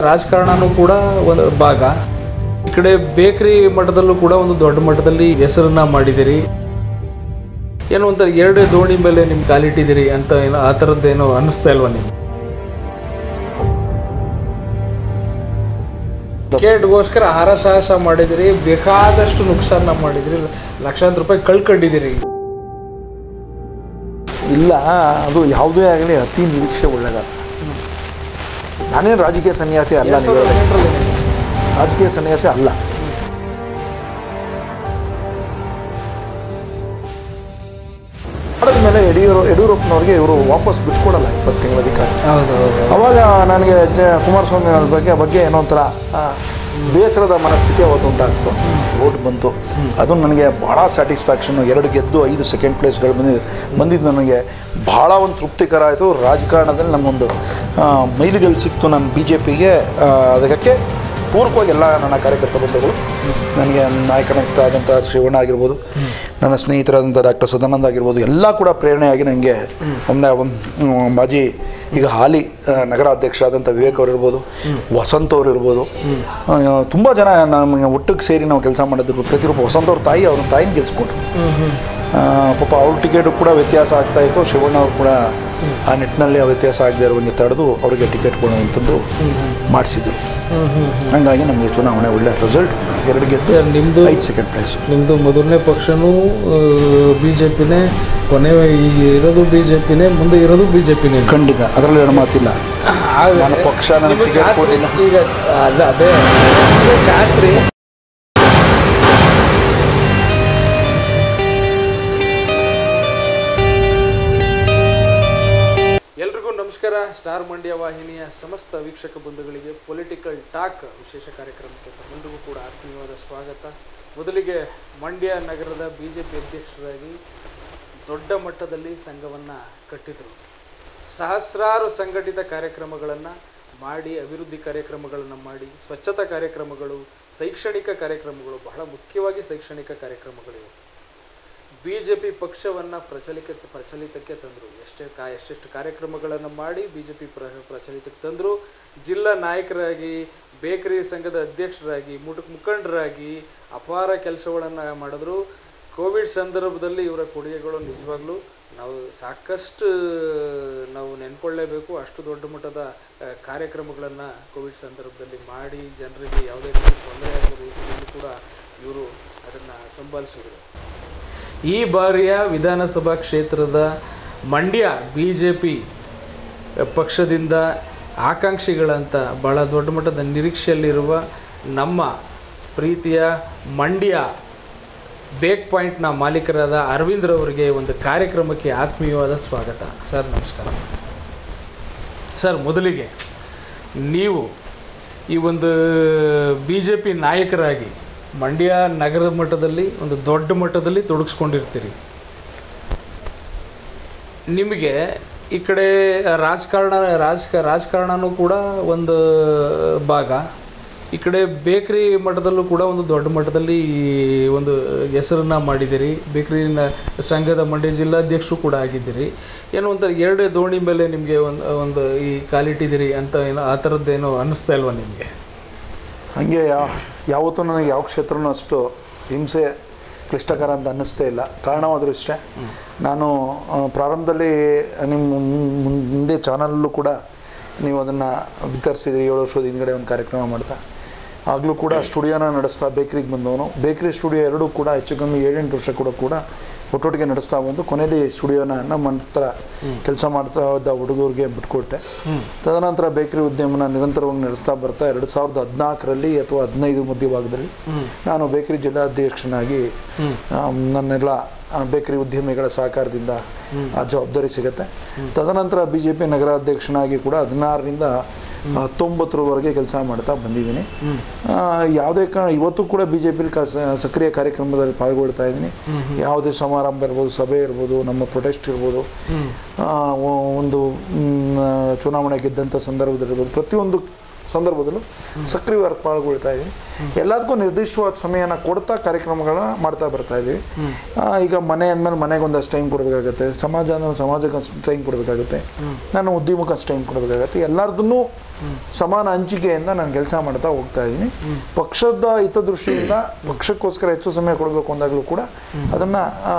ರಾಜಕಾರಣನೂ ಕೂಡ ಒಂದು ಭಾಗ ಈ ಕಡೆ ಬೇಕರಿ ಮಟ್ಟದಲ್ಲೂ ಕೂಡ ಒಂದು ದೊಡ್ಡ ಮಟ್ಟದಲ್ಲಿ ಹೆಸರನ್ನ ಮಾಡಿದಿರಿ ಏನೋ ಒಂಥರ ಎರಡು ದೋಣಿ ಮೇಲೆ ನಿಮ್ಗೆ ಕಾಲಿಟ್ಟಿದ್ದೀರಿ ಅಂತ ಏನೋ ಆ ಥರದ್ದೇನೋ ಅನ್ನಿಸ್ತಾ ಇಲ್ವಾ ನಿಮ್ಗೆ ಟಿಕೆಟ್ಗೋಸ್ಕರ ಹರಸಾಹಸ ಮಾಡಿದಿರಿ ಬೇಕಾದಷ್ಟು ನುಕ್ಸಾನ ಮಾಡಿದಿರಿ ಲಕ್ಷಾಂತರ ರೂಪಾಯಿ ಕಳ್ಕೊಂಡಿದ್ದೀರಿ ಇಲ್ಲ ಅದು ಯಾವುದೇ ಆಗಲಿ ಅತಿ ನಿರೀಕ್ಷೆ ಒಳ್ಳೆಯದಲ್ಲ ನಾನೇನು ರಾಜಕೀಯ ಸನ್ಯಾಸಿ ಅಲ್ಲ ಎರಡ್ ಸಾವಿರದ ಹದಿನೆಂಟರಲ್ಲಿ ಏನಿದೆ? ರಾಜಕೀಯ ಸನ್ಯಾಸಿ ಅಲ್ಲ ಮಾಡಿದ ಮೇಲೆ ಯಡಿಯೂರು ಯಡಿಯೂರಪ್ಪನವ್ರಿಗೆ ಇವರು ವಾಪಸ್ ಬಿಟ್ಕೊಡಲ್ಲ ಇಪ್ಪತ್ತು ತಿಂಗಳ ಅಧಿಕಾರ ಹೌದು ಹೌದು ಅವಾಗ ನನಗೆ ಜ ಕುಮಾರಸ್ವಾಮಿ ಅವ್ರ ಬಗ್ಗೆ ಬಗ್ಗೆ ಏನೋ ಒಂಥರ ಆ, ಬೇಸರದ ಮನಸ್ಥಿತಿ ಅವತ್ತು ಉಂಟಾಗ್ತು ಓಟ್ ಬಂತು ಅದು ನನಗೆ ಭಾಳ ಸ್ಯಾಟಿಸ್ಫ್ಯಾಕ್ಷನ್ ಎರಡು ಗೆದ್ದು ಐದು ಸೆಕೆಂಡ್ ಪ್ಲೇಸ್ಗಳು ಬಂದಿದ್ದು ಬಂದಿದ್ದು ನನಗೆ ಭಾಳ ಒಂದು ತೃಪ್ತಿಕರ ಆಯಿತು ರಾಜಕಾರಣದಲ್ಲಿ ನಮಗೊಂದು ಆ, ಮೈಲಿಗಲ್ಲು ಸಿಕ್ತು ನನ್ನ ಬಿ ಜೆ ಪಿಗೆ ಅದಕ್ಕೆ ಪೂರ್ವಕವಾಗಿ ಎಲ್ಲ ನನ್ನ ಕಾರ್ಯಕರ್ತ ಬಂಧುಗಳು ನನಗೆ ನಾಯಕನಾದಂಥ ಶಿವಣ್ಣ ಆಗಿರ್ಬೋದು ನನ್ನ ಸ್ನೇಹಿತರಾದಂಥ ಡಾಕ್ಟರ್ ಸದಾನಂದ ಆಗಿರ್ಬೋದು ಎಲ್ಲ ಕೂಡ ಪ್ರೇರಣೆಯಾಗಿ ನನಗೆ ಒಮ್ಮೆ ಮಾಜಿ ಈಗ ಹಾಲಿ ಆ, ನಗರಾಧ್ಯಕ್ಷ ಆದಂಥ ವಿವೇಕ್ ಅವರು ಇರ್ಬೋದು ವಸಂತ್ ಅವರು ಇರ್ಬೋದು ತುಂಬ ಜನ ನಮಗೆ ಒಟ್ಟಿಗೆ ಸೇರಿ ನಾವು ಕೆಲಸ ಮಾಡಿದ್ರು ಪ್ರತಿಯೊಬ್ಬ ವಸಂತ್ ಅವ್ರ ತಾಯಿ ಅವ್ರ ತಾಯಿನ ಗೆಲ್ಸ್ಕೊಂಡ್ರು ಆ, ಪಾಪ ಅವ್ರ ಟಿಕೆಟು ಕೂಡ ವ್ಯತ್ಯಾಸ ಆಗ್ತಾ ಇತ್ತು ಶಿವಣ್ಣ ಅವರು ಕೂಡ ಆ ನಿಟ್ಟಿನಲ್ಲಿ ಆ ವ್ಯತ್ಯಾಸ ಆಗದೆ ಇರುವಂಗೆ ತಡೆದು ಅವರಿಗೆ ಟಿಕೆಟ್ ಕೊಡುವಂಥದ್ದು ಮಾಡಿಸಿದ್ರು ಹಾಗಾಗಿ ನಮಗೆ ಚುನಾವಣೆ ಒಳ್ಳೆ ರಿಸಲ್ಟ್ ಎರಡು ಗೆದ್ದು ಸರ್ ನಿಮ್ಮದು ಐದು ಸೆಕೆಂಡ್ ಪ್ರೈಸ್ ನಿಮ್ಮದು ಮೊದಲನೇ ಪಕ್ಷನೂ ಬಿ ಜೆ ಪಿನೇ ಕೊನೆ ಈಗ ಇರೋದು ಬಿ ಜೆ ಪಿನೇ ಮುಂದೆ ಇರೋದು ಬಿ ಜೆ ಪಿನೇ ಖಂಡಿತ ಅದರಲ್ಲಿ ಎರಡು ಮಾತಿಲ್ಲ ನನ್ನ ಪಕ್ಷ ನನಗೆ ಟಿಕೆಟ್ ಕೊಟ್ಟಿಲ್ಲ ಈಗ ಅದ ಅದೇ ಖಾತ್ರಿ ಎಲ್ರಿಗೂ ನಮಸ್ಕಾರ ಸ್ಟಾರ್ ಮಂಡ್ಯ ವಾಹಿನಿಯ ಸಮಸ್ತ ವೀಕ್ಷಕ ಬಂಧುಗಳಿಗೆ ಪೊಲಿಟಿಕಲ್ ಟಾಕ್ ವಿಶೇಷ ಕಾರ್ಯಕ್ರಮಕ್ಕೆ ತಮ್ಮೆಲ್ಲರಿಗೂ ಕೂಡ ಆತ್ಮೀಯವಾದ ಸ್ವಾಗತ ಮೊದಲಿಗೆ ಮಂಡ್ಯ ನಗರದ ಬಿ ಜೆ ಪಿ ಅಧ್ಯಕ್ಷರಾಗಿ ದೊಡ್ಡ ಮಟ್ಟದಲ್ಲಿ ಸಂಘವನ್ನು ಕಟ್ಟಿದರು ಸಹಸ್ರಾರು ಸಂಘಟಿತ ಕಾರ್ಯಕ್ರಮಗಳನ್ನು ಮಾಡಿ ಅಭಿವೃದ್ಧಿ ಕಾರ್ಯಕ್ರಮಗಳನ್ನು ಮಾಡಿ ಸ್ವಚ್ಛತಾ ಕಾರ್ಯಕ್ರಮಗಳು ಶೈಕ್ಷಣಿಕ ಕಾರ್ಯಕ್ರಮಗಳು ಬಹಳ ಮುಖ್ಯವಾಗಿ ಶೈಕ್ಷಣಿಕ ಕಾರ್ಯಕ್ರಮಗಳಿವೆ ಬಿ ಜೆ ಪಿ ಪಕ್ಷವನ್ನು ಪ್ರಚಲಿತ ಪ್ರಚಲಿತಕ್ಕೆ ತಂದರು ಎಷ್ಟೇ ಕಾ ಎಷ್ಟೆಷ್ಟು ಕಾರ್ಯಕ್ರಮಗಳನ್ನು ಮಾಡಿ ಬಿ ಜೆ ಪಿ ಪ್ರ ಪ್ರಚಲಿತಕ್ಕೆ ತಂದರು ಜಿಲ್ಲಾ ನಾಯಕರಾಗಿ ಬೇಕರಿ ಸಂಘದ ಅಧ್ಯಕ್ಷರಾಗಿ ಮುಟ್ ಮುಖಂಡರಾಗಿ ಅಪಾರ ಕೆಲಸಗಳನ್ನು ಮಾಡಿದ್ರು ಕೋವಿಡ್ ಸಂದರ್ಭದಲ್ಲಿ ಇವರ ಕೊಡುಗೆಗಳು ನಿಜವಾಗ್ಲೂ ನಾವು ಸಾಕಷ್ಟು ನಾವು ನೆನ್ಕೊಳ್ಳೇಬೇಕು ಅಷ್ಟು ದೊಡ್ಡ ಮಟ್ಟದ ಆ, ಕಾರ್ಯಕ್ರಮಗಳನ್ನು ಕೋವಿಡ್ ಸಂದರ್ಭದಲ್ಲಿ ಮಾಡಿ ಜನರಿಗೆ ಯಾವುದೇ ರೀತಿ ತೊಂದರೆ ಆಗೋ ರೀತಿಯಲ್ಲಿ ಕೂಡ ಇವರು ಅದನ್ನು ಸಂಭಾಲಿಸಿದ್ರು ಈ ಬಾರಿಯ ವಿಧಾನಸಭಾ ಕ್ಷೇತ್ರದ ಮಂಡ್ಯ ಬಿ ಜೆ ಪಿ ಪಕ್ಷದಿಂದ ಆಕಾಂಕ್ಷಿಗಳಂತ ಭಾಳ ದೊಡ್ಡ ಮಟ್ಟದ ನಿರೀಕ್ಷೆಯಲ್ಲಿರುವ ನಮ್ಮ ಪ್ರೀತಿಯ ಮಂಡ್ಯ ಬೇಕ್ ಪಾಯಿಂಟ್ನ ಮಾಲೀಕರಾದ ಅರವಿಂದ್ರವರಿಗೆ ಒಂದು ಕಾರ್ಯಕ್ರಮಕ್ಕೆ ಆತ್ಮೀಯವಾದ ಸ್ವಾಗತ ಸರ್ ನಮಸ್ಕಾರ ಸರ್ ಮೊದಲಿಗೆ ನೀವು ಈ ಒಂದು ಬಿ ಜೆ ಪಿ ನಾಯಕರಾಗಿ ಮಂಡ್ಯ ನಗರದ ಮಟ್ಟದಲ್ಲಿ ಒಂದು ದೊಡ್ಡ ಮಟ್ಟದಲ್ಲಿ ತೊಡಗಿಸ್ಕೊಂಡಿರ್ತೀರಿ ನಿಮಗೆ ಈ ಕಡೆ ರಾಜಕಾರಣ ರಾಜಕ ರಾಜಕಾರಣನೂ ಕೂಡ ಒಂದು ಭಾಗ ಈ ಕಡೆ ಬೇಕರಿ ಮಟ್ಟದಲ್ಲೂ ಕೂಡ ಒಂದು ದೊಡ್ಡ ಮಟ್ಟದಲ್ಲಿ ಒಂದು ಹೆಸರನ್ನ ಮಾಡಿದ್ದೀರಿ ಬೇಕರಿನ ಸಂಘದ ಮಂಡ್ಯ ಜಿಲ್ಲಾಧ್ಯಕ್ಷರು ಕೂಡ ಆಗಿದ್ದೀರಿ ಏನೋ ಒಂಥರ ಎರಡು ದೋಣಿ ಮೇಲೆ ನಿಮಗೆ ಒಂದು ಒಂದು ಈ ಕಾಲಿಟ್ಟಿದ್ದೀರಿ ಅಂತ ಏನೋ ಆ ಥರದ್ದೇನೋ ಅನ್ನಿಸ್ತಾ ಇಲ್ವಾ ನಿಮಗೆ ಹಾಗೆ ಯಾ- ಯಾವತ್ತೂ ನನಗೆ ಯಾವ ಕ್ಷೇತ್ರನೂ ಅಷ್ಟು ಹಿಂಸೆ ಕ್ಲಿಷ್ಟಕರ ಅಂತ ಅನ್ನಿಸ್ತೇ ಇಲ್ಲ ಕಾರಣವಾದರೂ ಇಷ್ಟೇ ನಾನು ಆ, ಪ್ರಾರಂಭದಲ್ಲಿ ನಿಮ್ಮ ಮುಂ- ಮುಂ- ಮುಂದೆ ಚಾನಲ್ಲೂ ಕೂಡ ನೀವು ಅದನ್ನು ವಿತರಿಸಿದ್ರಿ ಏಳು ವರ್ಷದ ಹಿಂದ್ಗಡೆ ಒಂದು ಕಾರ್ಯಕ್ರಮ ಮಾಡ್ತಾ ಆಗಲೂ ಕೂಡ ಸ್ಟುಡಿಯೋನ ನಡೆಸ್ತಾ ಬೇಕ್ರಿಗೆ ಬಂದವನು ಬೇಕ್ರಿ ಸ್ಟುಡಿಯೋ ಎರಡೂ ಕೂಡ ಹೆಚ್ಚು ಕಮ್ಮಿ ಏಳೆಂಟು ವರ್ಷ ಕೂಡ ಕೂಡ ಒಟ್ಟೊಟ್ಟಿಗೆ ನಡೆಸ್ತಾ ಬಂದು ಕೊನೆಯಲ್ಲಿ ಸ್ಟುಡಿಯೋನ ನಮ್ಮ ಹತ್ರ ಕೆಲಸ ಮಾಡ್ತಾ ಇದ್ದ ಹುಡುಗರಿಗೆ ಬಿಟ್ಕೊಟ್ಟೆ ತದನಂತರ ಬೇಕರಿ ಉದ್ಯಮನ ನಿರಂತರವಾಗಿ ನಡೆಸ್ತಾ ಬರ್ತಾ ಎರಡು ಸಾವಿರದ ಹದಿನಾಲ್ಕರಲ್ಲಿ ಅಥವಾ ಹದಿನೈದು ಮಧ್ಯಭಾಗದಲ್ಲಿ ನಾನು ಬೇಕರಿ ಜಿಲ್ಲಾಧ್ಯಕ್ಷನಾಗಿ ಆಮ್, ನನ್ನೆಲ್ಲ ಆ, ಬೇಕರಿ ಉದ್ಯಮಿಗಳ ಸಹಕಾರದಿಂದ ಆ ಜವಾಬ್ದಾರಿ ಸಿಗುತ್ತೆ ತದನಂತರ ಬಿ ಜೆ ಪಿ ನಗರಾಧ್ಯಕ್ಷನಾಗಿ ಕೂಡ ಹದಿನಾರರಿಂದ ಹತ್ತೊಂಬತ್ತರವರೆಗೆ ಕೆಲಸ ಮಾಡ್ತಾ ಬಂದಿದ್ದೀನಿ ಆ, ಯಾವುದೇ ಕಾರಣ ಇವತ್ತು ಕೂಡ ಬಿ ಜೆ ಪಿಲಿ ಸಕ್ರಿಯ ಕಾರ್ಯಕ್ರಮದಲ್ಲಿ ಪಾಲ್ಗೊಳ್ತಾ ಇದ್ದೀನಿ ಯಾವುದೇ ಸಮಾರಂಭ ಇರ್ಬೋದು ಸಭೆ ಇರ್ಬೋದು ನಮ್ಮ ಪ್ರೊಟೆಸ್ಟ್ ಇರ್ಬೋದು ಆ, ಒ- ಒಂದು ಮ್, ಚುನಾವಣೆ ಗೆದ್ದಂಥ ಸಂದರ್ಭದಲ್ಲಿರ್ಬೋದು ಪ್ರತಿಯೊಂದು ಸಂದರ್ಭದಲ್ಲೂ ಸಕ್ರಿಯವಾಗಿ ಪಾಲ್ಗೊಳ್ತಾ ಇದ್ದೀವಿ ಎಲ್ಲದಕ್ಕೂ ನಿರ್ದಿಷ್ಟವಾದ ಸಮಯನ ಕೊಡ್ತಾ ಕಾರ್ಯಕ್ರಮಗಳನ್ನ ಮಾಡ್ತಾ ಬರ್ತಾ ಇದ್ದೀವಿ ಆ, ಈಗ ಮನೆ ಅಂದಮೇಲೆ ಮನೆಗೆ ಒಂದಷ್ಟು ಟೈಮ್ ಕೊಡಬೇಕಾಗತ್ತೆ ಸಮಾಜ ಅಂದ್ರೆ ಸಮಾಜಕ್ಕೆ ಅಷ್ಟು ಟೈಮ್ ಕೊಡಬೇಕಾಗುತ್ತೆ ನಾನು ಉದ್ಯಮಕ್ಕೆ ಅಷ್ಟು ಟೈಮ್ ಕೊಡಬೇಕಾಗತ್ತೆ ಎಲ್ಲರದನ್ನೂ ಸಮಾನ ಹಂಚಿಕೆಯಿಂದ ನಾನು ಕೆಲಸ ಮಾಡ್ತಾ ಹೋಗ್ತಾ ಇದ್ದೀನಿ ಪಕ್ಷದ ಹಿತದೃಷ್ಟಿಯಿಂದ ಪಕ್ಷಕ್ಕೋಸ್ಕರ ಹೆಚ್ಚು ಸಮಯ ಕೊಡಬೇಕು ಅಂದಾಗಲೂ ಕೂಡ ಅದನ್ನು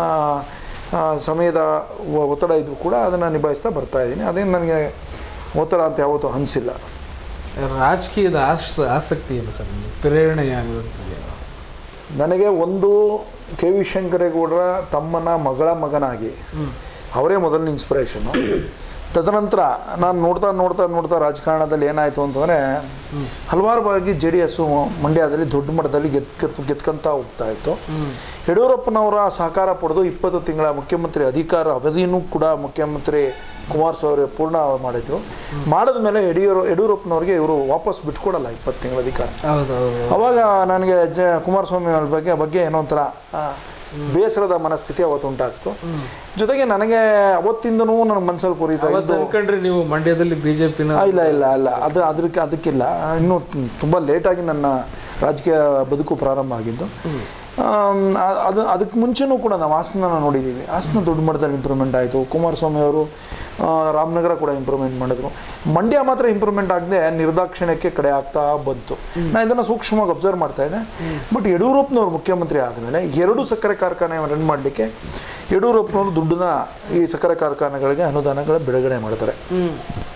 ಸಮಯದ ಒ- ಒತ್ತಡ ಇದ್ರೂ ಕೂಡ ಅದನ್ನು ನಿಭಾಯಿಸ್ತಾ ಬರ್ತಾ ಇದ್ದೀನಿ ಅದೇನು ನನಗೆ ಒತ್ತಡ ಅಂತ ಯಾವತ್ತೂ ಅನಿಸಿಲ್ಲ ರಾಜಕೀಯದ ಆಸ್ ಆಸಕ್ತಿ ಏನು ಸರ್ ನಿಮ್ಗೆ ಪ್ರೇರಣೆ ಆಗುವಂಥದ್ದು ನನಗೆ ಒಂದು ಕೆ ವಿ ಶಂಕರೇಗೌಡರ ತಮ್ಮನ ಮಗಳ ಮಗನಾಗಿ ಅವರೇ ಮೊದಲನೇ ಇನ್ಸ್ಪಿರೇಷನ್ನು ತದನಂತರ ನಾನು ನೋಡ್ತಾ ನೋಡ್ತಾ ನೋಡ್ತಾ ರಾಜಕಾರಣದಲ್ಲಿ ಏನಾಯಿತು ಅಂತಂದರೆ ಹಲವಾರು ಬಾರಿ ಜೆ ಡಿ ಎಸ್ಸು ಮಂಡ್ಯದಲ್ಲಿ ದೊಡ್ಡ ಮಟ್ಟದಲ್ಲಿ ಗೆದ್ ಗೆದ್ಕೊಂತ ಹೋಗ್ತಾ ಇತ್ತು ಯಡಿಯೂರಪ್ಪನವರ ಸಹಕಾರ ಪಡೆದು ಇಪ್ಪತ್ತು ತಿಂಗಳ ಮುಖ್ಯಮಂತ್ರಿ ಅಧಿಕಾರ ಅವಧಿಯೂ ಕೂಡ ಮುಖ್ಯಮಂತ್ರಿ ಕುಮಾರಸ್ವಾಮಿ ಪೂರ್ಣ ಮಾಡಿದ್ರು ಮಾಡಿದ ಮೇಲೆ ಯಡಿಯೂರು ಯಡಿಯೂರಪ್ಪನವ್ರಿಗೆ ಇವರು ವಾಪಸ್ ಬಿಟ್ಕೊಡಲ್ಲ ಇಪ್ಪತ್ತು ತಿಂಗಳ ಅಧಿಕಾರ ಹೌದು ಹೌದು ಅವಾಗ ನನಗೆ ಜ ಕುಮಾರಸ್ವಾಮಿ ಅವ್ರ ಬಗ್ಗೆ ಬಗ್ಗೆ ಏನೋ ಒಂಥರ ಆ, ಬೇಸರದ ಮನಸ್ಥಿತಿ ಅವತ್ತು ಉಂಟಾಗ್ತು ಜೊತೆಗೆ ನನಗೆ ಅವತ್ತಿಂದನೂ ನನ್ನ ಮನಸ್ಸಲ್ಲಿ ಕುರಿತಾ ಅವತ್ತು ಅನ್ಕೊಂಡ್ರಿ ನೀವು ಮಂಡ್ಯದಲ್ಲಿ ಬಿಜೆಪಿನ ಆ, ಇಲ್ಲ ಇಲ್ಲ ಇಲ್ಲ ಅದು ಅದಕ್ಕೆ ಅದಕ್ಕಿಲ್ಲ ಇನ್ನೂ ತುಂಬ ಲೇಟಾಗಿ ನನ್ನ ರಾಜಕೀಯ ಬದುಕು ಪ್ರಾರಂಭ ಆಗಿದ್ದು ಆಮ್, ಆ- ಅದು ಅದಕ್ಕೆ ಮುಂಚೆನೂ ಕೂಡ ನಾವು ಹಾಸನ ನೋಡಿದ್ದೀವಿ ಹಾಸನ ದೊಡ್ಡ ಮಟ್ಟದಲ್ಲಿ ಇಂಪ್ರೂವ್ಮೆಂಟ್ ಆಯಿತು ಕುಮಾರಸ್ವಾಮಿ ಅವರು ಆ, ರಾಮನಗರ ಕೂಡ ಇಂಪ್ರೂವ್ಮೆಂಟ್ ಮಾಡಿದ್ರು ಮಂಡ್ಯ ಮಾತ್ರ ಇಂಪ್ರೂವ್ಮೆಂಟ್ ಆಗದೆ ನಿರ್ದಾಕ್ಷಿಣ್ಯಕ್ಕೆ ಕಡೆ ಆಗ್ತಾ ಬಂತು ನಾನು ಇದನ್ನು ಸೂಕ್ಷ್ಮವಾಗಿ ಅಬ್ಸರ್ವ್ ಮಾಡ್ತಾ ಇದ್ದೆ ಬಟ್ ಯಡಿಯೂರಪ್ಪನವ್ರು ಮುಖ್ಯಮಂತ್ರಿ ಆದಮೇಲೆ ಎರಡು ಸಕ್ಕರೆ ಕಾರ್ಖಾನೆ ರನ್ ಮಾಡಲಿಕ್ಕೆ ಯಡಿಯೂರಪ್ಪನವರು ದುಡ್ಡನ್ನ ಈ ಸಕ್ಕರೆ ಕಾರ್ಖಾನೆಗಳಿಗೆ ಅನುದಾನಗಳ ಬಿಡುಗಡೆ ಮಾಡ್ತಾರೆ ಹ್ಮ್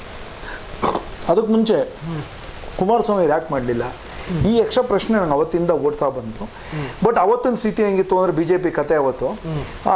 ಅದಕ್ಕೆ ಮುಂಚೆ ಕುಮಾರಸ್ವಾಮಿ ಯಾಕೆ ಮಾಡಲಿಲ್ಲ ಈ ಯಕ್ಷ ಪ್ರಶ್ನೆ ನಂಗೆ ಅವತ್ತಿಂದ ಓಡ್ತಾ ಬಂತು ಬಟ್ ಅವತ್ತಿನ ಸ್ಥಿತಿ ಹೆಂಗಿತ್ತು ಅಂದರೆ ಬಿ ಜೆ ಪಿ ಕತೆ ಅವತ್ತು ಆ,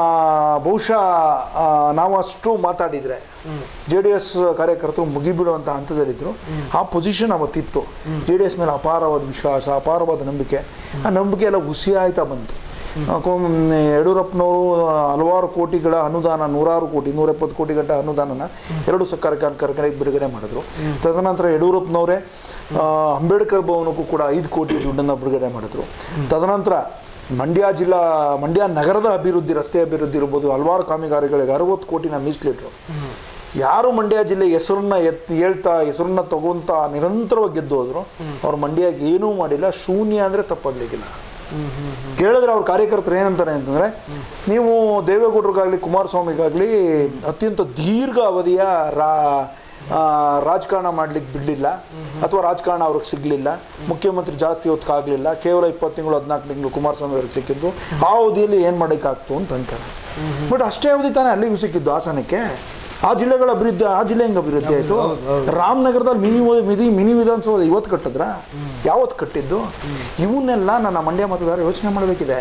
ಬಹುಶಃ ಆ, ನಾವು ಅಷ್ಟು ಮಾತಾಡಿದರೆ ಜೆ ಡಿ ಎಸ್ ಕಾರ್ಯಕರ್ತರು ಮುಗಿಬಿಡುವಂಥ ಹಂತದಲ್ಲಿದ್ದರು ಆ ಪೊಸಿಷನ್ ಅವತ್ತಿತ್ತು ಜೆ ಡಿ ಎಸ್ ಮೇಲೆ ಅಪಾರವಾದ ವಿಶ್ವಾಸ ಅಪಾರವಾದ ನಂಬಿಕೆ ಆ ನಂಬಿಕೆ ಎಲ್ಲ ಹುಸಿ ಆಯ್ತಾ ಬಂತು ಆ, ಕೊ- ಯಡಿಯೂರಪ್ಪನವರು ಹಲವಾರು ಕೋಟಿಗಳ ಅನುದಾನ ನೂರಾರು ಕೋಟಿ ನೂರೆಪ್ಪತ್ತು ಕೋಟಿ ಗಂಟೆ ಅನುದಾನನ ಎರಡು ಸಕ್ಕರೆ ಕಾರ್ಖಾನೆಗೆ ಬಿಡುಗಡೆ ಮಾಡಿದ್ರು ತದನಂತರ ಯಡಿಯೂರಪ್ಪನವರೇ ಆ, ಅಂಬೇಡ್ಕರ್ ಭವನಕ್ಕೂ ಕೂಡ ಐದು ಕೋಟಿ ದುಡ್ಡನ್ನು ಬಿಡುಗಡೆ ಮಾಡಿದ್ರು ತದನಂತರ ಮಂಡ್ಯ ಜಿಲ್ಲಾ ಮಂಡ್ಯ ನಗರದ ಅಭಿವೃದ್ಧಿ ರಸ್ತೆ ಅಭಿವೃದ್ಧಿ ಇರ್ಬೋದು ಹಲವಾರು ಕಾಮಗಾರಿಗಳಿಗೆ ಅರವತ್ತು ಕೋಟಿನ ಮೀಸಲಿಟ್ರು ಯಾರು ಮಂಡ್ಯ ಜಿಲ್ಲೆ ಹೆಸರನ್ನ ಎತ್ ಹೇಳ್ತಾ ಹೆಸರನ್ನ ತಗೊಂತ ನಿರಂತರವಾಗಿ ಗೆದ್ದು ಹೋದ್ರು ಅವ್ರು ಮಂಡ್ಯಗೆ ಏನೂ ಮಾಡಿಲ್ಲ ಶೂನ್ಯ ಅಂದರೆ ತಪ್ಪಾಗ್ಲಿಕ್ಕಿಲ್ಲ ಕೇಳಿದ್ರೆ ಅವ್ರ ಕಾರ್ಯಕರ್ತರು ಏನಂತಾರೆ ಅಂತಂದ್ರೆ ನೀವು ದೇವೇಗೌಡರಿಗಾಗ್ಲಿ ಕುಮಾರಸ್ವಾಮಿಗಾಗ್ಲಿ ಅತ್ಯಂತ ದೀರ್ಘ ಅವಧಿಯ ರಾ ಆ, ರಾಜಕಾರಣ ಮಾಡ್ಲಿಕ್ಕೆ ಬಿಡಲಿಲ್ಲ ಅಥವಾ ರಾಜಕಾರಣ ಅವ್ರಿಗೆ ಸಿಗ್ಲಿಲ್ಲ ಮುಖ್ಯಮಂತ್ರಿ ಜಾಸ್ತಿ ಹೊತ್ತಿಗಾಗಲಿಲ್ಲ ಕೇವಲ ಇಪ್ಪತ್ತು ತಿಂಗಳು ಹದಿನಾಲ್ಕು ತಿಂಗಳು ಕುಮಾರಸ್ವಾಮಿ ಅವ್ರಿಗೆ ಸಿಕ್ಕಿದ್ದು ಆ ಅವಧಿಯಲ್ಲಿ ಏನು ಮಾಡೋಕ್ಕಾಗ್ತು ಅಂತ ಅಂತಾರೆ ಬಟ್ ಅಷ್ಟೇ ಅವಧಿ ತಾನೇ ಅಲ್ಲಿಗೂ ಸಿಕ್ಕಿದ್ದು ಹಾಸನಕ್ಕೆ ಆ ಜಿಲ್ಲೆಗಳ ಅಭಿವೃದ್ಧಿ ಆ ಜಿಲ್ಲೆ ಹೆಂಗೆ ಅಭಿವೃದ್ಧಿ ಆಯಿತು ರಾಮನಗರದಲ್ಲಿ ಮಿನಿ ಮಿನಿ ಮಿನಿ ವಿಧಾನಸೌಧ ಇವತ್ತು ಕಟ್ಟಿದ್ರ ಯಾವತ್ತು ಕಟ್ಟಿದ್ದು ಇವನ್ನೆಲ್ಲ ನನ್ನ ಮಂಡ್ಯ ಮತದಾರ ಯೋಚನೆ ಮಾಡಬೇಕಿದೆ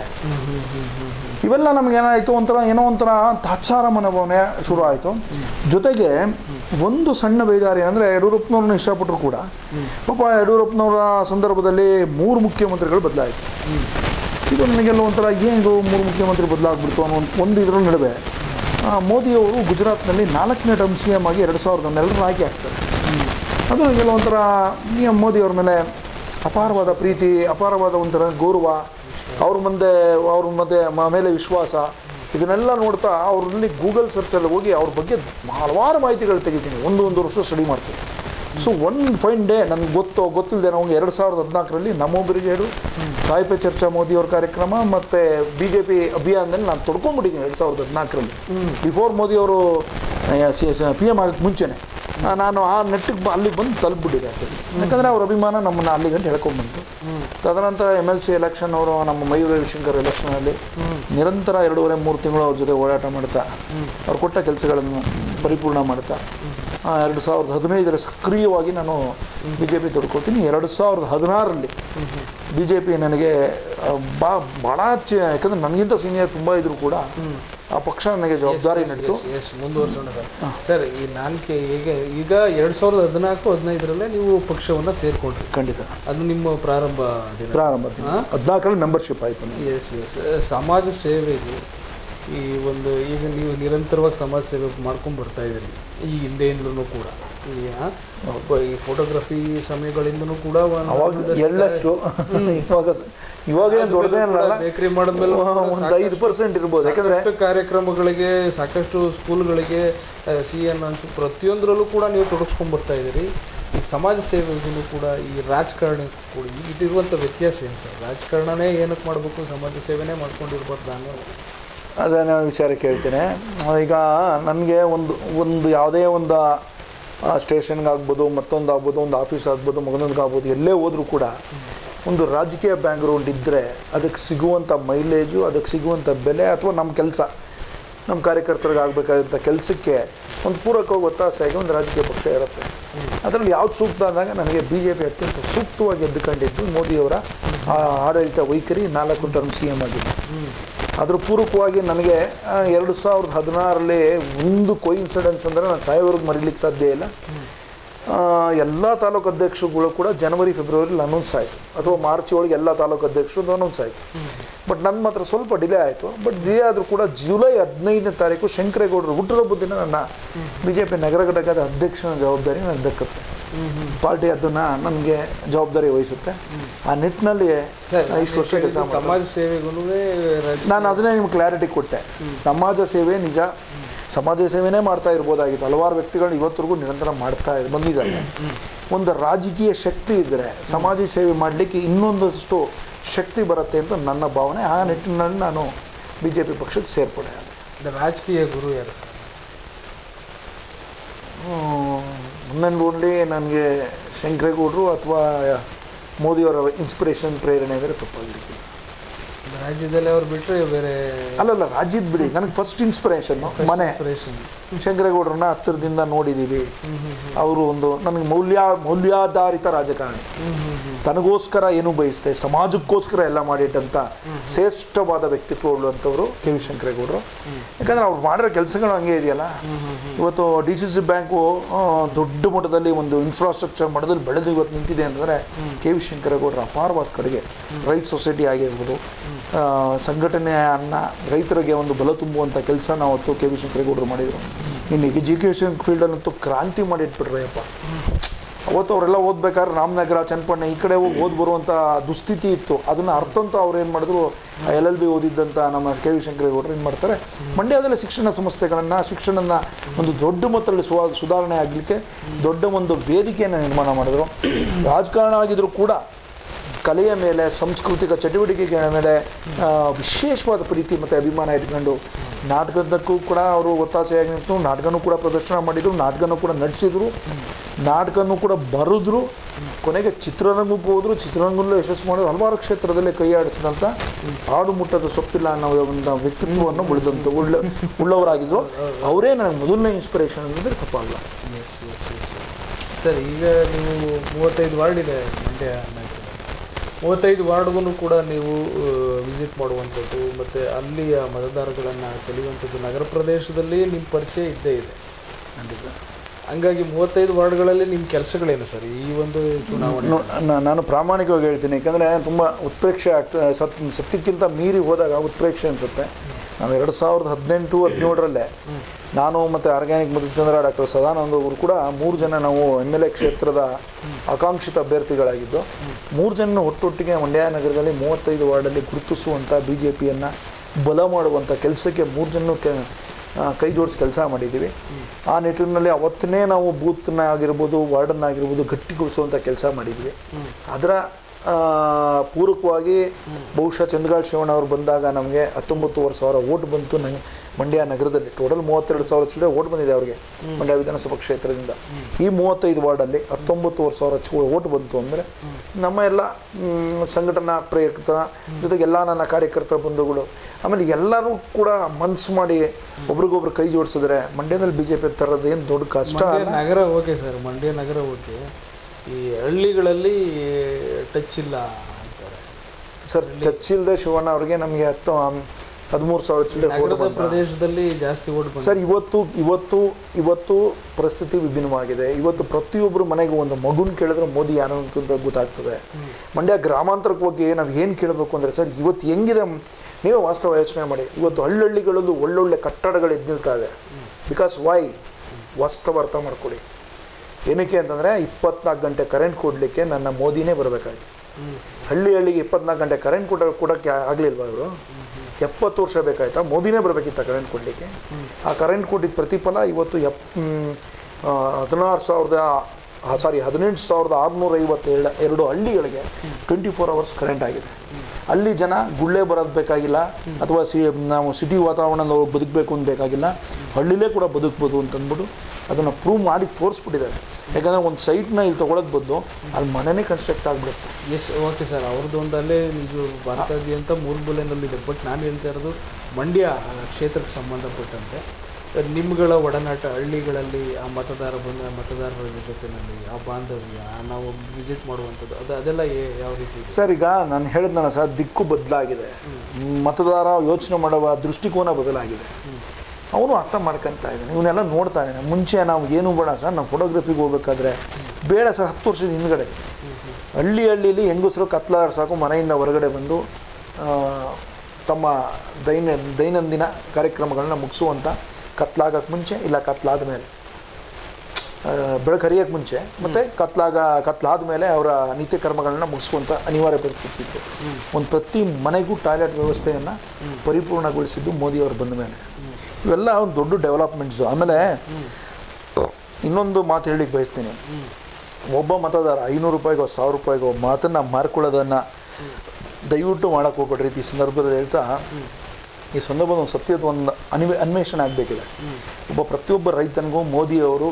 ಇವೆಲ್ಲ ನಮ್ಗೆ ಏನಾಯಿತು ಒಂಥರ ಏನೋ ಒಂಥರ ತಾತ್ಸಾರ ಮನೋಭಾವನೆ ಶುರು ಆಯಿತು ಜೊತೆಗೆ ಒಂದು ಸಣ್ಣ ಬೇಜಾರು ಏನಂದರೆ ಯಡಿಯೂರಪ್ಪನವ್ರನ್ನ ಇಷ್ಟಪಟ್ಟರು ಕೂಡ ಪಾಪ ಯಡಿಯೂರಪ್ಪನವರ ಸಂದರ್ಭದಲ್ಲಿ ಮೂರು ಮುಖ್ಯಮಂತ್ರಿಗಳು ಬದಲಾಯಿತು ಇದು ನನಗೆಲ್ಲ ಒಂಥರ ಏನಿದು ಮೂರು ಮುಖ್ಯಮಂತ್ರಿ ಬದಲಾಗ್ಬಿಡ್ತು ಅನ್ನೋ ಒಂದು- ಒಂದು ಇದರ ನಡುವೆ ಆ, ಮೋದಿಯವರು ಗುಜರಾತ್ನಲ್ಲಿ ನಾಲ್ಕನೇ ಟರ್ಮ್ ಸಿ ಎಮ್ ಆಗಿ ಎರಡು ಸಾವಿರದ ಹನ್ನೆರಡರ ಆಯ್ಕೆ ಆಗ್ತಾರೆ ಅದು ನನಗೆಲ್ಲ ಒಂಥರ ಈ ಮೋದಿಯವ್ರ ಮೇಲೆ ಅಪಾರವಾದ ಪ್ರೀತಿ ಅಪಾರವಾದ ಒಂಥರ ಗೌರವ ಅವ್ರ ಮುಂದೆ ಅವ್ರ ಮಧ್ಯೆ ಮ- ಮೇಲೆ ವಿಶ್ವಾಸ ಇದನ್ನೆಲ್ಲ ನೋಡ್ತಾ ಅವ್ರಲ್ಲಿ ಗೂಗಲ್ ಸರ್ಚಲ್ಲಿ ಹೋಗಿ ಅವ್ರ ಬಗ್ಗೆ ಹಲವಾರು ಮಾಹಿತಿಗಳು ತೆಗಿತೀನಿ ಒಂದು ಒಂದು ವರ್ಷ ಸ್ಟಡಿ ಮಾಡ್ತೀನಿ ಸೊ ಒನ್ ಫೈನ್ ಡೇ ನನಗೆ ಗೊತ್ತೋ ಗೊತ್ತಿಲ್ಲದೆ ನಾವು ಎರಡು ಸಾವಿರದ ಹದಿನಾಲ್ಕರಲ್ಲಿ ನಮೋ ಬ್ರಿಗೇಡು ತಾಯಿ ಪೇ ಚರ್ಚಾ ಮೋದಿ ಅವ್ರ ಕಾರ್ಯಕ್ರಮ ಮತ್ತು ಬಿ ಜೆ ಪಿ ಅಭಿಯಾನದಲ್ಲಿ ನಾನು ತೊಡ್ಕೊಂಡ್ಬಿಟ್ಟಿದ್ದೀನಿ ಎರಡು ಸಾವಿರದ ಹದಿನಾಲ್ಕರಲ್ಲಿ ಬಿಫೋರ್ ಮೋದಿ ಅವರು ಪಿ ಎಮ್ ಆಗಕ್ಕೆ ಮುಂಚೆನೆ ಆ, ನಾನು ಆ ನೆಟ್ಟಿಗೆ ಅಲ್ಲಿಗೆ ಬಂದು ತಲುಪಿಬಿಟ್ಟಿದೆ actually. ಯಾಕಂದರೆ ಅವ್ರ ಅಭಿಮಾನ ನಮ್ಮನ್ನು ಅಲ್ಲಿ ಗಂಟೆ ಹೇಳ್ಕೊಂಡ್ಬಂತು ತದನಂತರ ಎಮ್ ಎಲ್ ಸಿ ಎಲೆಕ್ಷನ್ ಅವರು ನಮ್ಮ ಮಯೂರ ರವಿಶಂಕರ್ ಎಲೆಕ್ಷನಲ್ಲಿ ನಿರಂತರ ಎರಡೂವರೆ ಮೂರು ತಿಂಗಳು ಅವ್ರ ಜೊತೆ ಓಡಾಟ ಮಾಡ್ತಾ ಅವ್ರು ಕೊಟ್ಟ ಕೆಲಸಗಳನ್ನು ಪರಿಪೂರ್ಣ ಮಾಡ್ತಾ ಆ, ಎರಡು ಸಾವಿರದ ಹದಿನೈದರ ಸಕ್ರಿಯವಾಗಿ ನಾನು ಬಿ ಜೆ ಪಿ ತೊಡ್ಕೊಳ್ತೀನಿ ಎರಡು ಸಾವಿರದ ಹದಿನಾರರಲ್ಲಿ ಬಿ ಜೆ ಪಿ ನನಗೆ ಆ, ಬಾ ಭಾಳ ಚ ಯಾಕಂದರೆ ನನಗಿಂತ ಸೀನಿಯರ್ ತುಂಬ ಇದ್ರು ಕೂಡ ಆ ಪಕ್ಷ ನನಗೆ ಜವಾಬ್ದಾರಿ ನಡೆತು ಎಸ್ ಮುಂದುವರ್ಸೋಣ ಸರ್ ಸರ್ ಈ ನಾಲ್ಕೆ ಈಗ ಈಗ ಎರಡ್ ಸಾವಿರದ ಹದಿನಾಲ್ಕು ಹದಿನೈದರಲ್ಲೇ ನೀವು ಪಕ್ಷವನ್ನ ಸೇರ್ಕೊಂಡ್ರಿ ಖಂಡಿತ ಅದು ನಿಮ್ಮ ಪ್ರಾರಂಭ ದಿನ ಪ್ರಾರಂಭ ಹದಿನಾಲ್ಕರಲ್ಲಿ ಮೆಂಬರ್ಶಿಪ್ ಆಯಿತು ನನಗೆ ಎಸ್ ಎಸ್ ಸಮಾಜ ಸೇವೆಗೆ ಈ ಒಂದು ಈಗ ನೀವು ನಿರಂತರವಾಗಿ ಸಮಾಜ ಸೇವೆ ಮಾಡ್ಕೊಂಡು ಬರ್ತಾ ಇದ್ದೀರಿ ಈ ಹಿಂದೆಯಿಂದಲೂ ಕೂಡ ಈ ಆ, ಒಬ್ಬ ಈ ಫೋಟೋಗ್ರಫಿ ಸಮಯಗಳಿಂದನೂ ಕೂಡ ಒಂದು ಅವಾಗ ಎಲ್ಲಷ್ಟು ಇವಾಗ ಇವಾಗ ಏನು ದೊಡ್ಡದೇನಲ್ಲ ಬೇಕರಿ ಮಾಡಿದ್ಮೇಲೆ ಒಂದು ಐದು ಪರ್ಸೆಂಟ್ ಇರ್ಬೋದು ಯಾಕಂದರೆ ಸಾಕಷ್ಟು ಕಾರ್ಯಕ್ರಮಗಳಿಗೆ ಸಾಕಷ್ಟು ಸ್ಕೂಲ್ಗಳಿಗೆ ಸಿ ಎನ್ ಅನ್ಸು ಪ್ರತಿಯೊಂದರಲ್ಲೂ ಕೂಡ ನೀವು ತೊಡಗಿಸ್ಕೊಂಡ್ ಬರ್ತಾ ಇದ್ದೀರಿ ಈಗ ಸಮಾಜ ಸೇವೆಗೂ ಕೂಡ ಈ ರಾಜಕಾರಣಕ್ಕೂ ಕೂಡ ಇದಿರುವಂಥ ವ್ಯತ್ಯಾಸ ಏನು ಸರ್ ರಾಜಕಾರಣನೇ ಏನಕ್ಕೆ ಮಾಡಬೇಕು ಸಮಾಜ ಸೇವೆನೇ ಮಾಡ್ಕೊಂಡಿರ್ಬಾರ್ದು ಅನ್ನೋ ಅದನ್ನು ವಿಚಾರ ಕೇಳ್ತೇನೆ ಈಗ ನನಗೆ ಒಂದು ಒಂದು ಯಾವುದೇ ಒಂದು ಸ್ಟೇಷನ್ಗೆ ಆಗ್ಬೋದು ಮತ್ತೊಂದು ಆಗ್ಬೋದು ಒಂದು ಆಫೀಸ್ ಆಗ್ಬೋದು ಮಗನೊಂದು ಆಗ್ಬೋದು ಎಲ್ಲೇ ಹೋದರೂ ಕೂಡ ಒಂದು ರಾಜಕೀಯ ಬ್ಯಾಕ್ಗ್ರೌಂಡ್ ಇದ್ದರೆ ಅದಕ್ಕೆ ಸಿಗುವಂಥ ಮೈಲೇಜು ಅದಕ್ಕೆ ಸಿಗುವಂಥ ಬೆಲೆ ಅಥವಾ ನಮ್ಮ ಕೆಲಸ ನಮ್ಮ ಕಾರ್ಯಕರ್ತರಿಗೆ ಆಗಬೇಕಾದಂಥ ಕೆಲಸಕ್ಕೆ ಒಂದು ಪೂರಕವಾಗಿ ಒತ್ತಾಸೆಯಾಗಿ ಒಂದು ರಾಜಕೀಯ ಪಕ್ಷ ಇರುತ್ತೆ ಅದರಲ್ಲಿ ಯಾವ್ದು ಸೂಕ್ತ ಅಂದಾಗ ನನಗೆ ಬಿ ಜೆ ಪಿ ಅತ್ಯಂತ ಸೂಕ್ತವಾಗಿ ಎದ್ದುಕೊಂಡಿದ್ದು ಮೋದಿಯವರ ಆ ಆಡಳಿತ ವೈಖರಿ ನಾಲ್ಕು ಟರ್ಮ್ ಸಿ ಎಮ್ ಆಗಿದ್ದು ಅದ್ರ ಪೂರಕವಾಗಿ ನನಗೆ ಆ, ಎರಡು ಸಾವಿರದ ಹದಿನಾರರಲ್ಲಿ ಒಂದು ಕೊಯಿನ್ಸಿಡೆನ್ಸ್ ಅಂದರೆ ನಾನು ಸಾಯೋವರೆಗೂ ಮರೀಲಿಕ್ಕೆ ಸಾಧ್ಯ ಇಲ್ಲ ಎಲ್ಲ ತಾಲೂಕು ಅಧ್ಯಕ್ಷರುಗಳು ಕೂಡ ಜನವರಿ ಫೆಬ್ರವರಿಲಿ ಅನೌನ್ಸ್ ಆಯಿತು ಅಥವಾ ಮಾರ್ಚ್ ಒಳಗೆ ಎಲ್ಲ ತಾಲೂಕು ಅಧ್ಯಕ್ಷರದ್ದು ಅನೌನ್ಸ್ ಆಯಿತು ಬಟ್ ನನ್ನ ಮಾತ್ರ ಸ್ವಲ್ಪ ಡಿಲೇ ಆಯಿತು ಬಟ್ ಡಿಲೇ ಆದರೂ ಕೂಡ ಜುಲೈ ಹದಿನೈದನೇ ತಾರೀಕು ಶಂಕರೇಗೌಡರು ಹುಟ್ಟುಹಬ್ಬದ ದಿನ ನನ್ನ ಬಿ ಜೆ ಪಿ ನಗರ ಘಟಕದ ಅಧ್ಯಕ್ಷನ ಜವಾಬ್ದಾರಿ ನನಗೆ ದಕ್ಕುತ್ತೆ ಪಾರ್ಟಿ ಅದನ್ನು ನನಗೆ ಜವಾಬ್ದಾರಿ ವಹಿಸುತ್ತೆ ಆ ನಿಟ್ಟಿನಲ್ಲಿ ಸರ್ ಇಷ್ಟು ವರ್ಷ ಕೆಲಸ ಸಮಾಜ ಸೇವೆಗೂ ನಾನು ಅದನ್ನೇ ನಿಮ್ಗೆ ಕ್ಲಾರಿಟಿ ಕೊಟ್ಟೆ ಸಮಾಜ ಸೇವೆ ನಿಜ ಸಮಾಜ ಸೇವೆನೇ ಮಾಡ್ತಾ ಇರ್ಬೋದಾಗಿತ್ತು ಹಲವಾರು ವ್ಯಕ್ತಿಗಳು ಇವತ್ತರೆಗೂ ನಿರಂತರ ಮಾಡ್ತಾ ಇರ್- ಬಂದಿದ್ದಾರೆ ಒಂದು ರಾಜಕೀಯ ಶಕ್ತಿ ಇದ್ದರೆ ಸಮಾಜ ಸೇವೆ ಮಾಡಲಿಕ್ಕೆ ಇನ್ನೊಂದಷ್ಟು ಶಕ್ತಿ ಬರುತ್ತೆ ಅಂತ ನನ್ನ ಭಾವನೆ ಆ ನಿಟ್ಟಿನಲ್ಲಿ ನಾನು ಬಿ ಜೆ ಪಿ ಪಕ್ಷಕ್ಕೆ ಸೇರ್ಪಡೆ ಆದೆ. ರಾಜಕೀಯ ಗುರು ಯಾರು ಸರ್ ನನ್ನ ಓನ್ಲಿ ನನಗೆ ಶಂಕರೇಗೌಡರು ಅಥವಾ ಮೋದಿಯವರ ಇನ್ಸ್ಪಿರೇಷನ್ ಪ್ರೇರಣೆ ಅಂದರೆ ತಪ್ಪಾಗಲಿಕ್ಕೆ ರಾಜ್ಯದಲ್ಲಿ ಅವ್ರು ಬಿಟ್ಟರೆ ಬೇರೆ ಅಲ್ಲಲ್ಲ ರಾಜ್ಯದ ಬಿಡಿ ನನಗೆ ಫಸ್ಟ್ ಇನ್ಸ್ಪಿರೇಷನ್ ಮನೆ ಇನ್ಸ್ಪಿರೇಷನ್ ಶಂಕರೇಗೌಡರನ್ನ ಹತ್ತಿರದಿಂದ ನೋಡಿದ್ದೀವಿ ಅವರು ಒಂದು ನನಗೆ ಮೌಲ್ಯ ಮೌಲ್ಯಾಧಾರಿತ ರಾಜಕಾರಣಿ ತನಗೋಸ್ಕರ ಏನು ಬಯಸ್ತೆ ಸಮಾಜಕ್ಕೋಸ್ಕರ ಎಲ್ಲ ಮಾಡಿಟ್ಟಂಥ ಶ್ರೇಷ್ಠವಾದ ವ್ಯಕ್ತಿತ್ವ ಉಳ್ಳುವಂಥವ್ರು ಕೆ ವಿ ಶಂಕರೇಗೌಡರು ಯಾಕಂದ್ರೆ ಅವ್ರು ಮಾಡಿರೋ ಕೆಲಸಗಳು ಹಂಗೆ ಇದೆಯಲ್ಲ ಇವತ್ತು ಡಿ ಸಿ ಸಿ ಬ್ಯಾಂಕು ದೊಡ್ಡ ಮಟ್ಟದಲ್ಲಿ ಒಂದು ಇನ್ಫ್ರಾಸ್ಟ್ರಕ್ಚರ್ ಮಟ್ಟದಲ್ಲಿ ಬೆಳೆದು ಇವತ್ತು ನಿಂತಿದೆ ಅಂತಂದರೆ ಕೆ ವಿ ಶಂಕರೇಗೌಡರ ಅಪಾರವಾದ ಕಡೆಗೆ ರೈತ ಸೊಸೈಟಿ ಆಗಿರ್ಬೋದು ಆ, ಸಂಘಟನೆಯನ್ನ ರೈತರಿಗೆ ಒಂದು ಬಲ ತುಂಬುವಂಥ ಕೆಲಸ ನಾವು ಅವತ್ತು ಕೆ ವಿ ಶಂಕರೇಗೌಡರು ಮಾಡಿದರು ಇನ್ನು ಎಜುಕೇಷನ್ ಫೀಲ್ಡಲ್ಲಂತೂ ಕ್ರಾಂತಿ ಮಾಡಿಟ್ಬಿಟ್ರಯ್ಯಪ್ಪ ಅವತ್ತು ಅವರೆಲ್ಲ ಓದ್ಬೇಕಾದ್ರೆ ರಾಮನಗರ ಚನ್ನಪಟ್ಟಣ ಈ ಕಡೆ ಹೋಗಿ ಓದ್ ಬರುವಂಥ ದುಸ್ಥಿತಿ ಇತ್ತು ಅದನ್ನು ಅರ್ಥಂತ ಅವ್ರು ಏನು ಮಾಡಿದ್ರು ಎಲ್ ಎಲ್ ಬಿ ಓದಿದ್ದಂಥ ನಮ್ಮ ಕೆ ವಿ ಶಂಕರೇಗೌಡರು ಏನು ಮಾಡ್ತಾರೆ ಮಂಡ್ಯದಲ್ಲಿ ಶಿಕ್ಷಣ ಸಂಸ್ಥೆಗಳನ್ನು ಶಿಕ್ಷಣನ ಒಂದು ದೊಡ್ಡ ಮಟ್ಟದಲ್ಲಿ ಸುವಾ ಸುಧಾರಣೆ ಆಗಲಿಕ್ಕೆ ದೊಡ್ಡ ಒಂದು ವೇದಿಕೆಯನ್ನು ನಿರ್ಮಾಣ ಮಾಡಿದ್ರು ರಾಜಕಾರಣ ಆಗಿದ್ರು ಕೂಡ ಕಲೆಯ ಮೇಲೆ ಸಾಂಸ್ಕೃತಿಕ ಚಟುವಟಿಕೆಗಳ ಮೇಲೆ ಆ, ವಿಶೇಷವಾದ ಪ್ರೀತಿ ಮತ್ತು ಅಭಿಮಾನ ಇಟ್ಕೊಂಡು ನಾಟಕದಕ್ಕೂ ಕೂಡ ಅವರು ಒತ್ತಾಸೆಯಾಗಿ ನಿಂತು ನಾಟಕನೂ ಕೂಡ ಪ್ರದರ್ಶನ ಮಾಡಿದರು ನಾಟಕನೂ ಕೂಡ ನಟಿಸಿದರು ನಾಟಕನೂ ಕೂಡ ಬರೆದ್ರು ಕೊನೆಗೆ ಚಿತ್ರರಂಗಕ್ಕೂ ಹೋದ್ರು ಚಿತ್ರರಂಗದಲ್ಲೂ ಯಶಸ್ಸು ಮಾಡಿದ್ರು ಹಲವಾರು ಕ್ಷೇತ್ರದಲ್ಲಿ ಕೈ ಆಡಿಸಿದಂಥ ಆಡು ಮುಟ್ಟದ ಸೊಪ್ಪಿಲ್ಲ ಅನ್ನೋ ಒಂದು ವ್ಯಕ್ತಿತ್ವವನ್ನು ಉಳಿದಂಥ ಉಳ್ಳ ಉಳ್ಳವರಾಗಿದ್ದರು ಅವರೇ ನನಗೆ ಮೊದಲನೇ ಇನ್ಸ್ಪಿರೇಷನ್ ಅಂದರೆ ತಪ್ಪಲ್ಲ ಎಸ್ ಎಸ್ ಎಸ್ ಸರ್ ಈಗ ನೀವು ಮೂವತ್ತೈದು ವಾರ್ಡ್ ಇದೆ ಮಂಡ್ಯ ನಗರದಲ್ಲಿ ಮೂವತ್ತೈದು ವಾರ್ಡ್ಗೂ ಕೂಡ ನೀವು ವಿಸಿಟ್ ಮಾಡುವಂಥದ್ದು ಮತ್ತು ಅಲ್ಲಿಯ ಮತದಾರಗಳನ್ನು ಸೆಳೆಯುವಂಥದ್ದು ನಗರ ಪ್ರದೇಶದಲ್ಲಿ ನಿಮ್ಮ ಪರಿಚಯ ಇದ್ದೇ ಇದೆ ಹಂಗಾಗಿ ಮೂವತ್ತೈದು ವಾರ್ಡ್ಗಳಲ್ಲಿ ನಿಮ್ಮ ಕೆಲಸಗಳೇನು ಸರ್ ಈ ಒಂದು ಚುನಾವಣೆ ನೋ- ನಾ- ನಾನು ಪ್ರಾಮಾಣಿಕವಾಗಿ ಹೇಳ್ತೀನಿ ಯಾಕಂದರೆ ತುಂಬ ಉತ್ಪ್ರೇಕ್ಷೆ ಆಗ್ತಾ ಸತ್ ಸತ್ಯಕ್ಕಿಂತ ಮೀರಿ ಹೋದಾಗ ಉತ್ಪ್ರೇಕ್ಷೆ ಅನಿಸುತ್ತೆ ನಾವು ಎರಡು ಸಾವಿರದ ಹದಿನೆಂಟು ಹದಿನೇಳರಲ್ಲೇ ನಾನು ಮತ್ತು ಆರ್ಗ್ಯಾನಿಕ್ ಮಧುಚಂದ್ರ ಡಾಕ್ಟರ್ ಸದಾನಂದ ಅವರು ಕೂಡ ಮೂರು ಜನ ನಾವು ಎಮ್ ಎಲ್ ಎ ಕ್ಷೇತ್ರದ ಆಕಾಂಕ್ಷಿತ ಅಭ್ಯರ್ಥಿಗಳಾಗಿದ್ದು ಮೂರು ಜನ ಒಟ್ಟೊಟ್ಟಿಗೆ ಮಂಡ್ಯ ನಗರದಲ್ಲಿ ಮೂವತ್ತೈದು ವಾರ್ಡಲ್ಲಿ ಗುರುತಿಸುವಂಥ ಬಿ ಜೆ ಪಿಯನ್ನು ಬಲ ಮಾಡುವಂಥ ಕೆಲಸಕ್ಕೆ ಮೂರು ಜನ ಕೆ ಆ, ಕೈ ಜೋಡಿಸಿ ಕೆಲಸ ಮಾಡಿದ್ದೀವಿ ಆ ನಿಟ್ಟಿನಲ್ಲಿ ಅವತ್ತನೇ ನಾವು ಬೂತ್ನ ಆಗಿರ್ಬೋದು ವಾರ್ಡನ್ನ ಆಗಿರ್ಬೋದು ಗಟ್ಟಿಗೊಳಿಸುವಂಥ ಕೆಲಸ ಮಾಡಿದ್ವಿ ಅದರ ಆ, ಪೂರಕವಾಗಿ ಬಹುಶಃ ಚಂದ್ರಗಾಳ್ ಶಿವಣ್ಣ ಅವರು ಬಂದಾಗ ನಮಗೆ ಹತ್ತೊಂಬತ್ತುವರೆ ಸಾವಿರ ಓಟ್ ಬಂತು ನಂಗೆ ಮಂಡ್ಯ ನಗರದಲ್ಲಿ ಟೋಟಲ್ ಮೂವತ್ತೆರಡು ಸಾವಿರ ಚಿಲ್ಲರೆ ಓಟ್ ಬಂದಿದೆ ಅವರಿಗೆ ಮಂಡ್ಯ ವಿಧಾನಸಭಾ ಕ್ಷೇತ್ರದಿಂದ ಈ ಮೂವತ್ತೈದು ವಾರ್ಡಲ್ಲಿ ಹತ್ತೊಂಬತ್ತುವರೆ ಸಾವಿರ ಚು ಓಟ್ ಬಂತು ಅಂದರೆ ನಮ್ಮ ಎಲ್ಲ ಮ್, ಸಂಘಟನಾ ಪ್ರಯುಕ್ತ ಜೊತೆಗೆ ಎಲ್ಲ ನನ್ನ ಕಾರ್ಯಕರ್ತರ ಬಂಧುಗಳು ಆಮೇಲೆ ಎಲ್ಲರೂ ಕೂಡ ಮನ್ಸು ಮಾಡಿ ಒಬ್ರಿಗೊಬ್ರು ಕೈ ಜೋಡಿಸಿದ್ರೆ ಮಂಡ್ಯದಲ್ಲಿ ಬಿ ಜೆ ಪಿ ತರೋದು ಏನು ದೊಡ್ಡ ಕಷ್ಟ ಮಂಡ್ಯ ಅಲ್ಲ ನಗರ ಓಕೆ ಸರ್ ಮಂಡ್ಯ ನಗರ ಓಕೆ ಈ ಹಳ್ಳಿಗಳಲ್ಲಿ ಟಚ್ ಇಲ್ಲ ಅಂತಾರೆ ಸರ್ ಟಚ್ ಇಲ್ಲದೆ ಶಿವಣ್ಣ ಅವ್ರಿಗೆ ನಮಗೆ ಹತ್ತು ಹದಿಮೂರು ಸಾವಿರ ಚಿಲ್ಲರೆ ಓಟ್ ನಗರದ ಪ್ರದೇಶದಲ್ಲಿ ಜಾಸ್ತಿ ಓಟ್ ಬಂದ ಸರ್ ಇವತ್ತು ಇವತ್ತು ಇವತ್ತು ಪರಿಸ್ಥಿತಿ ವಿಭಿನ್ನವಾಗಿದೆ ಇವತ್ತು ಪ್ರತಿಯೊಬ್ಬರು ಮನೆಗೆ ಒಂದು ಮಗುನ ಕೇಳಿದ್ರೆ ಮೋದಿ ಯಾರು ಅಂತ ಗೊತ್ತಾಗ್ತದೆ ಮಂಡ್ಯ ಗ್ರಾಮಾಂತರಕ್ಕೆ ಹೋಗಿ ನಾವು ಏನು ಕೇಳಬೇಕು ಅಂದರೆ ಸರ್ ಇವತ್ತು ಹೆಂಗಿದೆ ಮ್- ನೀವೇ ವಾಸ್ತವ ಯೋಚನೆ ಮಾಡಿ ಇವತ್ತು ಹಳ್ಳಹಳ್ಳಿಗಳಲ್ಲೂ ಒಳ್ಳೊಳ್ಳೆ ಕಟ್ಟಡಗಳು ಎದ್ದು ನಿಲ್ತಾವೆ ಬಿಕಾಸ್ ವೈ ವಾಸ್ತವ ಅರ್ಥ ಮಾಡ್ಕೊಡಿ ಏನಕ್ಕೆ ಅಂತಂದರೆ ಇಪ್ಪತ್ನಾಲ್ಕು ಗಂಟೆ ಕರೆಂಟ್ ಕೊಡಲಿಕ್ಕೆ ನನ್ನ ಮೋದಿನೇ ಬರಬೇಕಾಯ್ತು ಹಳ್ಳಿ ಹಳ್ಳಿಗೆ ಇಪ್ಪತ್ನಾಲ್ಕು ಗಂಟೆ ಕರೆಂಟ್ ಕೊಡ ಕೊಡೋಕ್ಕೆ ಆಗಲಿಲ್ವಾ ಅವರು ಎಪ್ಪತ್ತು ವರ್ಷ ಬೇಕಾಯ್ತಾ ಮೋದಿನೇ ಬರಬೇಕಿತ್ತ ಕರೆಂಟ್ ಕೊಡಲಿಕ್ಕೆ ಆ ಕರೆಂಟ್ ಕೊಟ್ಟಿದ್ದ ಪ್ರತಿಫಲ ಇವತ್ತು ಎಪ್ ಮ್, ಆ, ಹದಿನಾರು ಸಾವಿರದ ಸಾರಿ ಹದಿನೆಂಟು ಸಾವಿರದ ಆರುನೂರ ಐವತ್ತೇಳು ಎರಡು ಹಳ್ಳಿಗಳಿಗೆ ಟ್ವೆಂಟಿ ಫೋರ್ ಅವರ್ಸ್ ಕರೆಂಟ್ ಆಗಿದೆ ಅಲ್ಲಿ ಜನ ಗುಳ್ಳೆ ಬರೋದು ಬೇಕಾಗಿಲ್ಲ ಅಥವಾ ಸಿ ನಾವು ಸಿಟಿ ವಾತಾವರಣದಲ್ಲಿ ಬದುಕಬೇಕು ಅಂತ ಬೇಕಾಗಿಲ್ಲ ಹಳ್ಳಿಲೇ ಕೂಡ ಬದುಕ್ಬೋದು ಅಂತಂದ್ಬಿಟ್ಟು ಅದನ್ನು ಪ್ರೂವ್ ಮಾಡಿ ತೋರಿಸ್ಬಿಟ್ಟಿದ್ದಾರೆ ಯಾಕಂದರೆ ಒಂದು ಸೈಟ್ನ ಇಲ್ಲಿ ತೊಗೊಳೋದು ಬದಲು ಅಲ್ಲಿ ಮನೆನೇ ಕನ್ಸ್ಟ್ರಕ್ಟ್ ಆಗಿಬಿಡುತ್ತೆ ಎಸ್ ಓಕೆ ಸರ್ ಅವ್ರದ್ದು ಒಂದಲ್ಲೇ ನಿಜ ಭಾರತಾದ್ಯಂತ ಮೂರು ಮೂಲೆಯಲ್ಲಿದೆ ಬಟ್ ನಾನು ಹೇಳ್ತಾ ಇರೋದು ಮಂಡ್ಯ ಆ, ಕ್ಷೇತ್ರಕ್ಕೆ ಸಂಬಂಧಪಟ್ಟಂತೆ ನಿಮ್ಗಳ ಒಡನಾಟ ಹಳ್ಳಿಗಳಲ್ಲಿ ಆ ಮತದಾರ ಬಂದ ಮತದಾರರ ಜೊತೆನಲ್ಲಿ ಆ ಬಾಂಧವ್ಯ ಆ ನಾವು ವಿಸಿಟ್ ಮಾಡುವಂಥದ್ದು ಅದು ಅದೆಲ್ಲ ಏ- ಯಾವ ರೀತಿ ಇದೆ? ಸರ್ ಈಗ ನಾನು ಹೇಳಿದ್ನಲ್ಲ ಸರ್ ದಿಕ್ಕು ಬದಲಾಗಿದೆ ಮತದಾರ ಯೋಚನೆ ಮಾಡುವ ದೃಷ್ಟಿಕೋನ ಬದಲಾಗಿದೆ ಅವನು ಅರ್ಥ ಮಾಡ್ಕೊಂತ ಇದ್ದಾನೆ ಇವನ್ನೆಲ್ಲ ನೋಡ್ತಾ ಇದ್ದಾನೆ ಮುಂಚೆ ನಾವು ಏನು ಬೇಡ ಸರ್ ನಾವು ಫೋಟೋಗ್ರಫಿಗೆ ಹೋಗ್ಬೇಕಾದ್ರೆ ಬೇಡ ಸರ್ ಹತ್ತು ವರ್ಷದ ಹಿಂದ್ಗಡೆ ಹಳ್ಳಿ ಹಳ್ಳಿಲಿ ಹೆಂಗಸರು ಕತ್ಲಾರ ಸಾಕು ಮನೆಯಿಂದ ಹೊರಗಡೆ ಬಂದು ಆ, ತಮ್ಮ ದೈನ ದೈನಂದಿನ ಕಾರ್ಯಕ್ರಮಗಳನ್ನ ಮುಗಿಸುವಂಥ ಕತ್ಲಾಗಕ್ಕೆ ಮುಂಚೆ ಇಲ್ಲ ಕತ್ಲಾದ ಮೇಲೆ ಬೆಳಕು ಹರಿಯೋಕ್ಕೆ ಮುಂಚೆ ಮತ್ತು ಕತ್ಲಾಗ ಕತ್ಲಾದ ಮೇಲೆ ಅವರ ನಿತ್ಯ ಕರ್ಮಗಳನ್ನ ಮುಗಿಸುವಂಥ ಅನಿವಾರ್ಯ ಪರಿಸ್ಥಿತಿ ಇತ್ತು ಒಂದು ಪ್ರತಿ ಮನೆಗೂ ಟಾಯ್ಲೆಟ್ ವ್ಯವಸ್ಥೆಯನ್ನು ಪರಿಪೂರ್ಣಗೊಳಿಸಿದ್ದು ಮೋದಿಯವರು ಬಂದ ಮೇಲೆ ಇವೆಲ್ಲ ಒಂದು ದೊಡ್ಡ ಡೆವಲಪ್ಮೆಂಟ್ಸು ಆಮೇಲೆ ಇನ್ನೊಂದು ಮಾತು ಹೇಳಿಕ್ಕೆ ಬಯಸ್ತೀನಿ ಒಬ್ಬ ಮತದಾರ ಐನೂರು ರೂಪಾಯಿಗೋ ಸಾವಿರ ರೂಪಾಯಿಗೋ ಮಾತನ್ನು ಮಾರ್ಕೊಳ್ಳೋದನ್ನು ದಯವಿಟ್ಟು ಮಾಡೋಕ್ಕೆ ಹೋಗ್ಬೇಡ್ರಿ ಈ ಸಂದರ್ಭದಲ್ಲಿ ಹೇಳ್ತಾ ಈ ಸಂದರ್ಭದ ಒಂದು ಸತ್ಯದ ಒಂದು ಅನ್ವೇ ಅನ್ವೇಷಣೆ ಆಗಬೇಕಿದೆ ಒಬ್ಬ ಪ್ರತಿಯೊಬ್ಬ ರೈತನಿಗೂ ಮೋದಿಯವರು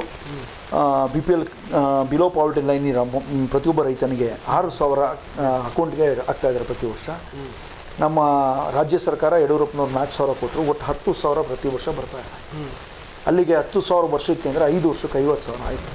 B P L below poverty line ಇರೋ ಮೊ- ಮ್, ಪ್ರತಿಯೊಬ್ಬ ರೈತನಿಗೆ ಆರು ಸಾವಿರ ಅಕೌಂಟ್ಗೆ ಆಗ್ತಾ ಇದ್ದಾರೆ ಪ್ರತಿ ವರ್ಷ ನಮ್ಮ ರಾಜ್ಯ ಸರ್ಕಾರ ಯಡಿಯೂರಪ್ಪನವ್ರು ನಾಲ್ಕು ಸಾವಿರ ಕೊಟ್ಟರು ಒಟ್ಟು ಹತ್ತು ಸಾವಿರ ಪ್ರತಿ ವರ್ಷ ಬರ್ತಾ ಇದೆ ಅಲ್ಲಿಗೆ ಹತ್ತು ಸಾವಿರ ವರ್ಷಕ್ಕೆ ಅಂದರೆ ಐದು ವರ್ಷಕ್ಕೆ ಐವತ್ತು ಸಾವಿರ ಆಯಿತು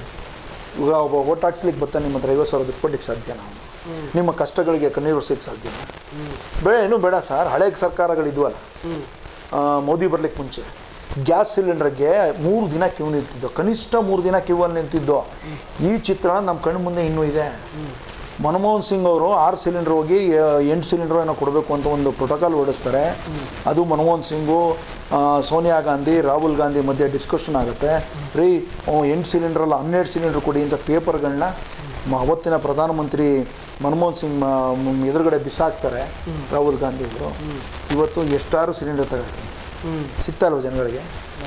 ಇವಾಗ ಒಬ್ಬ ಓಟ್ ಹಾಕ್ಸ್ಲಿಕ್ಕೆ ಬರ್ತಾನೆ ನಿಮ್ಮ ಹತ್ರ ಐವತ್ತು ಸಾವಿರ ದುಡ್ಡು ಕೊಡ್ಲಿಕ್ಕೆ ಸಾಧ್ಯ ನಾವು ನಿಮ್ಮ ಕಷ್ಟಗಳಿಗೆ ಕಣ್ಣೀರು ಒರೆಸಲಿಕ್ಕೆ ಸಾಧ್ಯ ಬೇಡ ಏನೂ ಬೇಡ ಸರ್ ಹಳೆ ಸರ್ಕಾರಗಳಿದ್ವಲ್ಲ ಆ, ಮೋದಿ ಬರ್ಲಿಕ್ಕೆ ಮುಂಚೆ ಗ್ಯಾಸ್ ಸಿಲಿಂಡರ್ಗೆ ಮೂರು ದಿನ ಕ್ಯೂ ನಿಂತಿದ್ದೋ ಕನಿಷ್ಠ ಮೂರು ದಿನ ಕ್ಯೂವಲ್ಲಿ ನಿಂತಿದ್ದೋ ಈ ಚಿತ್ರ ನಮ್ಮ ಕಣ್ಣು ಮುಂದೆ ಇನ್ನೂ ಇದೆ ಮನಮೋಹನ್ ಸಿಂಗ್ ಅವರು ಆರು ಸಿಲಿಂಡರ್ ಹೋಗಿ ಆ, ಎಂಟು ಸಿಲಿಂಡರ್ ಏನೋ ಕೊಡಬೇಕು ಅಂತ ಒಂದು ಪ್ರೋಟೋಕಾಲ್ ಹೊರಡಿಸ್ತಾರೆ ಅದು ಮನಮೋಹನ್ ಸಿಂಗು ಆ, ಸೋನಿಯಾ ಗಾಂಧಿ ರಾಹುಲ್ ಗಾಂಧಿ ಮಧ್ಯೆ ಡಿಸ್ಕಷನ್ ಆಗುತ್ತೆ ರೀ ಅವ್ ಎಂಟು ಸಿಲಿಂಡ್ರಲ್ಲ ಹನ್ನೆರಡು ಸಿಲಿಂಡರ್ ಕೊಡಿ ಅಂತ ಪೇಪರ್ಗಳನ್ನ ಅವತ್ತಿನ ಪ್ರಧಾನಮಂತ್ರಿ ಮನಮೋಹನ್ ಸಿಂಗ್ ಮ- ಮ್- ಎದುರುಗಡೆ ಬಿಸಾಕ್ತಾರೆ ರಾಹುಲ್ ಗಾಂಧಿ ಅವರು ಇವತ್ತು ಎಷ್ಟಾರು ಸಿಲಿಂಡರ್ ತಗೊಂಡ್ರೆ ಸಿಗ್ತಾ ಇಲ್ವ ಜನಗಳಿಗೆ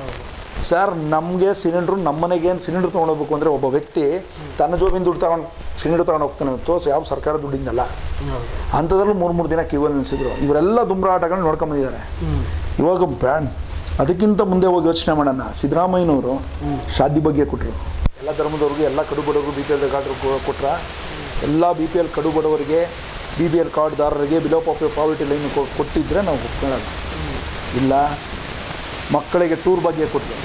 ಸರ್ ನಮಗೆ ಸಿಲಿಂಡ್ರು ನಮ್ಮನೆಗೆ ಸಿಲಿಂಡರ್ ತೊಗೊಂಡೋಗ್ಬೇಕು ಅಂದರೆ ಒಬ್ಬ ವ್ಯಕ್ತಿ ತನ್ನ ಜೋಬಿನ ದುಡ್ಡು ತಗೊಂಡು ಸಿಲಿಂಡರ್ ತಗೊಂಡು ಹೋಗ್ತಾನೆ ಹೊರತು ಯಾವ ಸರ್ಕಾರ ದುಡ್ಡಿಂದಲ್ಲ ಅಂಥದ್ರಲ್ಲೂ ಮೂರು ಮೂರು ದಿನ ಕ್ಯೂವಲ್ಲಿ ನಿಲ್ಲಿಸಿದ್ರು ಇವರೆಲ್ಲ ದುಂಬರಾಟಗಳನ್ನ ನೋಡ್ಕೊಂಬಂದಿದ್ದಾರೆ ಇವಾಗ ಬ್ಯಾನ್ ಅದಕ್ಕಿಂತ ಮುಂದೆ ಹೋಗಿ ಯೋಚನೆ ಮಾಡೋಣ ಸಿದ್ದರಾಮಯ್ಯನವರು ಶಾದಿ ಬಗ್ಗೆ ಕೊಟ್ಟರು ಎಲ್ಲ ಧರ್ಮದವ್ರಿಗೆ ಎಲ್ಲ ಕಡು ಬಡವರು ಬಿ ಪಿ ಎಲ್ ಕಾರ್ಡ್ ಕೊಟ್ರ ಎಲ್ಲ ಬಿ ಪಿ ಎಲ್ ಕಡು ಬಡವರಿಗೆ ಬಿ ಪಿ ಎಲ್ ಕಾರ್ಡ್ದಾರರಿಗೆ ಬಿಲೋ ಪಾಪಿ ಪಾವರ್ಟಿ ಲೈನ್ ಕೊಟ್ಟಿದ್ರೆ ನಾವು ಒಪ್ಕೊಳ್ಳೋಣ ಇಲ್ಲ ಮಕ್ಕಳಿಗೆ ಟೂರ್ ಬಗ್ಗೆ ಕೊಟ್ಟರು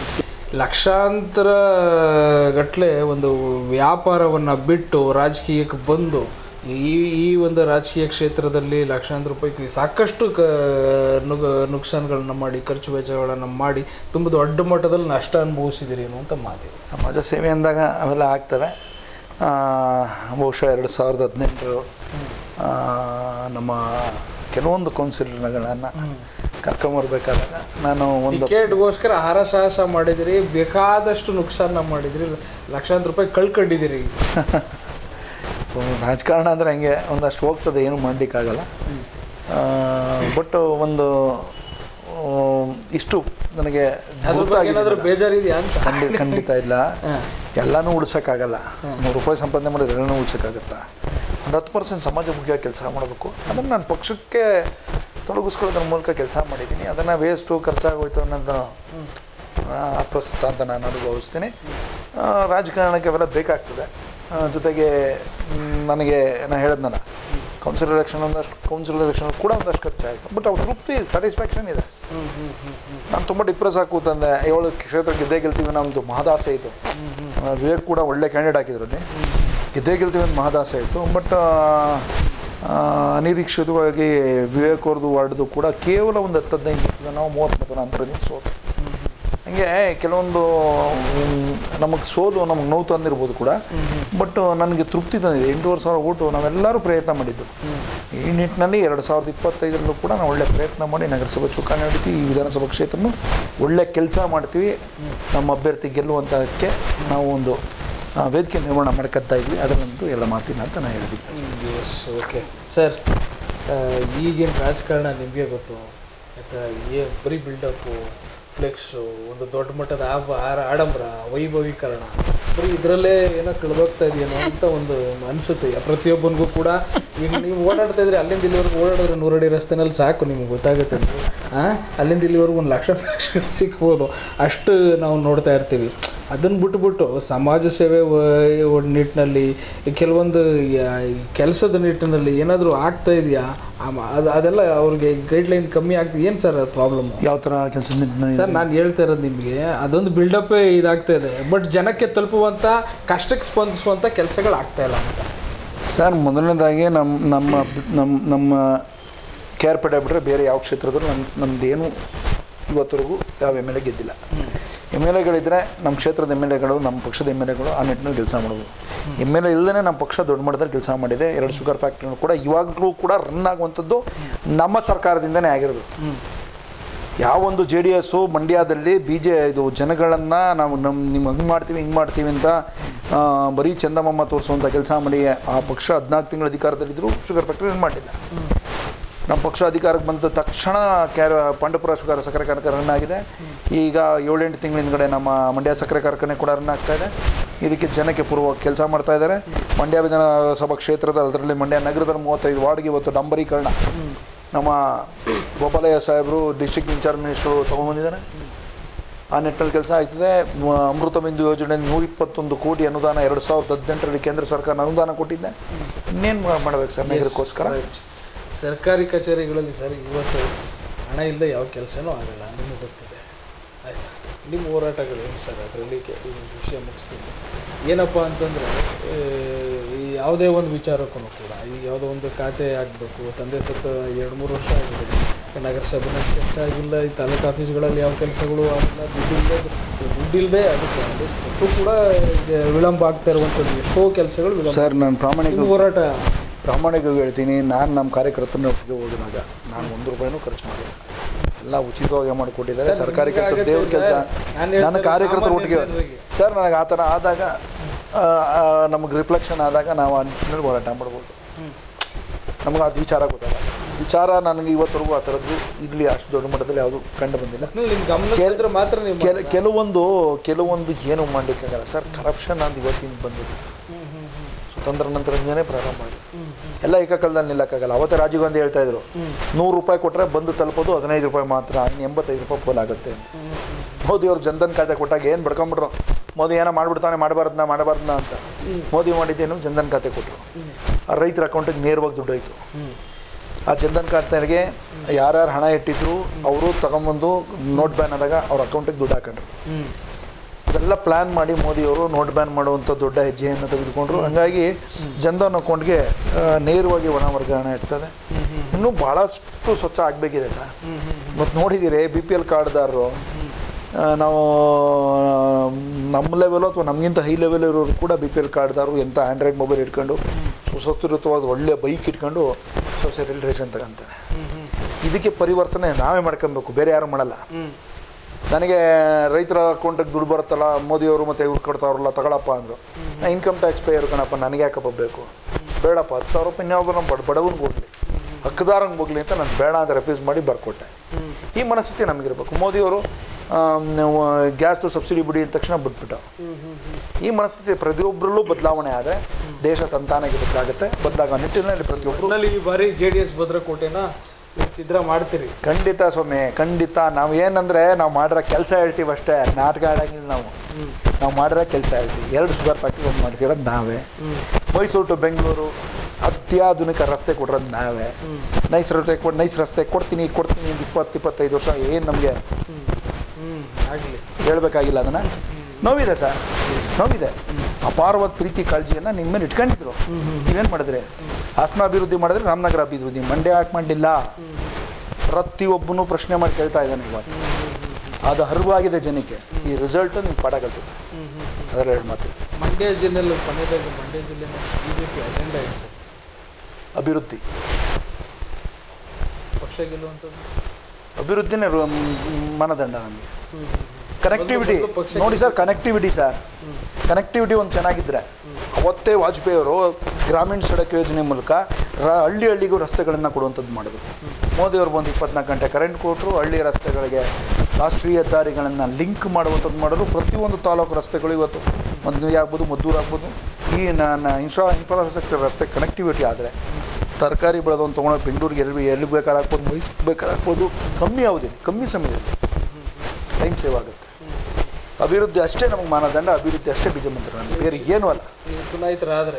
ಲಕ್ಷಾಂತರ ಗಟ್ಟಲೆ ಒಂದು ವ್ಯಾಪಾರವನ್ನು ಬಿಟ್ಟು ರಾಜಕೀಯಕ್ಕೆ ಬಂದು ಈ ಈ ಒಂದು ರಾಜಕೀಯ ಕ್ಷೇತ್ರದಲ್ಲಿ ಲಕ್ಷಾಂತರ ರೂಪಾಯಿ ಸಾಕಷ್ಟು ಕ ನುಗ ನುಕ್ಸಾನ್ಗಳನ್ನ ಮಾಡಿ ಖರ್ಚು ವೆಚ್ಚಗಳನ್ನು ಮಾಡಿ ತುಂಬ ದೊಡ್ಡ ಮಟ್ಟದಲ್ಲಿ ನಷ್ಟ ಅನುಭವಿಸಿದಿರಿ ಅನ್ನುವಂಥ ಮಾತಿದೆ ಸಮಾಜ ಸೇವೆ ಅಂದಾಗ ಅವೆಲ್ಲ ಆಗ್ತವೆ ಆ, ಬಹುಶಃ ಎರಡು ಸಾವಿರದ ಹದಿನೆಂಟರು ಆ, ನಮ್ಮ ಕೆಲವೊಂದು ಕೌನ್ಸಿಲರ್ಗಳನ್ನು ಕರ್ಕೊಂಬರ್ಬೇಕಾದಾಗ ನಾನು ಒಂದು ಟಿಕೆಟ್ಗೋಸ್ಕರ ಹಾರ ಸಾಹಸ ಮಾಡಿದಿರಿ ಬೇಕಾದಷ್ಟು ನುಕ್ಸಾನ ಮಾಡಿದಿರಿ ಲಕ್ಷಾಂತರ ರೂಪಾಯಿ ಕಳ್ಕೊಂಡಿದ್ದೀರಿ ರಾಜಕಾರಣ ಅಂದರೆ ಹಂಗೆ ಒಂದಷ್ಟು ಹೋಗ್ತದೆ ಏನು ಮಾಡಲಿಕ್ಕಾಗಲ್ಲ ಬಟ್ ಒಂದು ಆ, ಇಷ್ಟು ನನಗೆ ಅದ್ರ ಬಗ್ಗೆ ಏನಾದರೂ ಬೇಜಾರಿದೆಯಾ ಅಂತ ಖಂಡಿತ ಖಂಡಿತ ಇಲ್ಲ ಎಲ್ಲನೂ ಉಳ್ಸೋಕ್ಕಾಗಲ್ಲ ನೂರು ರೂಪಾಯಿ ಸಂಪಾದನೆ ಮಾಡಿದ್ರೆ ಎಲ್ಲನೂ ಉಳ್ಸೋಕ್ಕಾಗತ್ತಾ ಒಂದು ಹತ್ತು ಪರ್ಸೆಂಟ್ ಸಮಾಜಮುಖಿಯಾಗಿ ಕೆಲಸ ಮಾಡಬೇಕು ಅದನ್ನು ನಾನು ಪಕ್ಷಕ್ಕೆ ತೊಡಗಿಸ್ಕೊಳ್ಳೋದ್ರ ಮೂಲಕ ಕೆಲಸ ಮಾಡಿದ್ದೀನಿ ಅದನ್ನು ವೇಸ್ಟು ಖರ್ಚಾಗೋಯ್ತು ಅನ್ನೋದು ಆ, ಅಪ್ರಸ್ತುತ ಅಂತ ನಾನು ಅನುಭವಿಸ್ತೀನಿ ಆ, ರಾಜಕಾರಣಕ್ಕೆ ಅವೆಲ್ಲ ಬೇಕಾಗ್ತದೆ ಆ, ಜೊತೆಗೆ ಮ್, ನನಗೆ ನಾನು ಹೇಳಿದ್ನಲ್ಲ ಕೌನ್ಸಿಲ್ ಎಲೆಕ್ಷನ್ ಒಂದಷ್ಟು ಕೌನ್ಸಿಲ್ ಎಲೆಕ್ಷನ್ ಕೂಡ ಒಂದಷ್ಟು ಖರ್ಚಾಯಿತು ಬಟ್ ಅವ್ರ ತೃಪ್ತಿ ಸ್ಯಾಟಿಸ್ಫ್ಯಾಕ್ಷನ್ ಇದೆ ನಾನು ತುಂಬ ಡಿಪ್ರೆಸ್ ಆಗಿ ಕೂತಂದೆ ಏಳು ಕ್ಷೇತ್ರ ಗೆದ್ದೇ ಗೆಲ್ತೀವಿ ನಮ್ಮದು ಮಹದಾಸೆ ಇತ್ತು ಆ, ವಿವೇಕ್ ಕೂಡ ಒಳ್ಳೆ ಕ್ಯಾಂಡಿಡೇಟ್ ಹಾಕಿದ್ರು ಅಲ್ಲಿ ಗೆದ್ದೇ ಗೆಲ್ತೀವಿ ಅಂತ ಮಹದಾಸೆ ಇತ್ತು ಬಟ್ ಅನಿರೀಕ್ಷಿತವಾಗಿ ವಿವೇಕ್ ಅವ್ರದ್ದು ವಾರ್ಡ್ದು ಕೂಡ ಕೇವಲ ಒಂದು ಹತ್ತು ಹದಿನೈದು ಮತದ ನಾವು ಮೂವತ್ತು ಮತದ ಅಂತರದಿಂದ ಸೋತು ಹಂಗೆ ಕೆಲವೊಂದು ನಮಗೆ ಸೋಲು ನಮಗೆ ನೋವು ತಂದಿರ್ಬೋದು ಕೂಡ ಬಟ್ ನನಗೆ ತೃಪ್ತಿ ತಂದಿದೆ ಎಂಟೂವರೆ ಸಾವಿರ ಓಟು ನಾವೆಲ್ಲರೂ ಪ್ರಯತ್ನ ಮಾಡಿದ್ದು ಈ ನಿಟ್ಟಿನಲ್ಲಿ ಎರಡು ಸಾವಿರದ ಇಪ್ಪತ್ತೈದರಲ್ಲೂ ಕೂಡ ನಾವು ಒಳ್ಳೆ ಪ್ರಯತ್ನ ಮಾಡಿ ನಗರಸಭೆ ಚುಕ್ಕಾಣಿ ಹೊಡಿತೀವಿ ಈ ವಿಧಾನಸಭಾ ಕ್ಷೇತ್ರನೂ ಒಳ್ಳೆ ಕೆಲಸ ಮಾಡ್ತೀವಿ ನಮ್ಮ ಅಭ್ಯರ್ಥಿ ಗೆಲ್ಲುವಂತಹಕ್ಕೆ ನಾವು ಒಂದು ಆ, ವೇದಿಕೆ ನಿರ್ಮಾಣ ಮಾಡ್ಕೊತಾ ಇದ್ವಿ ಅದನ್ನಂತೂ ಎಲ್ಲ ಮಾತಿನ ಅಂತ ನಾನು ಹೇಳಿದ್ದೆ ಎಸ್ ಓಕೆ ಸರ್ ಈಗಿನ ರಾಜಕಾರಣ ನಿಮಗೆ ಗೊತ್ತು ಯಾಕೆ ಏ ಬರೀ ಬಿಲ್ಡಪ್ಪು ಫ್ಲೆಕ್ಸು ಒಂದು ದೊಡ್ಡ ಮಟ್ಟದ ಆಬ ಆರ- ಆಡಂಬರ ವೈಭವೀಕರಣ ಬರೀ ಇದರಲ್ಲೇ ಏನೋ ಕಳೆದೋಗ್ತಾ ಇದೆಯೇನೋ ಅಂತ ಒಂದು ಅನಿಸುತ್ತೆ ಪ್ರತಿಯೊಬ್ಬನಿಗೂ ಕೂಡ ಈಗ ನೀವು ಓಡಾಡ್ತಾ ಇದ್ರೆ ಅಲ್ಲಿಂದ ಇಲ್ಲಿವರೆಗೂ ಓಡಾಡಿದ್ರೆ ನೂರಡಿ ರಸ್ತೆನಲ್ಲಿ ಸಾಕು ನಿಮ್ಗೆ ಗೊತ್ತಾಗುತ್ತೆ ಹಾಂ ಅಲ್ಲಿಂದ ಇಲ್ಲಿವರೆಗೂ ಒಂದು ಲಕ್ಷ ಸಿಗ್ಬೋದು ಅಷ್ಟು ನಾವು ನೋಡ್ತಾ ಇರ್ತೀವಿ ಅದನ್ನು ಬಿಟ್ಬಿಟ್ಟು ಸಮಾಜ ಸೇವೆ ವ- ಒಂದ್ ನಿಟ್ಟಿನಲ್ಲಿ ಕೆಲವೊಂದು ಕೆಲಸದ ನಿಟ್ಟಿನಲ್ಲಿ ಏನಾದರೂ ಆಗ್ತಾ ಇದೆಯಾ ಅದು ಅದೆಲ್ಲ ಅವ್ರಿಗೆ ಗೈಡ್ಲೈನ್ ಕಮ್ಮಿ ಆಗ್ತದೆ ಏನು ಸರ್ ಅದು ಪ್ರಾಬ್ಲಮ್ ಯಾವ ಥರ ಕೆಲಸ ಸರ್ ನಾನು ಹೇಳ್ತಾ ಇರೋದು ನಿಮಗೆ ಅದೊಂದು ಬಿಲ್ಡಪ್ಪೇ ಇದಾಗ್ತಾ ಇದೆ ಬಟ್ ಜನಕ್ಕೆ ತಲುಪುವಂಥ ಕಷ್ಟಕ್ಕೆ ಸ್ಪಂದಿಸುವಂಥ ಕೆಲಸಗಳು ಆಗ್ತಾ ಇಲ್ಲ ಅಂತ ಸರ್ ಮೊದಲನೇದಾಗಿ ನಮ್ಮ ನಮ್ಮ ನಮ್ಮ ನಮ್ಮ ಕೆ ಆರ್ ಪೇಟೆ ಬಿಟ್ಟರೆ ಬೇರೆ ಯಾವ ಕ್ಷೇತ್ರದಲ್ಲೂ ನಮ್ಮ ನಮ್ಮದೇನು ಇವತ್ತರೆಗೂ ಯಾವ ಎಮ್ ಎಲ್ ಎ ಗೆದ್ದಿಲ್ಲ ಎಮ್ ಎಲ್ ಎಗಳಿದ್ದರೆ ನಮ್ಮ ಕ್ಷೇತ್ರದ ಎಮ್ ಎಲ್ ಎಗಳು ನಮ್ಮ ಪಕ್ಷದ ಎಮ್ ಎಲ್ ಎಗಳು ಆ ನಿಟ್ಟಿನಲ್ಲಿ ಕೆಲಸ ಮಾಡೋದು ಎಮ್ ಎಲ್ ಎ ಇಲ್ಲದೇ ನಮ್ಮ ಪಕ್ಷ ದೊಡ್ಡ ಮಟ್ಟದಲ್ಲಿ ಕೆಲಸ ಮಾಡಿದೆ ಎರಡು ಶುಗರ್ ಫ್ಯಾಕ್ಟ್ರಿನೂ ಕೂಡ ಇವಾಗಲೂ ಕೂಡ ರನ್ ಆಗುವಂಥದ್ದು ನಮ್ಮ ಸರ್ಕಾರದಿಂದನೇ ಆಗಿರೋದು ಯಾವೊಂದು ಜೆ ಡಿ ಎಸ್ಸು ಮಂಡ್ಯದಲ್ಲಿ ಬಿ ಜೆ ಇದು ಜನಗಳನ್ನು ನಾವು ನಮ್ಮ ನಿಮ್ಮ ಹಂಗೆ ಮಾಡ್ತೀವಿ ಹಿಂಗೆ ಮಾಡ್ತೀವಿ ಅಂತ ಆ, ಬರೀ ಚಂದಮಮ್ಮ ತೋರಿಸುವಂಥ ಕೆಲಸ ಮಾಡಿ ಆ ಪಕ್ಷ ಹದಿನಾಲ್ಕು ತಿಂಗಳ ಅಧಿಕಾರದಲ್ಲಿದ್ದರೂ ಶುಗರ್ ಫ್ಯಾಕ್ಟ್ರಿ ರನ್ ಮಾಡಿಲ್ಲ ನಮ್ಮ ಪಕ್ಷ ಅಧಿಕಾರಕ್ಕೆ ಬಂದ ತಕ್ಷಣ ಕ್ಯಾರ ಪಾಂಡಪುರ ಶುಗರ್ ಸಕ್ಕರೆ ಕಾರ್ಖಾನೆ ರನ್ ಆಗಿದೆ ಈಗ ಏಳೆಂಟು ತಿಂಗಳ ಹಿಂದ್ಗಡೆ ನಮ್ಮ ಮಂಡ್ಯ ಸಕ್ಕರೆ ಕಾರ್ಖಾನೆ ಕೂಡ ರನ್ ಆಗ್ತಾ ಇದೆ ಇದಕ್ಕೆ ಜನಕ್ಕೆ ಪೂರ್ವ ಕೆಲಸ ಮಾಡ್ತಾ ಇದ್ದಾರೆ ಮಂಡ್ಯ ವಿಧಾನಸಭಾ ಕ್ಷೇತ್ರದ ಅದರಲ್ಲಿ ಮಂಡ್ಯ ನಗರದ ಮೂವತ್ತೈದು ವಾರ್ಡ್ಗೆ ಇವತ್ತು ಡಂಬರೀಕರಣ ನಮ್ಮ ಗೋಪಾಲಯ್ಯ ಸಾಹೇಬರು ಡಿಸ್ಟ್ರಿಕ್ಟ್ ಇನ್ಚಾರ್ಜ್ ಮಿನಿಸ್ಟ್ರು ತೊಗೊಂಬಂದಿದ್ದಾರೆ ಆ ನಿಟ್ಟಿನಲ್ಲಿ ಕೆಲಸ ಆಗ್ತದೆ ಮ- ಅಮೃತ ಬಿಂದು ಯೋಜನೆ ನೂರ ಇಪ್ಪತ್ತೊಂದು ಕೋಟಿ ಅನುದಾನ ಎರಡು ಸಾವಿರದ ಹದಿನೆಂಟರಲ್ಲಿ ಕೇಂದ್ರ ಸರ್ಕಾರ ಅನುದಾನ ಕೊಟ್ಟಿದ್ದೆ ಇನ್ನೇನು ಮಾಡಬೇಕು ಸರ್ ನಗರಕ್ಕೋಸ್ಕರ Right. ಸರ್ಕಾರಿ ಕಚೇರಿಗಳಲ್ಲಿ ಸರ್ ಇವತ್ತು ಹಣ ಇಲ್ಲದೆ ಯಾವ ಕೆಲಸನೂ ಆಗಲ್ಲ ನಿಮಗೆ ಗೊತ್ತಿದೆ ಆಯ್ತಾ ನಿಮ್ಮ ಹೋರಾಟಗಳೇನು ಸರ್ ಅದರಲ್ಲಿ ಈ ವಿಷಯ ಮುಗಿಸ್ತೀನಿ ಏನಪ್ಪ ಅಂತಂದರೆ ಈ ಯಾವುದೇ ಒಂದು ವಿಚಾರಕ್ಕೂ ಕೂಡ ಈಗ ಯಾವುದೋ ಒಂದು ಖಾತೆ ಆಗಬೇಕು ತಂದೆ ಸತ್ತ ಎರಡು ಮೂರು ವರ್ಷ ಆಗಿದೆ ನಗರಸಭೆನಲ್ಲಿ ಕೆಲಸ ಆಗಿಲ್ಲ ಈ ತಾಲೂಕು ಆಫೀಸ್ಗಳಲ್ಲಿ ಯಾವ ಕೆಲಸಗಳು ಆಗಿಲ್ಲ ದುಡ್ಡಿಲ್ಲದೆ ದುಡ್ಡಿಲ್ಲದೆ ಅದಕ್ಕೆ ಅದು ಕೊಟ್ಟು ಕೂಡ ಈಗ ವಿಳಂಬ ಆಗ್ತಾ ಇರುವಂಥದ್ದು ಎಷ್ಟೋ ಕೆಲಸಗಳು ವಿಳಂಬ ಸರ್ ನಾನು ಪ್ರಾಮಾಣಿಕ ನಿಮ್ಮ ಹೋರಾಟ ಪ್ರಾಮಾಣಿಕವಾಗಿ ಹೇಳ್ತೀನಿ ನಾನು ನಮ್ಮ ಕಾರ್ಯಕರ್ತನ ಒಟ್ಟಿಗೆ ಹೋಗಿದಾಗ ನಾನು ಒಂದು ರೂಪಾಯಿನೂ ಖರ್ಚು ಮಾಡಿಲ್ಲ ಎಲ್ಲ ಉಚಿತವಾಗಿ ಮಾಡಿಕೊಟ್ಟಿದ್ದಾರೆ ಸರ್, ಸರ್ಕಾರಿ ನಿಮ್ಗೆ ಕೆಲಸ ಆಗತ್ತೆ ದೇವ್ರ ಕೆಲಸ ಸರ್. ನಾನು ಹೇಳ್ತಾ ನನ್ನ ಇರೋದು ಕಾರ್ಯಕರ್ತರ ಸಾಮಾನ್ಯ ಒಟ್ಟಿಗೆ ಜನರಿಗೆ. ಸರ್ ನನಗೆ ಆ ಥರ ಆದಾಗ ಆ, ಆ, ನಮಗೆ ರಿಫ್ಲೆಕ್ಷನ್ ಆದಾಗ ನಾವು ಆ ನಿಟ್ಟಿನಲ್ಲಿ ಹೋರಾಟ ಮಾಡ್ಬೋದು ನಮಗೆ ಅದು ವಿಚಾರ ಗೊತ್ತಾಗ ವಿಚಾರ ನನಗೆ ಇವತ್ತರೆಗೂ ಆ ಥರದ್ದು ಇಲ್ಲಿ ಅಷ್ಟು ದೊಡ್ಡ ಮಟ್ಟದಲ್ಲಿ ಯಾವುದು ಕಂಡು ಬಂದಿಲ್ಲ ನಿಮ್ಮ ಗಮನ ಕೇಳಿದ್ರೆ ಮಾತ್ರ ನೀವು ಕೆಲ ಕೆಲವೊಂದು ಕೆಲವೊಂದು ಏನು ಮಾಡಲಿಕ್ಕಾಗಲ್ಲ ಸರ್ ಕರಪ್ಷನ್ ಅಂತ ಇವತ್ತಿನ ಬಂದಿದೆ ಸ್ವತಂತ್ರ ನಂತರದಿಂದನೇ ಪ್ರಾರಂಭ ಆಗಿದೆ ಎಲ್ಲ ಏಕಕಾಲದಲ್ಲಿ ನಿಲ್ಲಕ್ಕಾಗಲ್ಲ ಅವತ್ತೇ ರಾಜೀವ್ ಗಾಂಧಿ ಹೇಳ್ತಾ ಇದ್ರು ನೂರು ರೂಪಾಯಿ ಕೊಟ್ಟರೆ ಬಂದು ತಲುಪೋದು ಹದಿನೈದು ರೂಪಾಯಿ ಮಾತ್ರ ಇನ್ನು ಎಂಬತ್ತೈದು ರೂಪಾಯಿ ಪೋಲ್ ಆಗುತ್ತೆ ಅಂತ ಮೋದಿ ಅವ್ರು ಜನ್ಧನ್ ಖಾತೆ ಕೊಟ್ಟಾಗ ಏನು ಬಡ್ಕೊಂಬಿಟ್ರು ಮೋದಿ ಏನೋ ಮಾಡ್ಬಿಡ್ತಾನೆ ಮಾಡಬಾರ್ದನ್ನ ಮಾಡಬಾರ್ದನ್ನ ಅಂತ ಮೋದಿ ಮಾಡಿದ್ದೇನು ಜನ್ಧನ್ ಖಾತೆ ಕೊಟ್ಟರು ಆ ರೈತರ ಅಕೌಂಟಿಗೆ ನೇರವಾಗಿ ದುಡ್ಡು ಹೋಯ್ತು ಆ ಜನ್ಧನ್ ಖಾತೆಗೆ ಯಾರ್ಯಾರು ಹಣ ಇಟ್ಟಿದ್ರು ಅವರು ತಗೊಂಬಂದು ನೋಟ್ ಬ್ಯಾನ್ ಆದಾಗ ಅವ್ರ ಅಕೌಂಟಿಗೆ ದುಡ್ಡು ಹಾಕೊಂಡ್ರು ಅದೆಲ್ಲ ಪ್ಲ್ಯಾನ್ ಮಾಡಿ ಮೋದಿಯವರು ನೋಟ್ ಬ್ಯಾನ್ ಮಾಡುವಂಥ ದೊಡ್ಡ ಹೆಜ್ಜೆಯನ್ನು ತೆಗೆದುಕೊಂಡ್ರು ಹಂಗಾಗಿ ಜನ್ಧನ್ ಅಕೌಂಟ್ಗೆ ಆ, ನೇರವಾಗಿ ಹಣ ವರ್ಗಾವಣೆ ಆಗ್ತದೆ ಇನ್ನೂ ಭಾಳಷ್ಟು ಸ್ವಚ್ಛ ಆಗಬೇಕಿದೆ ಸರ್ ಮತ್ತು ನೋಡಿದ್ದೀರಿ ಬಿ ಪಿ ಎಲ್ ಕಾರ್ಡ್ದಾರರು ಆ, ನಾವು ನಮ್ಮ ಲೆವೆಲು ಅಥವಾ ನಮಗಿಂತ ಹೈ ಲೆವೆಲ್ ಇರೋರು ಕೂಡ ಬಿ ಪಿ ಎಲ್ ಕಾರ್ಡ್ದಾರರು ಎಂಥ ಆ್ಯಂಡ್ರಾಯ್ಡ್ ಮೊಬೈಲ್ ಇಟ್ಕೊಂಡು ಸುಸಂಸ್ಕೃತವಾದ ಒಳ್ಳೆ ಬೈಕ್ ಇಟ್ಕೊಂಡು ಸೊಸೈಟಲ್ ರೇಷನ್ ತಗೊಂತಾರೆ ಇದಕ್ಕೆ ಪರಿವರ್ತನೆ ನಾವೇ ಮಾಡ್ಕೊಬೇಕು ಬೇರೆ ಯಾರು ಮಾಡಲ್ಲ ನನಗೆ ರೈತರ ಅಕೌಂಟಿಗೆ ದುಡ್ಡು ಬರುತ್ತಲ್ಲ ಮೋದಿಯವರು ಮತ್ತೆ ಇವ್ರು ಕೊಡ್ತಾವ್ರಲ್ಲ ತಗೊಳಪ್ಪ ಅಂದರು ನಾ ಇನ್ಕಮ್ ಟ್ಯಾಕ್ಸ್ ಪೇಯರ್ ಕಣಪ್ಪ ನನಗೆ ಯಾಕಪ್ಪ ಬೇಕು ಬೇಡಪ್ಪ ಹತ್ತು ಸಾವಿರ ರೂಪಾಯಿ ಇನ್ಯಾವುದೋ ನಮ್ಮ ಬಡ ಬಡವನಿಗೆ ಹೋಗಲಿ ಹಕ್ಕದಾರಂಗೆ ಹೋಗಲಿ ಅಂತ ನಾನು ಬೇಡ ಅಂತ ರೆಫ್ಯೂಸ್ ಮಾಡಿ ಬರ್ಕೊಟ್ಟೆ ಈ ಮನಸ್ಥಿತಿ ನಮಗಿರ್ಬೇಕು ಮೋದಿಯವರು ಗ್ಯಾಸ್ದು ಸಬ್ಸಿಡಿ ಬಿಡಿ ಅಂದ ತಕ್ಷಣ ಬಿಟ್ಬಿಟ್ಟು ಈ ಮನಸ್ಥಿತಿ ಪ್ರತಿಯೊಬ್ಬರಲ್ಲೂ ಬದಲಾವಣೆ ಆದರೆ ದೇಶ ತಂತಾನಾಗಿ ಬದಲಾಗುತ್ತೆ ಬದಲಾಗೋ ನಿಟ್ಟಿನಲ್ಲಿ ಪ್ರತಿಯೊಬ್ಬರು ಒಟ್ನಲ್ಲಿ ಈ ಬಾರಿ ಜೆ ಡಿ ಎಸ್ ಭದ್ರಕೋಟೆನ ನೀವು ಛಿದ್ರ ಮಾಡ್ತೀರಿ ಖಂಡಿತ ಸ್ವಾಮಿ ಖಂಡಿತ ನಾವು ಏನಂದ್ರೆ ನಾವು ಮಾಡಿರೋ ಕೆಲಸ ಹೇಳ್ತೀವಿ ಅಷ್ಟೇ ನಾಟಕ ಆಡಂಗಿಲ್ಲ ನಾವು ನಾವು ಮಾಡಿರೋ ಕೆಲಸ ಹೇಳ್ತೀವಿ ಎರಡು ಶುಗರ್ ಫ್ಯಾಕ್ಟ್ರಿ ಒಂದು ಮಾಡ್ತಿರೋದು ನಾವೇ ಮೈಸೂರು ಟು ಬೆಂಗಳೂರು ಅತ್ಯಾಧುನಿಕ ರಸ್ತೆ ಕೊಟ್ಟಿರೋದು ನಾವೇ ನೈಸ್ ರಸ್ತೆ ಕೊಡ್ ನೈಸ್ ರಸ್ತೆ ಕೊಡ್ತೀನಿ ಕೊಡ್ತೀನಿ ಅಂತ ಇಪ್ಪತ್ತು ಇಪ್ಪತ್ತೈದು ವರ್ಷ ಏನು ನಮಗೆ ಹ್ಞೂ ಆಗಲಿ ಹೇಳ್ಬೇಕಾಗಿಲ್ಲ ಅದನ್ನು ನೋವಿದೆ ಸರ್ ನೋವಿದೆ ಅಪಾರವಾದ ಪ್ರೀತಿ ಕಾಳಜಿಯನ್ನು ನಿಮ್ಮ ಮೇಲೆ ಇಟ್ಕೊಂಡಿದ್ರು ನೀವೇನು ಮಾಡಿದ್ರೆ ಹಾಸನ ಅಭಿವೃದ್ಧಿ ಮಾಡಿದ್ರೆ ರಾಮನಗರ ಅಭಿವೃದ್ಧಿ ಮಂಡ್ಯ ಯಾಕೆ ಮಾಡಲಿಲ್ಲ ಪ್ರತಿಯೊಬ್ಬನೂ ಪ್ರಶ್ನೆ ಮಾಡಿ ಕೇಳ್ತಾ ಇದ್ದಾನೆ ಇವತ್ತು ಅದು ಹರಿವಾಗಿದೆ ಜನಕ್ಕೆ ಈ ರಿಸಲ್ಟ್ ನೀವು ಪಾಠ ಕಲಿಸುತ್ತೆ ಅದರ ಎರಡು ಮಾತು ಮಂಡ್ಯ ಜಿಲ್ಲೆಯಲ್ಲಿ ಕೊನೆಯದಾಗಿ ಮಂಡ್ಯ ಜಿಲ್ಲೆನ ಬಿ ಜೆ ಪಿ ಅಜೆಂಡಾ ಏನು ಸರ್ ಅಭಿವೃದ್ಧಿ ಪಕ್ಷ ಗೆಲ್ಲುವಂಥದ್ದು ಅಭಿವೃದ್ಧಿನೇ ರು- ಮ್, ಮಾನದಂಡ ನಮಗೆ ಹ್ಞೂ ಕನೆಕ್ಟಿವಿಟಿ ಮೊದಲು ಪಕ್ಷ ನೋಡಿ ಸರ್ ಕನೆಕ್ಟಿವಿಟಿ ಸರ್ ಕನೆಕ್ಟಿವಿಟಿ ಒಂದು ಚೆನ್ನಾಗಿದ್ದರೆ ಅವತ್ತೇ ವಾಜಪೇಯಿ ಅವರು ಗ್ರಾಮೀಣ ಸಡಕ್ ಯೋಜನೆ ಮೂಲಕ ರ- ಹಳ್ಳಿ ಹಳ್ಳಿಗೂ ರಸ್ತೆಗಳನ್ನು ಕೊಡುವಂಥದ್ದು ಮಾಡಿದ್ರು ಮೋದಿಯವರು ಬಂದು ಇಪ್ಪತ್ನಾಲ್ಕು ಗಂಟೆ ಕರೆಂಟ್ ಕೊಟ್ಟರು ಹಳ್ಳಿ ರಸ್ತೆಗಳಿಗೆ ರಾಷ್ಟ್ರೀಯ ಹೆದ್ದಾರಿಗಳನ್ನು ಲಿಂಕ್ ಮಾಡುವಂಥದ್ದು ಮಾಡಲು ಪ್ರತಿಯೊಂದು ತಾಲೂಕು ರಸ್ತೆಗಳು ಇವತ್ತು ಮದ್ನೂರು ಆಗ್ಬೋದು ಮದ್ದೂರು ಆಗ್ಬೋದು ಈ ನನ್ನ ಇನ್ಫ್ರಾ ಇನ್ಫ್ರಾಸ್ಟ್ರಕ್ಚರ್ ರಸ್ತೆ ಕನೆಕ್ಟಿವಿಟಿ ಆದರೆ ತರಕಾರಿ ಬೆಳೆದವನು ತೊಗೊಂಡು ಬೆಂಗಳೂರಿಗೆ ಎಲ್ಲಿ ಎಲ್ಲಿ ಬೇಕಾದ್ರೆ ಹಾಕ್ಬೋದು ಮೈಸೂರು ಬೇಕಾದ್ರೆ ಹಾಕ್ಬೋದು ಕಮ್ಮಿ ಅವಧಿಯಲ್ಲಿ ಕಮ್ಮಿ ಸಮಯದಲ್ಲಿ ಟೈಮ್ ಸೇವ್ ಆಗುತ್ತೆ ಅಭಿವೃದ್ಧಿ ಅಷ್ಟೇ ನಮಗೆ ಮಾನದಂಡ ಅಭಿವೃದ್ಧಿ ಅಷ್ಟೇ ಬೀಜ ಮಂತ್ರ ನಮ್ಗೆ ಬೇರೆ ಏನೂ ಅಲ್ಲ ನೀವು ಚುನಾಯಿತರಾದ್ರೆ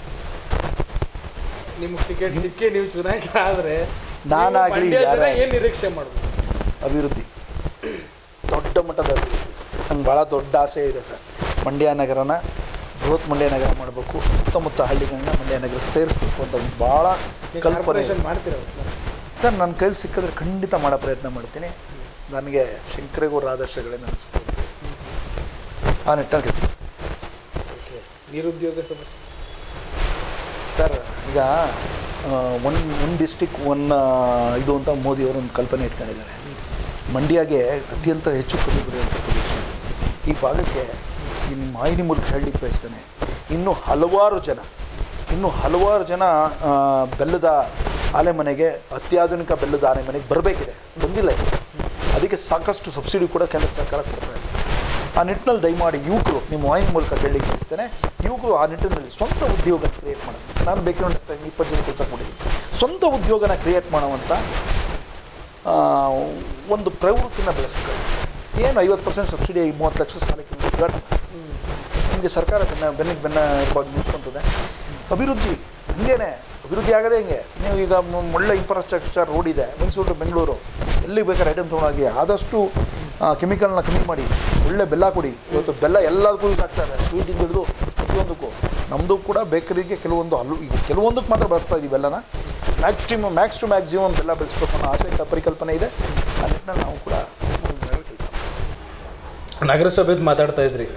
ನಿಮ್ಗೆ ಟಿಕೆಟ್ ಸಿಕ್ಕಿ ನೀವು ಚುನಾಯಿತರಾದ್ರೆ ನಾನಾಗ್ಲಿ ಮಂಡ್ಯ ಜನ ಯಾರೇ ಏನ್ ನಿರೀಕ್ಷೆ ಮಾಡ್ಬೋದು ಅಭಿವೃದ್ಧಿ ದೊಡ್ಡ ಮಟ್ಟದ ಅಭಿವೃದ್ಧಿ ನಂಗೆ ಭಾಳ ದೊಡ್ಡ ಆಸೆ ಇದೆ ಸರ್ ಮಂಡ್ಯ ನಗರನ ಬೃಹತ್ ಮಂಡ್ಯ ನಗರ ಮಾಡಬೇಕು ಸುತ್ತಮುತ್ತ ಹಳ್ಳಿಗಳನ್ನ ಮಂಡ್ಯ ನಗರಕ್ಕೆ ಸೇರಿಸ್ಬೇಕು ಅಂತ ಒಂದು ಭಾಳ ಕಲ್ಪನೆ ಇದೆ. ಕಾರ್ಪೊರೇಷನ್ ಮಾಡ್ತೀರ ಸರ್ ನನ್ನ ಕೈಲಿ ಸಿಕ್ಕಿದ್ರೆ ಖಂಡಿತ ಮಾಡೋ ಪ್ರಯತ್ನ ಮಾಡ್ತೀನಿ ನನಗೆ ಶಂಕರೇಗೌಡರ ಆದರ್ಶಗಳನ್ನ ಅನಿಸ್ಬೋದು ಆ ನಿಟ್ಟಲ್ಲಿ ಕೆಲಸ ಓಕೆ ನಿರುದ್ಯೋಗ ಸಮಸ್ಯೆ ಸರ್ ಈಗ ಒನ್ ಒನ್ ಡಿಸ್ಟಿಕ್ ಒನ್ ಇದು ಅಂತ ಮೋದಿಯವರು ಒಂದು ಕಲ್ಪನೆ ಇಟ್ಕೊಂಡಿದ್ದಾರೆ ಮಂಡ್ಯಗೆ ಅತ್ಯಂತ ಹೆಚ್ಚು ಕಬ್ಬು ಬೆಳೆಯುವಂಥ ಪ್ರದೇಶ ಈ ಭಾಗಕ್ಕೆ ಈ ಮಾಹಿನಿ ಮೂಲಕ ಹೇಳಲಿಕ್ಕೆ ಬಯಸ್ತೇನೆ ಇನ್ನು ಹಲವಾರು ಜನ ಇನ್ನು ಹಲವಾರು ಜನ ಆ, ಬೆಲ್ಲದ ಆಲೆ ಮನೆಗೆ ಅತ್ಯಾಧುನಿಕ ಬೆಲ್ಲದ ಆನೆ ಮನೆಗೆ ಬರಬೇಕಿದೆ ಬಂದಿಲ್ಲ ಇದು. ಅದಕ್ಕೆ ಸಾಕಷ್ಟು ಸಬ್ಸಿಡಿ ಕೂಡ ಕೇಂದ್ರ ಸರ್ಕಾರ ಕೊಡ್ತಾ ಇದೆ ಆ ನಿಟ್ಟಿನಲ್ಲಿ ದಯಮಾಡಿ ಯುವಕರು ನಿಮ್ಮ ವಾಹಿನಿ ಮೂಲಕ ಹೇಳಲಿಕ್ಕೆ ಬಯಸ್ತೇನೆ ಯುವಕರು ಆ ನಿಟ್ಟಿನಲ್ಲಿ ಸ್ವಂತ ಉದ್ಯೋಗ ಕ್ರಿಯೇಟ್ ಮಾಡೋದು ನಾನು ಬೇಕಿರೋ ಇಪ್ಪತ್ತು ಜನ ಕೆಲಸ ಕೊಟ್ಟಿದ್ದೀನಿ ಸ್ವಂತ ಉದ್ಯೋಗನ ಕ್ರಿಯೇಟ್ ಮಾಡುವಂಥ ಆ, ಒಂದು ಪ್ರವೃತ್ತಿನ ಬೆಳೆಸ್ಕೊಳ್ಳಿ ಏನು ಐವತ್ತು ಪರ್ಸೆಂಟ್ ಸಬ್ಸಿಡಿ ಮೂವತ್ತು ಲಕ್ಷ ಸಾಲಕ್ಕೆ ನಿಮ್ಗೆ ಬೇಡ ನಿಮಗೆ ಸರ್ಕಾರ ಬೆನ್ನ ಬೆನ್ನಿಗೆ ಬೆನ್ನ ಇರುವಾಗ ನಿಂತ್ಕೊಂತದೆ ಅಭಿವೃದ್ಧಿ ಹಿಂಗೇನೆ ಅಭಿವೃದ್ಧಿ ಆಗದೆ ಹಿಂಗೆ ನೀವು ಈಗ ಮ- ಒಳ್ಳೆ ಇನ್ಫ್ರಾಸ್ಟ್ರಕ್ಚರ್ ರೋಡ್ ಇದೆ ಮೈಸೂರು to ಬೆಂಗಳೂರು ಎಲ್ಲಿ ಬೇಕಾದ್ರೆ ಐಟಮ್ ತೊಗೊಂಡೋಗಿ ಆದಷ್ಟು ಕೆಮಿಕಲ್ನ ಕಮ್ಮಿ ಮಾಡಿ ಒಳ್ಳೆ ಬೆಲ್ಲ ಕೊಡಿ ಇವತ್ತು ಬೆಲ್ಲ ಎಲ್ಲದಕ್ಕೂ ಯೂಸ್ ಆಗ್ತಾರೆ ಸ್ವೀಟಿಂದ ಹಿಡಿದು ಪ್ರತಿಯೊಂದಕ್ಕೂ ನಮ್ಮದು ಕೂಡ ಬೇಕರಿಗೆ ಕೆಲವೊಂದು ಹಲ್ಲು ಈಗ ಕೆಲವೊಂದಕ್ಕೆ ಮಾತ್ರ ಬಳಸ್ತಾ ಇದೀವಿ ಬೆಲ್ಲನ ಮ್ಯಾಕ್ಸಿಮಮ್ ಮ್ಯಾಕ್ಸ್ ಟು ಮ್ಯಾಕ್ಸಿಮಮ್ ಬೆಲ್ಲ ಬೆಳೆಸ್ಬೇಕು ಅನ್ನೋ ಆಸೆ ಪರಿಕಲ್ಪನೆ ಇದೆ ಆ ನಿಟ್ಟಿನಲ್ಲಿ ನಾವು ಕೂಡ ಕೆಲಸ ನಗರಸಭೆದು ಮಾತಾಡ್ತಾ ಇದ್ರಿ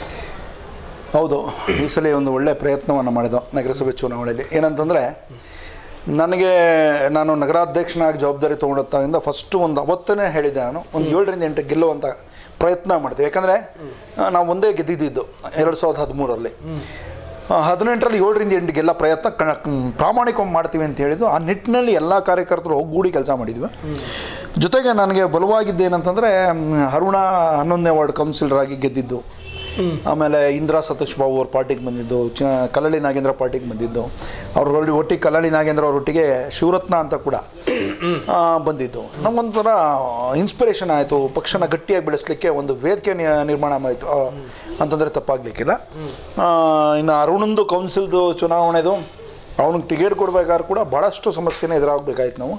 ಹೌದು ಈ ಸಲ ಒಂದು ಒಳ್ಳೆಯ ಪ್ರಯತ್ನವನ್ನು ಮಾಡಿದ್ದು ನಗರಸಭೆ ಚುನಾವಣೆಯಲ್ಲಿ ಏನಂತಂದರೆ ನನಗೆ ನಾನು ನಗರಾಧ್ಯಕ್ಷನಾಗಿ ಜವಾಬ್ದಾರಿ ತೊಗೊಂಡಾಗಿಂದ ಫಸ್ಟು ಒಂದು ಅವತ್ತನೇ ಹೇಳಿದ್ದೆ ನಾನು ಒಂದು ಏಳರಿಂದ ಎಂಟು ಗೆಲ್ಲುವಂಥ ಪ್ರಯತ್ನ ಮಾಡಿದೆ ಯಾಕಂದರೆ ನಾವು ಒಂದೇ ಗೆದ್ದಿದ್ದು ಎರಡು ಸಾವಿರದ ಹದಿಮೂರರಲ್ಲಿ ಹದಿನೆಂಟರಲ್ಲಿ ಏಳರಿಂದ ಎಂಟು ಗೆಲ್ಲ ಪ್ರಯತ್ನ ಕಣ ಪ್ರಾಮಾಣಿಕವಾಗಿ ಮಾಡ್ತೀವಿ ಅಂತ ಹೇಳಿದ್ದು ಆ ನಿಟ್ಟಿನಲ್ಲಿ ಎಲ್ಲ ಕಾರ್ಯಕರ್ತರು ಒಗ್ಗೂಡಿ ಕೆಲಸ ಮಾಡಿದ್ವಿ ಜೊತೆಗೆ ನನಗೆ ಬಲವಾಗಿದ್ದೇನಂತಂದರೆ ಅರುಣ ಹನ್ನೊಂದನೇ ವಾರ್ಡ್ ಕೌನ್ಸಿಲರ್ ಆಗಿ ಗೆದ್ದಿದ್ದು ಆಮೇಲೆ ಇಂದಿರಾ ಸತೀಶ್ ಬಾಬು ಅವ್ರ ಪಾರ್ಟಿಗೆ ಬಂದಿದ್ದು ಚ ಕಲ್ಲಳ್ಳಿ ನಾಗೇಂದ್ರ ಪಾರ್ಟಿಗೆ ಬಂದಿದ್ದು ಅವ್ರ ಒಟ್ಟಿಗೆ ಕಲ್ಲಳ್ಳಿ ನಾಗೇಂದ್ರ ಅವ್ರೊಟ್ಟಿಗೆ ಶಿವರತ್ನ ಅಂತ ಕೂಡ ಆ, ಬಂದಿದ್ದು ನಮಗೊಂಥರ ಇನ್ಸ್ಪಿರೇಷನ್ ಆಯಿತು ಪಕ್ಷನ ಗಟ್ಟಿಯಾಗಿ ಬೆಳೆಸಲಿಕ್ಕೆ ಒಂದು ವೇದಿಕೆ ನಿ- ನಿರ್ಮಾಣ ಆಯಿತು ಆ, ಅಂತಂದರೆ ತಪ್ಪಾಗಲಿಕ್ಕಿಲ್ಲ ಇನ್ನು ಅರುಣಂದು ಕೌನ್ಸಿಲ್ದು ಚುನಾವಣೆದು ಅವನಿಗೆ ಟಿಕೆಟ್ ಕೊಡ್ಬೇಕಾದ್ರೆ ಕೂಡ ಭಾಳಷ್ಟು ಸಮಸ್ಯೆನೇ ಎದುರಾಗಬೇಕಾಯ್ತು ನಾವು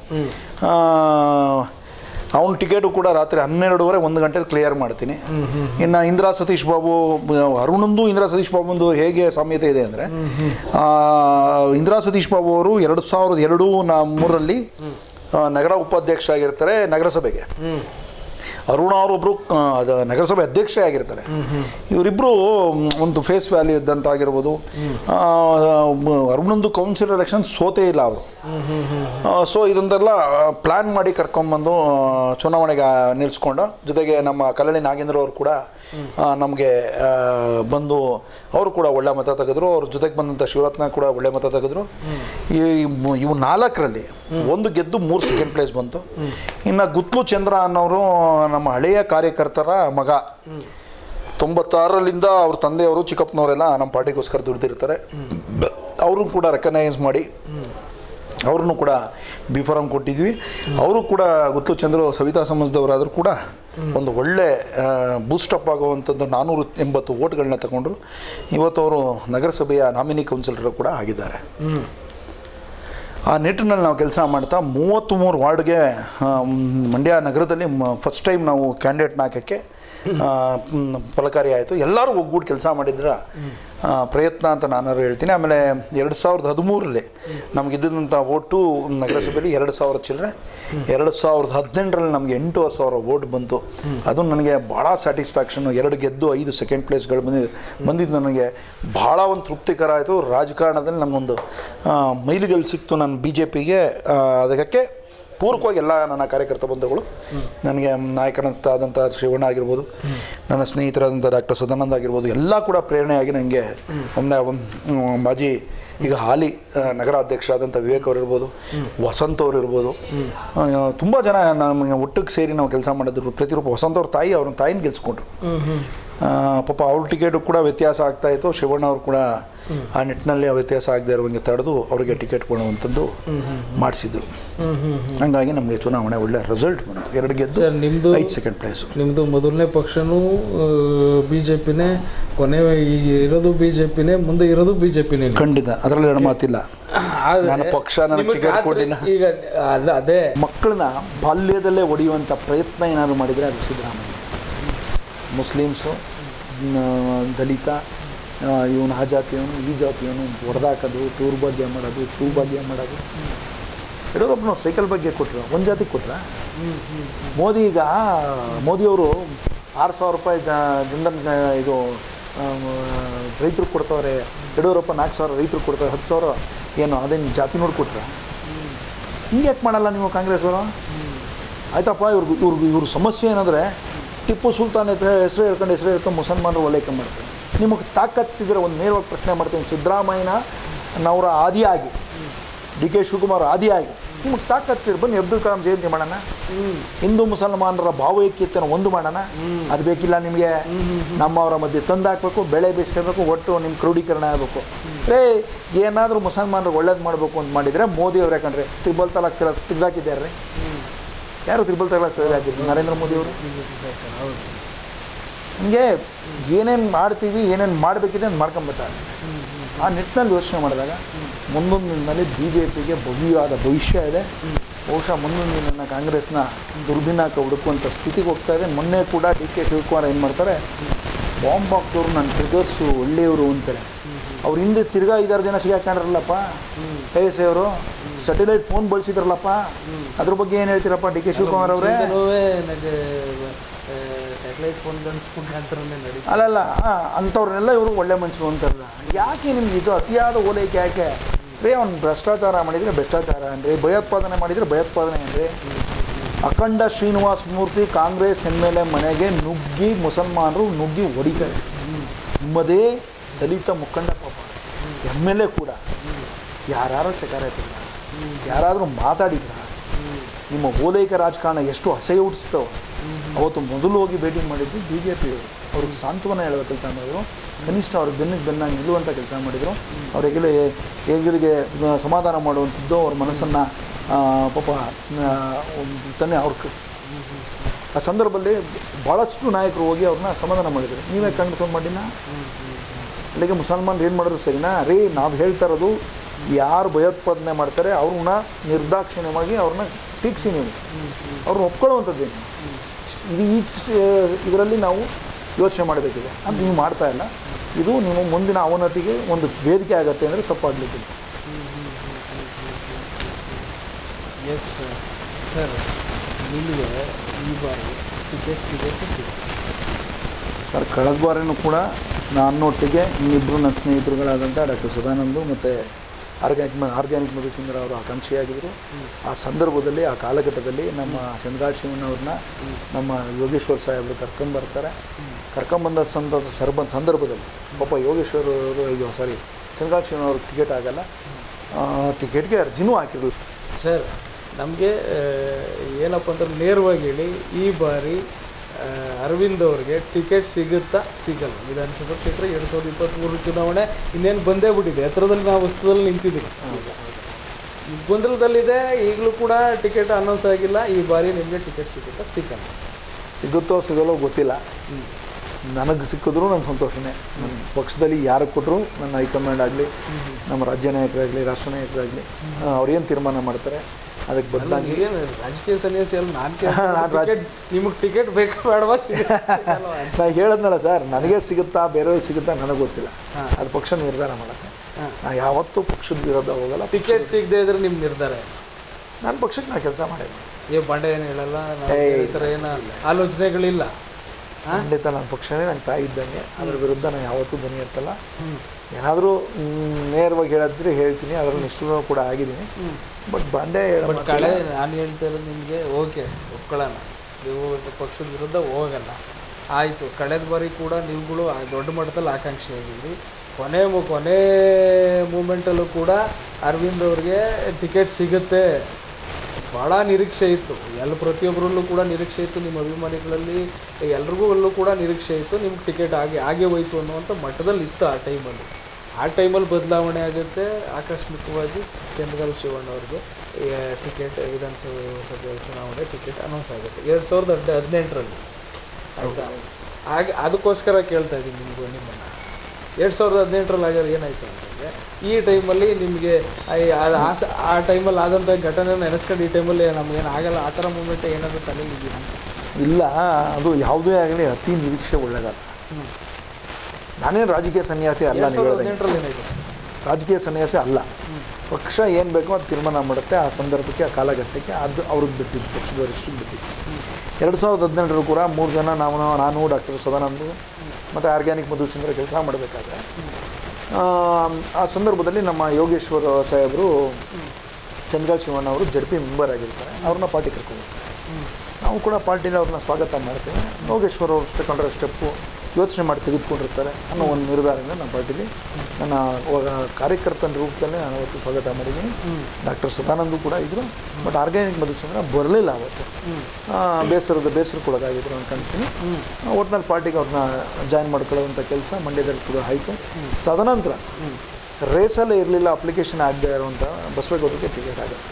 ಅವನ ಟಿಕೆಟು ಕೂಡ ರಾತ್ರಿ ಹನ್ನೆರಡುವರೆ ಒಂದು ಗಂಟೆಲಿ ಕ್ಲಿಯರ್ ಮಾಡ್ತೀನಿ ಇನ್ನು ಇಂದಿರಾ ಸತೀಶ್ ಬಾಬು ಅರುಣಂದು ಇಂದಿರಾ ಸತೀಶ್ ಬಾಬುಂದು ಹೇಗೆ ಸಾಮ್ಯತೆ ಇದೆ ಅಂದರೆ ಇಂದಿರಾ ಸತೀಶ್ ಬಾಬು ಅವರು ಎರಡು ಸಾವಿರದ ಎರಡು ನಾ ಮೂರರಲ್ಲಿ ಆ, ನಗರ ಉಪಾಧ್ಯಕ್ಷ ಆಗಿರ್ತಾರೆ ನಗರಸಭೆಗೆ ಅರುಣ ಅವರೊಬ್ಬರು ಅದು ನಗರಸಭೆ ಅಧ್ಯಕ್ಷೆ ಆಗಿರ್ತಾರೆ ಇವರಿಬ್ಬರು ಒಂದು ಫೇಸ್ ವ್ಯಾಲ್ಯೂ ಇದ್ದಂತ ಆಗಿರ್ಬೋದು ಆ, ಮ- ಅರುಣಂದು ಕೌನ್ಸಿಲ್ ಎಲೆಕ್ಷನ್ ಸೋತೇ ಇಲ್ಲ ಅವರು ಸೊ ಇದೊಂದೆಲ್ಲ ಪ್ಲ್ಯಾನ್ ಮಾಡಿ ಕರ್ಕೊಂಬಂದು ಆ, ಚುನಾವಣೆಗೆ ನಿಲ್ಲಿಸ್ಕೊಂಡು ಜೊತೆಗೆ ನಮ್ಮ ಕಲ್ಲಳ್ಳಿ ನಾಗೇಂದ್ರ ಅವರು ಕೂಡ ನಮಗೆ ಬಂದು ಅವರು ಕೂಡ ಒಳ್ಳೆ ಮತ ತೆಗೆದ್ರು ಅವ್ರ ಜೊತೆಗೆ ಬಂದಂಥ ಶಿವರತ್ನ ಕೂಡ ಒಳ್ಳೆ ಮತ ತೆಗೆದ್ರು ಈ ಮು- ಇವು ನಾಲ್ಕರಲ್ಲಿ ಒಂದು ಗೆದ್ದು ಮೂರು ಸೆಕೆಂಡ್ ಪ್ಲೇಸ್ ಬಂತು ಇನ್ನು ಗುತ್ಲು ಚಂದ್ರ ಅನ್ನೋರು ನಮ್ಮ ಹಳೆಯ ಕಾರ್ಯಕರ್ತರ ಮಗ ತೊಂಬತ್ತಾರರಿಂದ ಅವ್ರ ತಂದೆಯವರು ಚಿಕ್ಕಪ್ಪನವರೆಲ್ಲ ನಮ್ಮ ಪಾರ್ಟಿಗೋಸ್ಕರ ದುಡ್ದಿರ್ತಾರೆ ಅವರು ಕೂಡ ರೆಕಗ್ನೈಸ್ ಮಾಡಿ ಅವ್ರನ್ನು ಕೂಡ ಬಿಫಾರಮ್ ಕೊಟ್ಟಿದ್ವಿ ಅವರು ಕೂಡ ಗುತ್ತು ಚಂದ್ರು ಸವಿತಾ ಸಮಾಜದವರಾದರೂ ಕೂಡ ಒಂದು ಒಳ್ಳೆ ಬೂಸ್ಟಪ್ ಆಗುವಂಥದ್ದು ನಾನ್ನೂರ ಎಂಬತ್ತು ಓಟ್ಗಳನ್ನ ತಗೊಂಡ್ರು ಇವತ್ತು ಅವರು ನಗರಸಭೆಯ ನಾಮಿನಿ ಕೌನ್ಸಿಲರ್ ಕೂಡ ಆಗಿದ್ದಾರೆ ಆ ನಿಟ್ಟಿನಲ್ಲಿ ನಾವು ಕೆಲಸ ಮಾಡ್ತಾ ಮೂವತ್ತ್ಮೂರು ವಾರ್ಡ್ಗೆ ಆ, ಮ್, ಮಂಡ್ಯ ನಗರದಲ್ಲಿ ಫಸ್ಟ್ ಟೈಮ್ ನಾವು ಕ್ಯಾಂಡಿಡೇಟ್ನ ಹಾಕೋಕ್ಕೆ ಆ, ಮ್, ಫಲಕಾರಿ ಆಯಿತು ಎಲ್ಲರೂ ಒಗ್ಗೂಡಿ ಕೆಲಸ ಮಾಡಿದ್ರ ಆ, ಪ್ರಯತ್ನ ಅಂತ ನಾನು ಹೇಳ್ತೀನಿ ಆಮೇಲೆ ಎರಡು ಸಾವಿರದ ಹದಿಮೂರರಲ್ಲಿ ನಮಗಿದ್ದಂಥ ಓಟು ನಗರಸಭೆಯಲ್ಲಿ ಎರಡು ಸಾವಿರ ಚಿಲ್ಲರೆ ಎರಡು ಸಾವಿರದ ಹದಿನೆಂಟರಲ್ಲಿ ನಮಗೆ ಎಂಟೂವರೆ ಸಾವಿರ ಓಟ್ ಬಂತು ಅದು ನನಗೆ ಭಾಳ ಸ್ಯಾಟಿಸ್ಫ್ಯಾಕ್ಷನು ಎರಡು ಗೆದ್ದು ಐದು ಸೆಕೆಂಡ್ ಪ್ಲೇಸ್ಗಳು ಬಂದಿದ್ದು ಬಂದಿದ್ದು ನನಗೆ ಭಾಳ ಒಂದು ತೃಪ್ತಿಕರ ಆಯಿತು ರಾಜಕಾರಣದಲ್ಲಿ ನಮಗೊಂದು ಆ, ಮೈಲಿಗಲ್ಲು ಸಿಕ್ತು ನನ್ನ ಬಿ ಜೆ ಪಿಗೆ ಅದಕ್ಕೆ ಪೂರಕವಾಗಿ ಎಲ್ಲ ನನ್ನ ಕಾರ್ಯಕರ್ತ ಬಂಧುಗಳು ನನಗೆ ನಾಯಕರಂತಾದಂಥ ಶಿವಣ್ಣ ಆಗಿರ್ಬೋದು ನನ್ನ ಸ್ನೇಹಿತರಾದಂಥ ಡಾಕ್ಟರ್ ಸದಾನಂದ ಆಗಿರ್ಬೋದು ಎಲ್ಲ ಕೂಡ ಪ್ರೇರಣೆಯಾಗಿ ನನಗೆ ಒಮ್ಮೆ ಒಮ್- ಮಾಜಿ ಈಗ ಹಾಲಿ ಆ, ನಗರಾಧ್ಯಕ್ಷರಾದಂಥ ವಿವೇಕ್ ಅವರು ಇರ್ಬೋದು ವಸಂತ್ ಅವರು ಇರ್ಬೋದು ತುಂಬ ಜನ ನಮಗೆ ಒಟ್ಟಿಗೆ ಸೇರಿ ನಾವು ಕೆಲಸ ಮಾಡಿದ್ರು ಪ್ರತಿರೂಪ ವಸಂತ್ ಅವ್ರ ತಾಯಿ ಅವ್ರನ್ನ ತಾಯಿನ ಗೆಲ್ಸ್ಕೊಂಡ್ರು ಆ, ಪಾಪ ಅವ್ರ ಟಿಕೆಟು ಕೂಡ ವ್ಯತ್ಯಾಸ ಆಗ್ತಾ ಇತ್ತು ಶಿವಣ್ಣ ಅವರು ಕೂಡ ಆ ನಿಟ್ಟಿನಲ್ಲಿ ಆ ವ್ಯತ್ಯಾಸ ಆಗದೆ ಇರುವಂಗೆ ತಡೆದು ಅವರಿಗೆ ಟಿಕೆಟ್ ಕೊಡುವಂಥದ್ದು ಮಾಡಿಸಿದ್ರು ಹಂಗಾಗಿ ನಮಗೆ ಚುನಾವಣೆ ಒಳ್ಳೆ ರಿಸಲ್ಟ್ ಬಂತು ಎರಡು ಗೆದ್ದು ಸರ್ ನಿಮ್ಮದು ಐದು ಸೆಕೆಂಡ್ ಪ್ಲೇಸು ನಿಮ್ಮದು ಮೊದಲನೇ ಪಕ್ಷನೂ ಬಿ ಜೆ ಪಿನೇ ಕೊನೆ ಈಗ ಇರೋದು ಬಿ ಜೆ ಪಿನೇ ಮುಂದೆ ಇರೋದು ಬಿ ಜೆ ಪಿನೇ ಖಂಡಿತ ಅದರಲ್ಲಿ ಎರಡು ಮಾತಿಲ್ಲ ನಾನು ಪಕ್ಷ ನನಗೆ ಟಿಕೆಟ್ ಕೊಡಲಿಲ್ಲ ಈಗ ಅದ ಅದೇ ಮಕ್ಕಳನ್ನ ಬಾಲ್ಯದಲ್ಲೇ ಹೊಡೆಯುವಂಥ ಪ್ರಯತ್ನ ಏನಾದರೂ ಮಾಡಿದರೆ ಅದು ಸಿದ್ದರಾಮಯ್ಯ ಮುಸ್ಲಿಮ್ಸು ನ- ದಲಿತ ಇವನು ಆ ಜಾತಿಯವನು ಈ ಜಾತಿಯವನು ಹೊಡೆದಾಕೋದು ಟೂರ್ ಭಾಗ್ಯ ಮಾಡೋದು ಶೂ ಭಾಗ್ಯ ಮಾಡೋದು ಯಡಿಯೂರಪ್ಪನ ಸೈಕಲ್ ಬಗ್ಗೆ ಕೊಟ್ಟರು ಒಂದು ಜಾತಿ ಕೊಟ್ರ ಮೋದಿ ಈಗ ಮೋದಿಯವರು ಆರು ಸಾವಿರ ರೂಪಾಯಿ ಜ- ಜನಧನ್ ಇದು ರೈತರು ಕೊಡ್ತವ್ರೆ ಯಡಿಯೂರಪ್ಪ ನಾಲ್ಕು ಸಾವಿರ ರೈತರು ಕೊಡ್ತಾರೆ ಹತ್ತು ಸಾವಿರ ಏನು ಅದೇನು ಜಾತಿ ನೋಡಿ ಕೊಟ್ರ ಹಿಂಗೆ ಯಾಕೆ ಮಾಡಲ್ಲ ನೀವು ಕಾಂಗ್ರೆಸ್ ಅವರು ಆಯ್ತಪ್ಪ ಇವ್ರಿಗೆ ಇವ್ರಿಗೆ ಇವ್ರ ಸಮಸ್ಯೆ ಏನಂದರೆ ಟಿಪ್ಪು ಸುಲ್ತಾನ್ ಹತ್ರ ಹೆಸರು ಹೇಳ್ಕೊಂಡು ಹೆಸರು ಹೇಳ್ಕೊಂಡು ಮುಸಲ್ಮಾನರು ಓಲೈಕೆ ಮಾಡ್ತಾರೆ ನಿಮಗೆ ತಾಕತ್ತಿದ್ರೆ ಒಂದು ನೇರವಾಗಿ ಪ್ರಶ್ನೆ ಮಾಡ್ತೀನಿ ಸಿದ್ದರಾಮಯ್ಯನ ನವರ ಆದಿಯಾಗಿ ಡಿ ಕೆ ಶಿವಕುಮಾರ್ ಆದಿಯಾಗಿ ನಿಮಗೆ ತಾಕತ್ತಿದ್ರೆ ಬನ್ನಿ ಅಬ್ದುಲ್ ಕಲಾಂ ಜಯಂತಿ ಮಾಡೋಣ ಹಿಂದೂ ಮುಸಲ್ಮಾನರ ಭಾವೈಕ್ಯತೆಯನ್ನು ಒಂದು ಮಾಡೋಣ ಅದು ಬೇಕಿಲ್ಲ ನಿಮಗೆ ನಮ್ಮವರ ಮಧ್ಯೆ ತಂದು ಹಾಕ್ಬೇಕು ಬೆಳೆ ಬೇಯಿಸ್ಕೋಬೇಕು ಒಟ್ಟು ನಿಮ್ಮ ಕ್ರೋಢೀಕರಣ ಆಗಬೇಕು ರೇ ಏನಾದರೂ ಮುಸಲ್ಮಾನರಿಗೆ ಒಳ್ಳೇದು ಮಾಡಬೇಕು ಅಂತ ಮಾಡಿದರೆ ಮೋದಿ ಅವ್ರು ಯಾಕಂದ್ರೆ ತ್ರಿಬಲ್ ತಲಾಕ್ ತಿರ ತೆಗ್ದಾಕಿದ್ದಾರೆ ಯಾರು ತ್ರಿಬಲ್ ತಲಾಕ್ ತೆಗ್ದಾಕಿದ್ರು ನರೇಂದ್ರ ಮೋದಿ ಅವರು ಹಂಗೆ ಏನೇನು ಮಾಡ್ತೀವಿ ಏನೇನು ಮಾಡಬೇಕಿದೆ ಅಂತ ಮಾಡ್ಕೊಂಬತ್ತಾರೆ ಆ ನಿಟ್ಟಿನಲ್ಲಿ ಯೋಚನೆ ಮಾಡಿದಾಗ ಮುಂದೊಂದು ದಿನದಲ್ಲಿ ಬಿ ಜೆ ಪಿಗೆ ಭವ್ಯವಾದ ಭವಿಷ್ಯ ಇದೆ ಬಹುಶಃ ಮುಂದೊಂದು ದಿನ ಕಾಂಗ್ರೆಸ್ನ ದುರ್ದಿನಾಕ ಹುಡುಕುವಂಥ ಸ್ಥಿತಿಗೆ ಹೋಗ್ತಾ ಇದೆ ಮೊನ್ನೆ ಕೂಡ ಡಿ ಕೆ ಶಿವಕುಮಾರ್ ಏನು ಮಾಡ್ತಾರೆ ಬಾಂಬ್ ಹಾಕ್ದವ್ರು ನನ್ನ ಟ್ರಿಗರ್ಸು ಒಳ್ಳೆಯವರು ಅಂತಾರೆ ಅವ್ರ ಹಿಂದೆ ತಿರ್ಗಾ ಐದಾರು ಜನ ಸಿಗಾಕೊಂಡ್ರಲ್ಲಪ್ಪ ಕೆ ಎಸ್ ಅವರು ಸ್ಯಾಟಲೈಟ್ ಫೋನ್ ಬಳಸಿದ್ರಲ್ಲಪ್ಪ ಅದ್ರ ಬಗ್ಗೆ ಏನು ಹೇಳ್ತೀರಪ್ಪ ಡಿ ಕೆ ಶಿವಕುಮಾರ್ ಅವರೇ ನನಗೆ ಸ್ಯಾಟಲೈಟ್ ಫೋನ್ ಮುಖಾಂತರನೇ ನಡೀತಾ ಅಲ್ಲಲ್ಲ ಆ, ಅಂಥವ್ರನ್ನೆಲ್ಲ ಇವರು ಒಳ್ಳೆ ಮನುಷ್ಯರು ಅಂತಾರಲ್ಲ ಯಾಕೆ ನಿಮ್ಗೆ ಇದು ಅತಿಯಾದ ಓಲೈಕೆ ಯಾಕೆ ರೇ ಅವ್ನು ಭ್ರಷ್ಟಾಚಾರ ಮಾಡಿದರೆ ಭ್ರಷ್ಟಾಚಾರ ಅಂದರೆ ಭಯೋತ್ಪಾದನೆ ಮಾಡಿದರೆ ಭಯೋತ್ಪಾದನೆ ಅಂದರೆ Akhanda Srinivasa Murthy Congress M L A ಮನೆಗೆ ನುಗ್ಗಿ ಮುಸಲ್ಮಾನರು ನುಗ್ಗಿ ಹೊಡಿತಾರೆ ನಿಮ್ಮದೇ ದಲಿತ ಮುಖಂಡ ಪಾಪ ಎಮ್ ಎಲ್ ಎ ಕೂಡ ಯಾರು ಚಕಾರ ಎತ್ತಿಲ್ಲ ಯಾರಾದರೂ ಮಾತಾಡಿದ್ರ ನಿಮ್ಮ ಓಲೈಕೆ ರಾಜಕಾರಣ ಎಷ್ಟು ಅಸಹ್ಯ ಹುಟ್ಟಿಸ್ತವೆ ಅವತ್ತು ಮೊದಲು ಹೋಗಿ ಭೇಟಿ ಮಾಡಿದ್ದು ಬಿ ಜೆ ಪಿ ಅವ್ರಿಗೆ ಸಾಂತ್ವನ ಹೇಳುವ ಕೆಲಸ ಮಾಡಿದ್ರು ಕನಿಷ್ಠ ಅವ್ರ ಬೆನ್ನಿಗೆ ಬೆನ್ನಾಗಿ ನಿಲ್ಲುವಂಥ ಕೆಲಸ ಮಾಡಿದರು ಅವರಿಗೆ ಹೇಗಿರಿಗೆ ಸಮಾಧಾನ ಮಾಡುವಂಥದ್ದು ಅವ್ರ ಮನಸ್ಸನ್ನು ಪಾಪ ಆ, ಒಂದು ತಾನೇ ಅವ್ರ ಕ- ಆ ಸಂದರ್ಭದಲ್ಲಿ ಭಾಳಷ್ಟು ನಾಯಕರು ಹೋಗಿ ಅವ್ರನ್ನ ಸಮಾಧಾನ ಮಾಡಿದರು ನೀವೇ ಕಂಡು ಮಾಡಿನ ಅಲ್ಲಿಗೆ ಮುಸಲ್ಮಾನ್ರು ಏನು ಮಾಡಿದ್ರು ಸರಿನಾ ರೀ ನಾವು ಹೇಳ್ತಾ ಇರೋದು ಯಾರು ಭಯೋತ್ಪಾದನೆ ಮಾಡ್ತಾರೆ ಅವ್ರನ್ನ ನಿರ್ದಾಕ್ಷಿಣ್ಯವಾಗಿ ಅವ್ರನ್ನ ಟೀಕ್ಸಿ ನೀವು ಅವ್ರನ್ನ ಒಪ್ಕೊಳ್ಳುವಂಥದ್ದೇನು ಇದು ಈ ಇದರಲ್ಲಿ ನಾವು ಯೋಚನೆ ಮಾಡಬೇಕಿದೆ ಅದು ನೀವು ಮಾಡ್ತಾ ಇಲ್ಲ ಇದು ನಿಮ್ಮ ಮುಂದಿನ ಅವನತಿಗೆ ಒಂದು ವೇದಿಕೆ ಆಗತ್ತೆ ಅಂದರೆ ತಪ್ಪಾಗಲಿಕ್ಕಿಲ್ಲ ಎಸ್ ಸರ್ ನಿಮಗೆ ಈ ಬಾರಿ ಟಿಕೆಟ್ ಸಿಗುತ್ತೆ ಸಿಗುತ್ತೆ ಸರ್ ಕಳೆದ ಬಾರಿನೂ ಕೂಡ ನನ್ನೊಟ್ಟಿಗೆ ಇನ್ನಿಬ್ಬರು ನನ್ನ ಸ್ನೇಹಿತರುಗಳಾದಂಥ ಡಾಕ್ಟರ್ ಸದಾನಂದು ಮತ್ತು ಆರ್ಗ್ಯಾನಿಕ್ ಮ ಆರ್ಗ್ಯಾನಿಕ್ ಮಧುಚಂದ್ರ ಅವರು ಆಕಾಂಕ್ಷಿಯಾಗಿದ್ದರು ಆ ಸಂದರ್ಭದಲ್ಲಿ ಆ ಕಾಲಘಟ್ಟದಲ್ಲಿ ನಮ್ಮ ಚಂದ್ರಗಾಡ್ ಶಿವಣ್ಣವ್ರನ್ನ ನಮ್ಮ ಯೋಗೇಶ್ವರ್ ಸಾಹೇಬರು ಕರ್ಕೊಂಬರ್ತಾರೆ ಕರ್ಕೊಂಬಂದ ಸಂದ ಸರ್ಬ ಸಂದರ್ಭದಲ್ಲಿ ಪಾಪ ಯೋಗೇಶ್ವರ್ ಅವರು ಇದು ಸಾರಿ ಚಂದ್ರಗಾಡ್ ಶಿವಣ್ಣವ್ರ ಟಿಕೆಟ್ ಆಗಲ್ಲ ಆ, ಟಿಕೆಟ್ಗೆ ಅರ್ಜಿನೂ ಹಾಕಿದ್ರು ಸರ್ ನಮಗೆ ಏನಪ್ಪ ಅಂದ್ರೆ ನೇರವಾಗಿ ಹೇಳಿ ಈ ಬಾರಿ ಆ, ಅರವಿಂದ್ ಅವ್ರಿಗೆ ಟಿಕೆಟ್ ಸಿಗುತ್ತಾ ಸಿಗಲ್ಲ ವಿಧಾನಸಭಾ ಕ್ಷೇತ್ರ ಎರಡು ಸಾವಿರದ ಇಪ್ಪತ್ತ್ಮೂರು ಚುನಾವಣೆ ಇನ್ನೇನು ಬಂದೇ ಬಿಟ್ಟಿದೆ ಹತ್ರದಲ್ಲಿ ನಾವು ವಸ್ತುದಲ್ಲಿ ನಿಂತಿದ್ದೀವಿ ಈಗ ಗೊಂದಲದಲ್ಲಿದೆ ಈಗಲೂ ಕೂಡ ಟಿಕೆಟ್ ಅನೌನ್ಸ್ ಆಗಿಲ್ಲ ಈ ಬಾರಿ ನಿಮಗೆ ಟಿಕೆಟ್ ಸಿಗುತ್ತಾ ಸಿಗಲ್ಲ ಸಿಗುತ್ತೋ ಸಿಗಲ್ಲೋ ಗೊತ್ತಿಲ್ಲ ನನಗೆ ಸಿಕ್ಕಿದ್ರು ನಂಗೆ ಸಂತೋಷನೇ ನನ್ನ ಪಕ್ಷದಲ್ಲಿ ಯಾರು ಕೊಟ್ಟರು ನನ್ನ ಹೈಕಮಾಂಡ್ ಆಗಲಿ ನಮ್ಮ ರಾಜ್ಯ ನಾಯಕರಾಗಲಿ ರಾಷ್ಟ್ರ ನಾಯಕರಾಗಲಿ ಅವ್ರೇನು ತೀರ್ಮಾನ ಮಾಡ್ತಾರೆ ಅದಕ್ಕೆ ಬದಲಾಗಿ ಏನು ರಾಜಕೀಯ ಸನ್ಯಾಸಿ ಅಲ್ಲಿ ನಾನು ನಾನ್ ರಾಜ- ಟಿಕೆಟ್ ನಿಮಗೆ ಟಿಕೆಟ್ ಬೇಕು ಬೇಡವಾ ಸಿಗಲ್ವಾ ಅಂತ. ನಾ ಹೇಳಿದ್ನಲ್ಲ ಸರ್ ನನಗೆ ಸಿಗುತ್ತಾ ಬೇರೆಯವ್ರಿಗೆ ಸಿಗುತ್ತಾ ನನಗೆ ಗೊತ್ತಿಲ್ಲ ಹಾ. ಅದು ಪಕ್ಷ ನಿರ್ಧಾರ ಮಾಡುತ್ತೆ ಹಾ. ನಾ ಯಾವತ್ತೂ ಪಕ್ಷದ ವಿರೋಧ ಹೋಗಲ್ಲ ಟಿಕೆಟ್ ಸಿಗದೆ ಇದ್ರೆ ನಿಮ್ಮ ನಿರ್ಧಾರ ನನ್ನ ಪಕ್ಷಕ್ಕೆ ನಾ ಕೆಲಸ ಮಾಡಿದ್ದೀನಿ ಏ ಬಂಡೆ ಏನು ಹೇಳಲ್ಲ ನಾವು ಏಯ್. ಈ ಥರ ಏನು ಆಲೋಚನೆಗಳಿಲ್ಲ ಹಾಂ ಖಂಡಿತ ನನ್ನ ಪಕ್ಷನೇ ನಂಗೆ ತಾಯಿ ಇದ್ದಂಗೆ ಅದ್ರ ವಿರುದ್ಧ ನಾನು ಯಾವತ್ತೂ ಧ್ವನಿ ಇರ್ತಲ್ಲ ಹ್ಞೂ ಏನಾದರೂ ನೇರವಾಗಿ ಹೇಳದಿದ್ರೆ ಹೇಳ್ತೀನಿ ಅದರಲ್ಲಿ ನಿಷ್ಠೂ ಕೂಡ ಆಗಿದ್ದೀನಿ ಬಟ್ ಬಂಡೆ ಹೇಳ ಬಟ್ ಕಳೆ ನಾನು ಹೇಳ್ತಾ ಇರೋದು ನಿಮಗೆ ಓಕೆ ಒಪ್ಕೊಳ್ಳೋಣ ನೀವು ಪಕ್ಷದ ವಿರುದ್ಧ ಹೋಗಲ್ಲ ಆಯಿತು ಕಳೆದ ಬಾರಿ ಕೂಡ ನೀವುಗಳು ಆ ದೊಡ್ಡ ಮಟ್ಟದಲ್ಲಿ ಆಕಾಂಕ್ಷಿಯಾಗಿದ್ರಿ ಕೊನೆ ಮು- ಕೊನೆ ಮೂಮೆಂಟಲ್ಲೂ ಕೂಡ ಅರವಿಂದ್ ಅವ್ರಿಗೆ ಟಿಕೆಟ್ ಸಿಗುತ್ತೆ ಭಾಳ ನಿರೀಕ್ಷೆ ಇತ್ತು ಎಲ್ಲ ಪ್ರತಿಯೊಬ್ಬರಲ್ಲೂ ಕೂಡ ನಿರೀಕ್ಷೆ ಇತ್ತು ನಿಮ್ಮ ಅಭಿಮಾನಿಗಳಲ್ಲಿ ಎಲ್ರಿಗೂ ಅಲ್ಲೂ ಕೂಡ ನಿರೀಕ್ಷೆ ಇತ್ತು ನಿಮ್ಗೆ ಟಿಕೆಟ್ ಆಗಿ ಆಗೇ ಹೋಯ್ತು ಅನ್ನುವಂಥ ಮಟ್ಟದಲ್ಲಿ ಇತ್ತು ಆ ಟೈಮಲ್ಲಿ ಆ ಟೈಮಲ್ಲಿ ಬದಲಾವಣೆ ಆಗುತ್ತೆ ಆಕಸ್ಮಿಕವಾಗಿ ಚಂದ್ರಗಾಲ್ ಶಿವಣ್ಣ ಅವ್ರಿಗೆ ಟಿಕೆಟ್ ವಿಧಾನಸಭೆ ಚುನಾವಣೆ ಟಿಕೆಟ್ ಅನೌನ್ಸ್ ಆಗುತ್ತೆ ಎರಡು ಸಾವಿರದ ಹದ್ ಹದಿನೆಂಟರಲ್ಲಿ ಆಯಿತಾ ಹಾಗೆ ಅದಕ್ಕೋಸ್ಕರ ಕೇಳ್ತಾ ಇದ್ದೀನಿ ನಿಮಗೂ ನಿಮ್ಮನ್ನು ಎರಡು ಸಾವಿರದ ಹದಿನೆಂಟರಲ್ಲಿ ಆಗ್ಯಾರ ಏನಾಯಿತು ಅಂತಂದರೆ ಈ ಟೈಮಲ್ಲಿ ನಿಮಗೆ ಆ ಸ- ಆ ಟೈಮಲ್ಲಿ ಆದಂಥ ಘಟನೆ ನೆನೆಸ್ಕೊಂಡು ಈ ಟೈಮಲ್ಲಿ ನಮಗೇನು ಆಗಲ್ಲ ಆ ಥರ ಮೂಮೆಂಟ್ ಏನಾದರೂ ತಲೆಯಲ್ಲಿ ಇದೆಯಾ ಇಲ್ಲ ಅದು ಯಾವುದೇ ಆಗಲಿ ಅತಿ ನಿರೀಕ್ಷೆ ಒಳ್ಳೆಯದಲ್ಲ ನಾನೇನು ರಾಜಕೀಯ ಸನ್ಯಾಸಿ ಅಲ್ಲ ಎರಡು ನೀವು ಸಾವಿರದ ಹೇಳ್ದಂಗೆ. ಹದಿನೆಂಟರಲ್ಲಿ ಏನಾಯಿತು ರಾಜಕೀಯ ಸನ್ಯಾಸಿ ಅಲ್ಲ ಪಕ್ಷ ಏನು ಬೇಕೋ ಅದು ತೀರ್ಮಾನ ಮಾಡುತ್ತೆ ಆ ಸಂದರ್ಭಕ್ಕೆ ಆ ಕಾಲಘಟ್ಟಕ್ಕೆ ಅದು ಅವ್ರಿಗೆ ಬಿಟ್ಟಿದ್ದು ಪಕ್ಷದ ವರಿಷ್ಠರಿಗೆ ಬಿಟ್ಟಿದ್ದು ಎರಡು ಸಾವಿರದ ಹದಿನೆಂಟರು ಕೂಡ ಮೂರು ಜನ ನಾವು ನಾನು ಡಾಕ್ಟರ್ ಸದಾನಂದು ಮತ್ತು ಆರ್ಗ್ಯಾನಿಕ್ ಮಧುಚಂದ್ರ ಕೆಲಸ ಮಾಡಬೇಕಾದ್ರೆ ಆ ಸಂದರ್ಭದಲ್ಲಿ ನಮ್ಮ ಯೋಗೇಶ್ವರ ಸಾಹೇಬರು ಚಂದ್ರಗಾಲ್ ಶಿವಣ್ಣ ಅವರು ಜಡ್ ಪಿ ಮೆಂಬರ್ ಆಗಿರ್ತಾರೆ ಅವ್ರನ್ನ ಪಾರ್ಟಿ ಕರ್ಕೊಂಡು ನಾವು ಕೂಡ ಪಾರ್ಟಿಲಿ ಅವ್ರನ್ನ ಸ್ವಾಗತ ಮಾಡ್ತೇವೆ ಯೋಗೇಶ್ವರ್ ಅವರು ತಗೊಂಡ್ರೆ ಸ್ಟೆಪ್ಪು ಯೋಚನೆ ಮಾಡಿ ತೆಗೆದುಕೊಂಡಿರ್ತಾರೆ ಅನ್ನೋ ಒಂದು ನಿರ್ಧಾರದಿಂದ ನಮ್ಮ ಪಾರ್ಟಿಲಿ ನನ್ನ ಅವಾಗ ಕಾರ್ಯಕರ್ತನ ರೂಪದಲ್ಲೇ ನಾನು ಅವತ್ತು ಸ್ವಾಗತ ಮಾಡಿದ್ದೀನಿ ಡಾಕ್ಟರ್ ಸದಾನಂದು ಕೂಡ ಇದ್ದರು ಬಟ್ ಆರ್ಗ್ಯಾನಿಕ್ ಮಧುಚಂದ್ರ ಬರಲಿಲ್ಲ ಅವತ್ತು ಆ, ಬೇಸರದ ಬೇಸರಕ್ಕೊಳಗಾಗಿದ್ರು ಅಂತ ಕಾಣ್ತೀನಿ ಒಟ್ನಲ್ಲಿ ಪಾರ್ಟಿಗೆ ಅವ್ರನ್ನ ಜಾಯಿನ್ ಮಾಡ್ಕೊಳ್ಳುವಂಥ ಕೆಲಸ ಮಂಡ್ಯದಲ್ಲಿ ಕೂಡ ಆಯಿತು ತದನಂತರ ರೇಸಲ್ಲೇ ಇರಲಿಲ್ಲ ಅಪ್ಲಿಕೇಶನ್ ಆಗದೆ ಇರುವಂಥ ಬಸವೇಗೌಡರಿಗೆ ಟಿಕೆಟ್ ಆಗುತ್ತೆ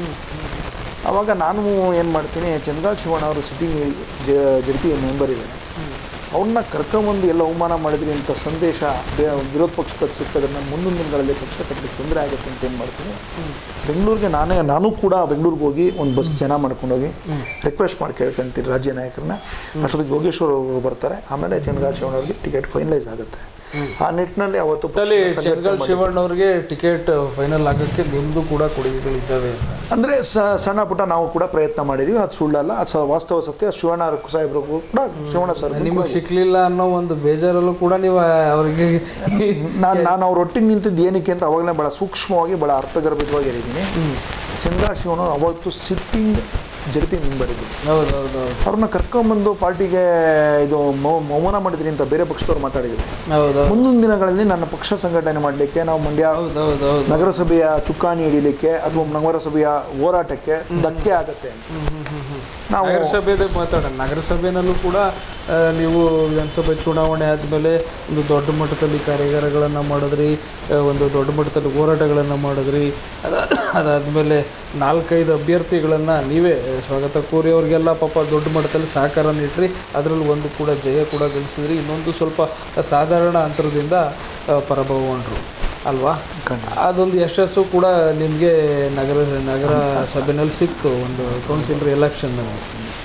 ಆವಾಗ ನಾನು ಏನು ಮಾಡ್ತೀನಿ ಚಂದ್ರಗಾಲ್ ಶಿವಣ್ಣ ಅವರು ಸಿಟ್ಟಿಂಗ್ ಜಡ್ ಪಿ ಮೆಂಬರ್ ಇದ್ದಾರೆ ಅವ್ರನ್ನ ಕರ್ಕೊಂಬಂದು ಎಲ್ಲ ಅವಮಾನ ಮಾಡಿದ್ರಿ ಅಂತ ಸಂದೇಶ ಬೇ- ವಿರೋಧ ಪಕ್ಷಕ್ಕೆ ಸಿಕ್ಕದನ್ನು ಮುಂದಿನ ದಿನಗಳಲ್ಲಿ ಪಕ್ಷ ಕಟ್ಟಲಿಕ್ಕೆ ತೊಂದರೆ ಆಗುತ್ತೆ ಅಂತ ಏನು ಮಾಡ್ತೀನಿ ಬೆಂಗಳೂರಿಗೆ ನಾನೇ ನಾನು ಕೂಡ ಬೆಂಗಳೂರಿಗೆ ಹೋಗಿ ಒಂದು ಬಸ್ ಜನ ಮಾಡ್ಕೊಂಡೋಗಿ ರಿಕ್ವೆಸ್ಟ್ ಮಾಡಿ ಕೇಳ್ಕೊಂತೀನಿ ರಾಜ್ಯ ನಾಯಕರನ್ನ ಅಷ್ಟೊತ್ತಿಗೆ ಯೋಗೇಶ್ವರ್ ಅವರು ಬರ್ತಾರೆ ಆಮೇಲೆ ಚಂದ್ರಗಾಲ್ ಶಿವಣ್ಣ ಅವ್ರಿಗೆ ಟಿಕೆಟ್ ಫೈನಲೈಸ್ ಆಗುತ್ತೆ ಆ ನಿಟ್ಟಿನಲ್ಲಿ ಅವತ್ತು ಪಕ್ಷ ಒಟ್ಟಲ್ಲಿ ಸಂಘಟನೆ ಚಂದ್ರಗಾಲ್ ಮಾಡಿ- ಶಿವಣ್ಣ ಅವ್ರಿಗೆ ಟಿಕೆಟ್ ಫೈನಲ್ ಆಗೋಕ್ಕೆ ನಿಮ್ಮದು ಕೂಡ ಕೊಡುಗೆಗಳಿದ್ದಾವೆ ಅಂತ ಅಂದರೆ ಸಣ್ಣ ಪುಟ್ಟ ನಾವು ಕೂಡ ಪ್ರಯತ್ನ ಮಾಡಿದ್ವಿ ಅದು ಸುಳ್ಳಲ್ಲ ಅದು ಸ- ವಾಸ್ತವ ಸತ್ಯ ಶಿವಣ್ಣ ಸಾಹೇಬ್ರು ಕೂಡ ಶಿವಣ್ಣ ಸರ್ ನಿಮಗೆ ಸಿಕ್ಲಿಲ್ಲ ಅನ್ನೋ ಒಂದು ಬೇಜಾರಲ್ಲೂ ಕೂಡ ನೀವು ಅವರಿಗೆ ನಾನು ನಾನು ಅವ್ರ ಒಟ್ಟಿಗೆ ನಿಂತಿದ್ದು ಏನಕ್ಕೆ ಅಂತ ಅವಾಗಲೇ ಭಾಳ ಸೂಕ್ಷ್ಮವಾಗಿ ಭಾಳ ಅರ್ಥಗರ್ಭಿತವಾಗಿ ಹೇಳಿದ್ದೀನಿ ಚಂದ್ರ ಶಿವಣ್ಣ ಅವತ್ತು ಸಿಟ್ಟಿಂಗ್ ಜಡ್ ಪಿ ಮೆಂಬರ್ ಇದ್ದರು ಹೌದು ಹೌದು ಹೌದು ಅವ್ರನ್ನ ಕರ್ಕೊಂಬಂದು ಪಾರ್ಟಿಗೆ ಇದು ಮೌ- ಮೌನ ಮಾಡಿದ್ರಿ ಅಂತ ಬೇರೆ ಪಕ್ಷದವ್ರು ಮಾತಾಡಿದ್ರು ಹೌದು ಮುಂದಿನ ದಿನಗಳಲ್ಲಿ ನನ್ನ ಪಕ್ಷ ಸಂಘಟನೆ ಮಾಡಲಿಕ್ಕೆ ನಾವು ಮಂಡ್ಯ ಹೌದು ಹೌದು ಹೌದು ನಗರಸಭೆಯ ಚುಕ್ಕಾಣಿ ಹಿಡಿಲಿಕ್ಕೆ ಅಥವಾ ನಗರಸಭೆಯ ಹೋರಾಟಕ್ಕೆ ಧಕ್ಕೆ ಆಗತ್ತೆ ಅಂತ ನಾವು ನಗರಸಭೆದಾಗ ಮಾತಾಡೋಣ ನಗರಸಭೆನಲ್ಲೂ ಕೂಡ ಆ, ನೀವು ವಿಧಾನಸಭೆ ಚುನಾವಣೆ ಆದಮೇಲೆ ಒಂದು ದೊಡ್ಡ ಮಟ್ಟದಲ್ಲಿ ಕಾರ್ಯಾಗಾರಗಳನ್ನು ಮಾಡಿದ್ರಿ ಆ, ಒಂದು ದೊಡ್ಡ ಮಟ್ಟದಲ್ಲಿ ಹೋರಾಟಗಳನ್ನು ಮಾಡಿದ್ರಿ ಅದ ಅದಾದಮೇಲೆ ನಾಲ್ಕೈದು ಅಭ್ಯರ್ಥಿಗಳನ್ನು ನೀವೇ ಸ್ವಾಗತ ಕೋರಿ ಅವ್ರಿಗೆಲ್ಲ ಪಾಪ ದೊಡ್ಡ ಮಟ್ಟದಲ್ಲಿ ಸಹಕಾರ ನೀಟ್ರಿ ಅದರಲ್ಲಿ ಒಂದು ಕೂಡ ಜಯ ಕೂಡ ಗಳಿಸಿದ್ರಿ ಇನ್ನೊಂದು ಸ್ವಲ್ಪ ಸಾಧಾರಣ ಅಂತರದಿಂದ ಆ, ಪರಾಭವಗೊಂಡ್ರು ಅಲ್ವಾ ಅದೊಂದು ಯಶಸ್ಸು ಕೂಡ ನಿಮಗೆ ನಗರ ನಗರ ಸಭೆನಲ್ಲಿ ಸಿಕ್ತು ಒಂದು ಕೌನ್ಸಿಲರ್ ಎಲೆಕ್ಷನ್ನಲ್ಲಿ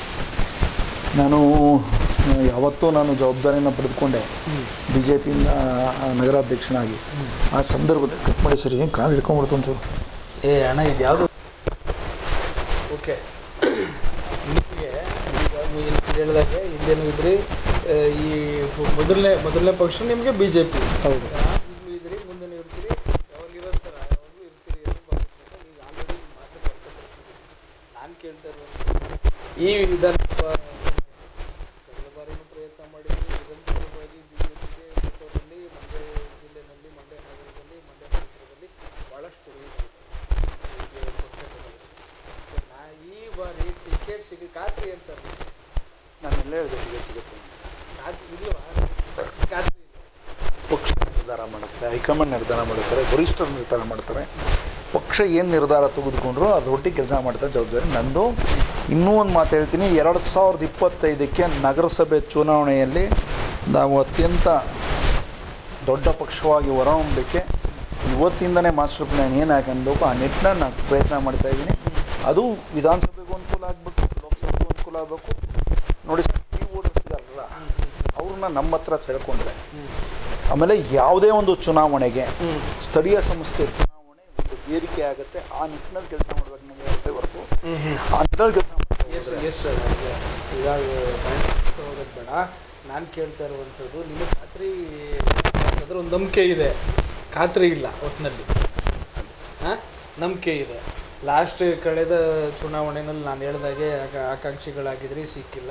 ನಾನು ಆ, ಯಾವತ್ತೂ ನಾನು ಜವಾಬ್ದಾರಿನ ಪಡೆದುಕೊಂಡೆ ಬಿ ಜೆ ಪಿಯಿಂದ ನಗರಾಧ್ಯಕ್ಷನಾಗಿ ಆ ಸಂದರ್ಭದಲ್ಲಿ ಕಟ್ ಮಾಡಿ ಸರಿ ಕಾಲು ಹಿಡ್ಕೊಂಡ್ಬಿಡ್ತು ಒಂಚೂರು ಏ ಅಣ್ಣ ಇದು ಯಾವುದು ಓಕೆ ನಿಮಗೆ ಈಗ ಹೇಳಿದಾಗೆ ಇಲ್ಲೇನು ಇದ್ರಿ ಆ, ಈ ಮೊದಲನೇ ಮೊದಲನೇ ಪಕ್ಷ ನಿಮಗೆ ಬಿ ಜೆ ಪಿ ಹೌದು ಈಗಲೂ ಇದ್ರಿ ಮುಂದೆ ಇರ್ತೀರಿ ಯಾವಾಗ ಇರೋಂಥರ ಯಾವಾಗಲೂ ಇರ್ತೀರಿ ಅಂತ ಭಾವಿಸ್ಕೊಂಡು ಈಗ ಆಲ್ರೆಡಿ ಮಾತು ಬರ್ತಾ ನಾನು ಕೇಳ್ತಾ ಇರೋದು ಈ ವಿಧಾನಸಭಾ ಕಳೆದ ಬಾರಿನೂ ಪ್ರಯತ್ನ ಮಾಡಿದ್ವಿ ನಿರಂತರವಾಗಿ ಬಿಜೆಪಿಗೆ ಕ್ಷೇತ್ರದಲ್ಲಿ ಮಂಡ್ಯ ಜಿಲ್ಲೆನಲ್ಲಿ ಮಂಡ್ಯ ನಗರದಲ್ಲಿ ಮಂಡ್ಯ ಕ್ಷೇತ್ರದಲ್ಲಿ ಭಾಳಷ್ಟು ಕೊಡುಗೆ ಇದೆ. ಹೀಗೆ ಪಕ್ಷ ನಾ ಈ ಬಾರಿ ಟಿಕೆಟ್ ಸಿಗ ಖಾತ್ರಿ ಏನು ಸರ್ ನಾನು ಎಲ್ಲ ಹೇಳಿದೆ ಟಿಕೆಟ್ ಸಿಗುತ್ತೆ ಖಾತ್ರಿ ಇಲ್ವಾ ಖಾತ್ರಿ ಇಲ್ಲ ಪಕ್ಷ ನಿರ್ಧಾರ ಮಾಡುತ್ತೆ ಹೈಕಮಾಂಡ್ ನಿರ್ಧಾರ ಮಾಡುತ್ತಾರೆ ವರಿಷ್ಠರು ನಿರ್ಧಾರ ಮಾಡ್ತಾರೆ ಪಕ್ಷ ಏನು ನಿರ್ಧಾರ ತೆಗೆದುಕೊಂಡ್ರು ಅದರೊಟ್ಟಿಗೆ ಕೆಲಸ ಮಾಡ್ತಾರೆ ಜವಾಬ್ದಾರಿ ನಂದು ಇನ್ನೂ ಒಂದು ಮಾತು ಹೇಳ್ತೀನಿ ಎರಡು ಸಾವಿರದ ಇಪ್ಪತ್ತೈದಕ್ಕೆ ನಗರಸಭೆ ಚುನಾವಣೆಯಲ್ಲಿ ನಾವು ಅತ್ಯಂತ ದೊಡ್ಡ ಪಕ್ಷವಾಗಿ ಹೊರಹೊಮ್ಮಲಿಕ್ಕೆ ಇವತ್ತಿಂದನೇ ಮಾಸ್ಟರ್ ಪ್ಲ್ಯಾನ್ ಏನು ಹಾಕಬೇಕು ಆ ನಿಟ್ಟಿನಲ್ಲಿ ನಾನು ಪ್ರಯತ್ನ ಮಾಡ್ತಾ ಇದ್ದೀನಿ ಅದು ವಿಧಾನಸಭೆಗೂ ಅನುಕೂಲ ಆಗಬೇಕು ಲೋಕಸಭೆಗೂ ಅನುಕೂಲ ಆಗಬೇಕು ನೋಡಿ ಸರ್ ಈ ಓಡಿಸಿದಾರಲ್ಲ ಅವ್ರನ್ನ ನಮ್ಮ ಹತ್ರ ಸೆಳ್ಕೊಂಡ್ರೆ ಆಮೇಲೆ ಯಾವುದೇ ಒಂದು ಚುನಾವಣೆಗೆ ಸ್ಥಳೀಯ ಸಂಸ್ಥೆ ಚುನಾವಣೆ ಒಂದು ವೇದಿಕೆ ಆಗುತ್ತೆ ಆ ನಿಟ್ಟಿನಲ್ಲಿ ಕೆಲಸ ಮಾಡಬೇಕು ನಮಗೆ ಇರುತ್ತೆ ಹೊರತು ಆ ನಿಟ್ಟಿನಲ್ಲಿ ಕೆಲಸ ಎಸ್ ಎಸ್ ಸರ್ ಇವಾಗ ಪಾಯಿಂಟ್ ಹೋಗೋದು ಬೇಡ ನಾನು ಕೇಳ್ತಾ ಇರುವಂಥದ್ದು ನಿಮಗೆ ಖಾತ್ರಿ ಅದ್ರ ಒಂದು ನಂಬಿಕೆ ಇದೆ ಖಾತ್ರಿ ಇಲ್ಲ ಒಟ್ಟಿನಲ್ಲಿ ಹಾಂ ನಂಬಿಕೆ ಇದೆ ಲಾಸ್ಟ್ ಕಳೆದ ಚುನಾವಣೆಯಲ್ಲಿ ನಾನು ಹೇಳ್ದಾಗೆ ಆಕ- ಆಕಾಂಕ್ಷಿಗಳಾಗಿದ್ರಿ ಸಿಕ್ಕಿಲ್ಲ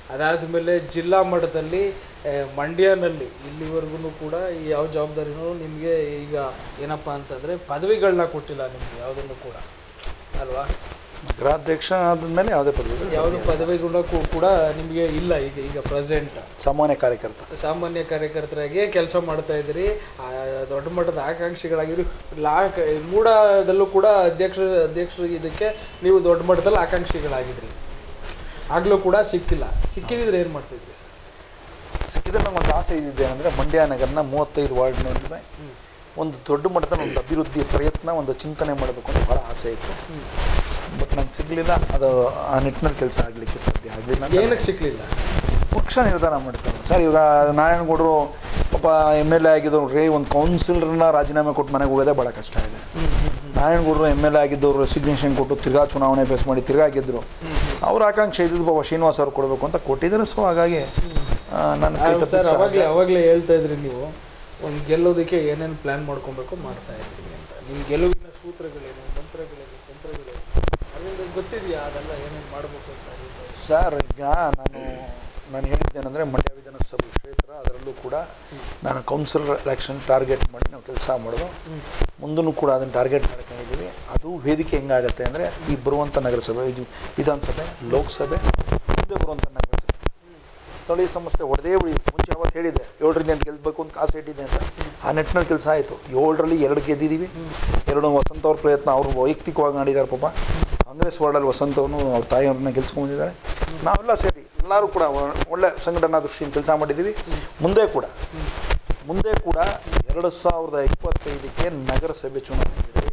ಅದಾದಮೇಲೆ ಜಿಲ್ಲಾ ಮಟ್ಟದಲ್ಲಿ ಆ, ಮಂಡ್ಯನಲ್ಲಿ ಇಲ್ಲಿವರೆಗೂ ಕೂಡ ಈ ಯಾವ ಜವಾಬ್ದಾರಿನೂ ನಿಮಗೆ ಈಗ ಏನಪ್ಪ ಅಂತಂದರೆ ಪದವಿಗಳನ್ನ ಕೊಟ್ಟಿಲ್ಲ ನಿಮಗೆ ಯಾವುದನ್ನು ಕೂಡ ಅಲ್ವಾ ನಗರಾಧ್ಯಕ್ಷ ಆದಮೇಲೆ ಯಾವುದೇ ಪದವಿ ಯಾವುದು ಪದವಿಗಳನ್ನ ಕೂ- ಕೂಡ ನಿಮಗೆ ಇಲ್ಲ ಈಗ ಈಗ ಪ್ರೆಸೆಂಟ್ ಸಾಮಾನ್ಯ ಕಾರ್ಯಕರ್ತ ಸಾಮಾನ್ಯ ಕಾರ್ಯಕರ್ತರಾಗಿ ಕೆಲಸ ಮಾಡ್ತಾ ಇದ್ದೀರಿ ಆ, ದೊಡ್ಡ ಮಟ್ಟದ ಆಕಾಂಕ್ಷಿಗಳಾಗಿರಿ ಲಾ ಕ- ಮೂಡದಲ್ಲೂ ಕೂಡ ಅಧ್ಯಕ್ಷ ಅಧ್ಯಕ್ಷರು ಇದಕ್ಕೆ ನೀವು ದೊಡ್ಡ ಮಟ್ಟದಲ್ಲಿ ಆಕಾಂಕ್ಷಿಗಳಾಗಿದ್ರಿ ಆಗಲೂ ಕೂಡ ಸಿಕ್ಕಿಲ್ಲ ಸಿಕ್ಕಿದ್ರೆ ಏನು ಮಾಡ್ತಿದ್ರಿ ಸಿಕ್ಕಿದ್ರೆ ನಂಗೆ ಒಂದು ಆಸೆ ಇದ್ದಿದೆ ಅಂದರೆ ಮಂಡ್ಯ ನಗರನ ಮೂವತ್ತೈದು ವಾರ್ಡ್ನಲ್ಲಿ ಒಂದು ದೊಡ್ಡ ಮಟ್ಟದ ಒಂದು ಅಭಿವೃದ್ಧಿ ಪ್ರಯತ್ನ ಒಂದು ಚಿಂತನೆ ಮಾಡಬೇಕು ಅಂತ ಭಾಳ ಆಸೆ ಇತ್ತು ಬಟ್ ನಂಗೆ ಸಿಗಲಿಲ್ಲ ಅದು ಆ ನಿಟ್ಟಿನಲ್ಲಿ ಕೆಲಸ ಆಗಲಿಕ್ಕೆ ಸಾಧ್ಯ ಆಗಲಿಲ್ಲ ಏನಕ್ಕೆ ಸಿಕ್ಲಿಲ್ಲ ಪಕ್ಷ ನಿರ್ಧಾರ ಮಾಡ್ತಾರೆ ಸರ್ ಇವಾಗ ನಾರಾಯಣಗೌಡರು ಪಾಪ ಎಮ್ ಎಲ್ ಎ ಆಗಿದ್ದವ್ರು ರೇ ಒಂದು ಕೌನ್ಸಿಲರ್ನ ರಾಜೀನಾಮೆ ಕೊಟ್ಟು ಮನೆಗೆ ಹೋಗೋದೇ ಭಾಳ ಕಷ್ಟ ಇದೆ ನಾರಾಯಣಗೌಡರು ಎಮ್ ಎಲ್ ಎ ಆಗಿದ್ದವರು ರೆಸಿಗ್ನೇಷನ್ ಕೊಟ್ಟು ತಿರ್ಗಾ ಚುನಾವಣೆ ಫೇಸ್ ಮಾಡಿ ತಿರ್ಗಾ ಗೆದ್ದರು ಅವ್ರ ಆಕಾಂಕ್ಷೆ ಇದ್ದಿದ್ದು ಪಾಪ ಶ್ರೀನಿವಾಸ್ ಅವ್ರು ಕೊಡಬೇಕು ಅಂತ ಕೊಟ್ಟಿದ್ದಾರೆ ಸೊ ಹಾಗಾಗಿ ಆ, ನನ್ನ ಕೈ ತಪ್ಪಿದ್ದು ಸರ್ ಸಹಜ. ಅವಾಗಲೇ ಅವಾಗಲೇ ಹೇಳ್ತಾ ಇದ್ರಿ ನೀವು ಒಂದು ಗೆಲ್ಲೋದಕ್ಕೆ ಏನೇನು ಪ್ಲ್ಯಾನ್ ಮಾಡ್ಕೊಬೇಕು ಮಾಡ್ತಾ ಇದ್ರಿ ಅಂತ ನಿಮ್ಮ ಗೆಲುವಿನ ಸೂತ್ರಗಳೇನು ಮಂತ್ರಗಳೇನು ತಂತ್ರಗಳೇನು ಅದರಿಂದ ಗೊತ್ತಿದೆಯಾ ಅದೆಲ್ಲ ಏನೇನು ಮಾಡಬೇಕು ಅಂತ ಹೇಳ್ತಾ ಸರ್ ಈಗ ನಾನು ನಾನು ಹೇಳಿದ್ದೇನೆಂದರೆ ಮಂಡ್ಯ ವಿಧಾನಸಭೆ ಕ್ಷೇತ್ರ ಅದರಲ್ಲೂ ಕೂಡ ನಾನು ಕೌನ್ಸಿಲರ್ ಎಲೆಕ್ಷನ್ ಟಾರ್ಗೆಟ್ ಮಾಡಿ ನಾವು ಕೆಲಸ ಮಾಡೋದು ಮುಂದೂ ಕೂಡ ಅದನ್ನು ಟಾರ್ಗೆಟ್ ಮಾಡ್ಕೊಂಡಿದ್ದೀವಿ ಅದು ವೇದಿಕೆ ಹೆಂಗಾಗತ್ತೆ ಅಂದರೆ ಈ ಬರುವಂಥ ನಗರಸಭೆ ಇದು ವಿಧಾನಸಭೆ ಲೋಕಸಭೆ ಮುಂದೆ ಬರುವಂಥ ನಗರಸಭೆ ಸ್ಥಳೀಯ ಸಂಸ್ಥೆ ಹೊಡೆದೇ ಉಳಿ ಮುಂಚೆ ಅವತ್ತು ಹೇಳಿದೆ ಏಳರಿಂದ ಎಂಟು ಗೆಲ್ಲಬೇಕು ಅಂತ ಕಾಸು ಇಟ್ಟಿದೆ ಅಂತ ಆ ನಿಟ್ಟಿನಲ್ಲಿ ಕೆಲಸ ಆಯಿತು ಏಳರಲ್ಲಿ ಎರಡು ಗೆದ್ದಿದ್ದೀವಿ ಎರಡು ವಸಂತ ಅವ್ರ ಪ್ರಯತ್ನ ಅವರು ವೈಯಕ್ತಿಕವಾಗಿ ಮಾಡಿದ್ದಾರೆ ಪಾಪ ಕಾಂಗ್ರೆಸ್ ವಾರ್ಡಲ್ಲಿ ವಸಂತ ಅವನು ಅವ್ರ ತಾಯಿಯವ್ರನ್ನ ಗೆಲ್ಸ್ಕೊಂಡಿದ್ದಾರೆ ನಾವೆಲ್ಲ ಸೇರಿ ಎಲ್ಲರೂ ಕೂಡ ಒ- ಒಳ್ಳೆ ಸಂಘಟನಾ ದೃಷ್ಟಿಯಿಂದ ಕೆಲಸ ಮಾಡಿದ್ದೀವಿ ಮುಂದೆ ಕೂಡ ಮುಂದೆ ಕೂಡ ಎರಡು ಸಾವಿರದ ಇಪ್ಪತ್ತೈದಕ್ಕೆ ನಗರಸಭೆ ಚುನಾವಣೆ ಇದೆ.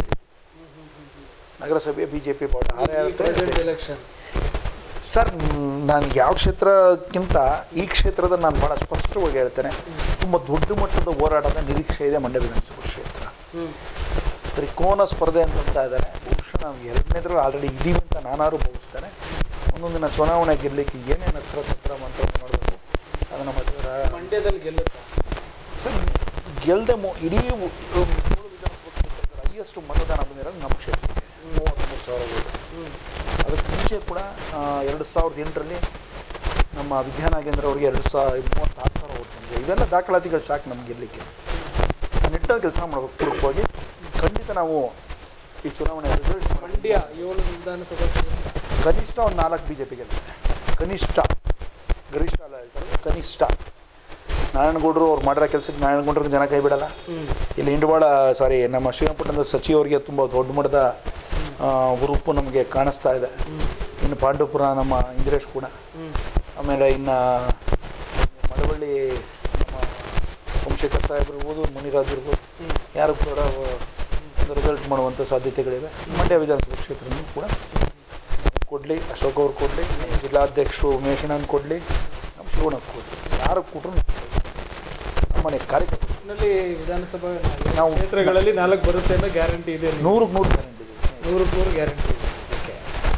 ನಗರಸಭೆ ಬಿ ಜೆ ಪಿ ಬಾರ್ಡ್ ಆರೇ ಆಗುತ್ತೆ ಪ್ರೆಸೆಂಟ್ ಎಲೆಕ್ಷನ್ ಸರ್ ನಾನು ಯಾವ ಕ್ಷೇತ್ರಕ್ಕಿಂತ ಈ ಕ್ಷೇತ್ರದ ನಾನು ಭಾಳ ಸ್ಪಷ್ಟವಾಗಿ ಹೇಳ್ತೇನೆ ತುಂಬ ದೊಡ್ಡ ಮಟ್ಟದ ಹೋರಾಟದ ನಿರೀಕ್ಷೆ ಇದೆ ಮಂಡ್ಯ ವಿಧಾನಸಭಾ ಕ್ಷೇತ್ರ ಹ್ಞೂ ತ್ರಿಕೋನ ಸ್ಪರ್ಧೆ ಅಂತ ಅಂತ ಇದ್ದಾರೆ ಬಹುಶಃ ನಾವು ಎರಡನೇದ್ರಲ್ಲಿ ಆಲ್ರೆಡಿ ಇದ್ದೀವಿ ಅಂತ ನಾನಾರು ಭಾವಿಸ್ತೇನೆ ಒಂದೊಂದಿನ ಚುನಾವಣೆ ಗೆಲ್ಲಲಿಕ್ಕೆ ಏನೇನು ಹತ್ರ ಹತ್ರ ಮಂತ್ರ ಮಾಡಬೇಕು ಅದನ್ನು ಮಾಡಿದ್ರೆ ಮಂಡ್ಯದಲ್ಲಿ ಗೆಲ್ಲುತ್ತಾ ಸರ್ ಗೆಲ್ಲದೆ ಮೊ ಇಡೀ ಉ- ಏಳು ವಿಧಾನಸಭಾ ಕ್ಷೇತ್ರದಲ್ಲಿ ಹೈಯೆಸ್ಟ್ ಮತದಾನ ಬಂದಿರೋದು ನಮ್ಮ ಕ್ಷೇತ್ರಕ್ಕೆ ಮೂವತ್ತ್ಮೂರು ಸಾವಿರ ಓಟು ಹ್ಞೂ ಅದಕ್ಕೆ ಮುಂಚೆ ಕೂಡ ಆ, ಎರಡು ಸಾವಿರದ ಎಂಟರಲ್ಲಿ ನಮ್ಮ ವಿದ್ಯಾನಾಗೇಂದ್ರ ಅವರಿಗೆ ಎರಡು ಸಾವಿರ ಮೂವತ್ತಾರು ಸಾವಿರ ಓಟ್ ಬಂದಿದೆ ಇವೆಲ್ಲ ದಾಖಲಾತಿಗಳು ಸಾಕು ನಮ್ಗೆ ಗೆಲ್ಲಲಿಕ್ಕೆ ಆ ನಿಟ್ಟಲ್ಲಿ ಕೆಲಸ ಮಾಡಬೇಕು ಪೂರ್ವಕವಾಗಿ ಖಂಡಿತ ನಾವು ಈ ಚುನಾವಣೆ ರಿಸಲ್ಟ್ ಮಂಡ್ಯ ಏಳು ವಿಧಾನಸಭಾ ಕ್ಷೇತ್ರ. ಕನಿಷ್ಠ ಒಂದು ನಾಲ್ಕು ಬಿ ಜೆ ಪಿ ಗೆಲ್ತಾರೆ ಕನಿಷ್ಠ ಗರಿಷ್ಠ ಅಲ್ಲ ಹೇಳ್ತಾರೆ ಕನಿಷ್ಠ ನಾರಾಯಣಗೌಡರು ಅವ್ರು ಮಾಡಿರೋ ಕೆಲಸಕ್ಕೆ ನಾರಾಯಣಗೌಡರಿಗೆ ಜನ ಕೈ ಬಿಡಲ್ಲ ಹ್ಮ್ ಇಲ್ಲಿ ಇಂಡವಾಳ ಸಾರಿ ನಮ್ಮ ಶ್ರೀರಂಗಪಟ್ಟಣದ ಸಚಿವರಿಗೆ ತುಂಬ ದೊಡ್ಡ ಮಟ್ಟದ ಆ, ಹುರುಪು ನಮಗೆ ಕಾಣಿಸ್ತಾ ಇದೆ ಇನ್ನು ಪಾಂಡವಪುರ ನಮ್ಮ ಇಂದ್ರೇಶ್ ಕೂಡ ಹ್ಮ್ ಆಮೇಲೆ ಇನ್ನು ಮಳವಳ್ಳಿ ನಮ್ಮ ಸೋಮಶೇಖರ್ ಸಾಹೇಬ್ರು ಇರ್ಬೋದು ಮುನಿರಾಜ್ ಇರ್ಬೋದು ಹ್ಮ್. ಯಾರು ಕೂಡ ಒಂದು ರಿಸಲ್ಟ್ ಮಾಡುವಂಥ ಸಾಧ್ಯತೆಗಳಿವೆ ಮಂಡ್ಯ ವಿಧಾನಸಭಾ ಕ್ಷೇತ್ರನೂ ಕೂಡ ಕೊಡಲಿ ಅಶೋಕ್ ಅವ್ರು ಕೊಡಲಿ ಜಿಲ್ಲಾಧ್ಯಕ್ಷರು ಉಮೇಶಣ್ಣನ ಕೊಡಲಿ ನಮ್ಮ ಶಿವಣ್ಣ ಕೊಡಲಿ ಯಾರು ಕೊಟ್ಟರು ನಮ್ಮನೆ ಕಾರ್ಯಕರ್ತರು ಒಟ್ನಲ್ಲಿ ವಿಧಾನಸಭಾ ನಾವು- ಕ್ಷೇತ್ರಗಳಲ್ಲಿ ನಾಲ್ಕು ಬರುತ್ತೆ ಅನ್ನೋ ಗ್ಯಾರಂಟಿ ಇದೆ ನಿಮ್ಗೆ. ನೂರಕ್ಕೆ ನೂರು ಗ್ಯಾರಂಟಿ ಇದೆ ನೂರಕ್ಕೆ ನೂರು ಗ್ಯಾರಂಟಿ ಇದೆ ಓಕೆ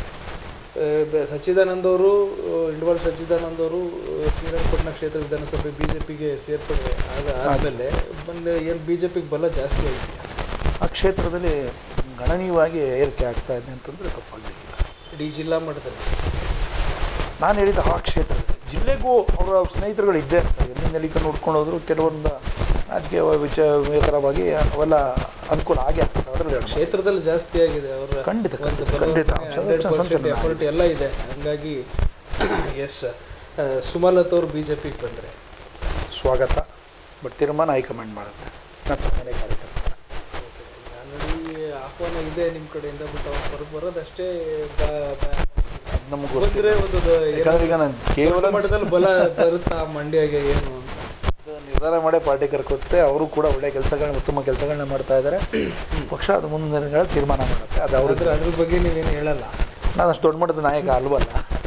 ಸಚ್ಚಿದಾನಂದ್ ಅವರು ಇಂಡವಾಳ ಸಚ್ಚಿದಾನಂದ್ ಅವರು ಶ್ರೀರಂಗಪಟ್ಟಣ ಕ್ಷೇತ್ರ ವಿಧಾನಸಭೆ ಬಿ ಜೆ ಪಿಗೆ ಸೇರ್ಪಡೆ ಆದ ಆದಮೇಲೆ ಬಂದು ಏನು ಬಿ ಜೆ ಪಿಗೆ ಬಲ ಜಾಸ್ತಿ ಆಗಿದೆ ಆ ಕ್ಷೇತ್ರದಲ್ಲಿ ಗಣನೀಯವಾಗಿ ಏರಿಕೆ ಆಗ್ತಾ ಇದೆ ಅಂತಂದರೆ ತಪ್ಪಾಗಲಿಕ್ಕಿಲ್ಲ ಇಡೀ ಜಿಲ್ಲಾ ಮಟ್ಟದಲ್ಲಿ ನಾನು ಹೇಳಿದ ಆ ಕ್ಷೇತ್ರದಲ್ಲಿ ಜಿಲ್ಲೆಗೂ ಅವರ ಸ್ನೇಹಿತರುಗಳು ಇದ್ದೇ ಇರ್ತಾರೆ ಎಲ್ಲಿಂದ ಎಲ್ಲಿಗೆ ನೋಡ್ಕೊಂಡು ಹೋದ್ರು ಕೆಲವೊಂದು ರಾಜಕೀಯ ವಿಚಾರವಾಗಿ ಅವೆಲ್ಲ ಅನುಕೂಲ ಆಗೇ ಆಗ್ತದೆ ಅದರಲ್ಲಿ ಎರಡು ಮಾತು. ಕ್ಷೇತ್ರದಲ್ಲಿ ಜಾಸ್ತಿ ಆಗಿದೆ ಅವರ ಖಂಡಿತ, ಒಂದು ಖಂಡಿತ, ಬಲವರ್ಧನೆ, ಖಂಡಿತ. 100% ಸಂಚಲನ ಆಗಿದೆ. effort ಎಲ್ಲ ಇದೆ ಹಂಗಾಗಿ ಎಸ್ ಸುಮಲತ್ ಅವರು ಬಿ ಜೆ ಪಿಗೆ ಬಂದರೆ ಸ್ವಾಗತ ಬಟ್ ತೀರ್ಮಾನ ಹೈಕಮಾಂಡ್ ಮಾಡುತ್ತೆ ನಾನು ಸಾಮಾನ್ಯ ಕಾರ್ಯಕರ್ತ ಆಲ್ರೆಡಿ ಆಹ್ವಾನ ಇದೆ ನಿಮ್ಮ ಕಡೆಯಿಂದ ಬಟ್ ಅವ್ರು ಹೊರಗೆ ಬರೋದಷ್ಟೇ ಬ- ಬ- ನಮಗೆ ಬಂದ್ರೆ ಒಂದು ದ- ಏನು ಯಾಕಂದ್ರೆ ಈಗ ನಾನು ಕೇವಲ ದೊಡ್ಡ ಮಟ್ಟದಲ್ಲಿ ಬಲ ಬರುತ್ತಾ ಮಂಡ್ಯಗೆ ಏನು ಅಂತ ನಿರ್ಧಾರ ಮಾಡೇ ಪಾರ್ಟಿ ಕರ್ಕೊತ್ತೆ ಅವರು ಕೂಡ ಒಳ್ಳೆ ಕೆಲಸಗಳನ್ನ ಉತ್ತಮ ಕೆಲಸಗಳನ್ನ ಮಾಡ್ತಾ ಇದ್ದಾರೆ ಪಕ್ಷ ಅದು ಮುಂದಿನ ದಿನಗಳಲ್ಲಿ ತೀರ್ಮಾನ ಮಾಡುತ್ತೆ ಅದು ಅವ್ರ ಅದ್ರ ಅದ್ರ ಬಗ್ಗೆ ನೀವೇನು ಹೇಳಲ್ಲ ನಾನು ಅಷ್ಟು ದೊಡ್ಡ ಮಟ್ಟದ ನಾಯಕ ಅಲ್ವಲ್ಲ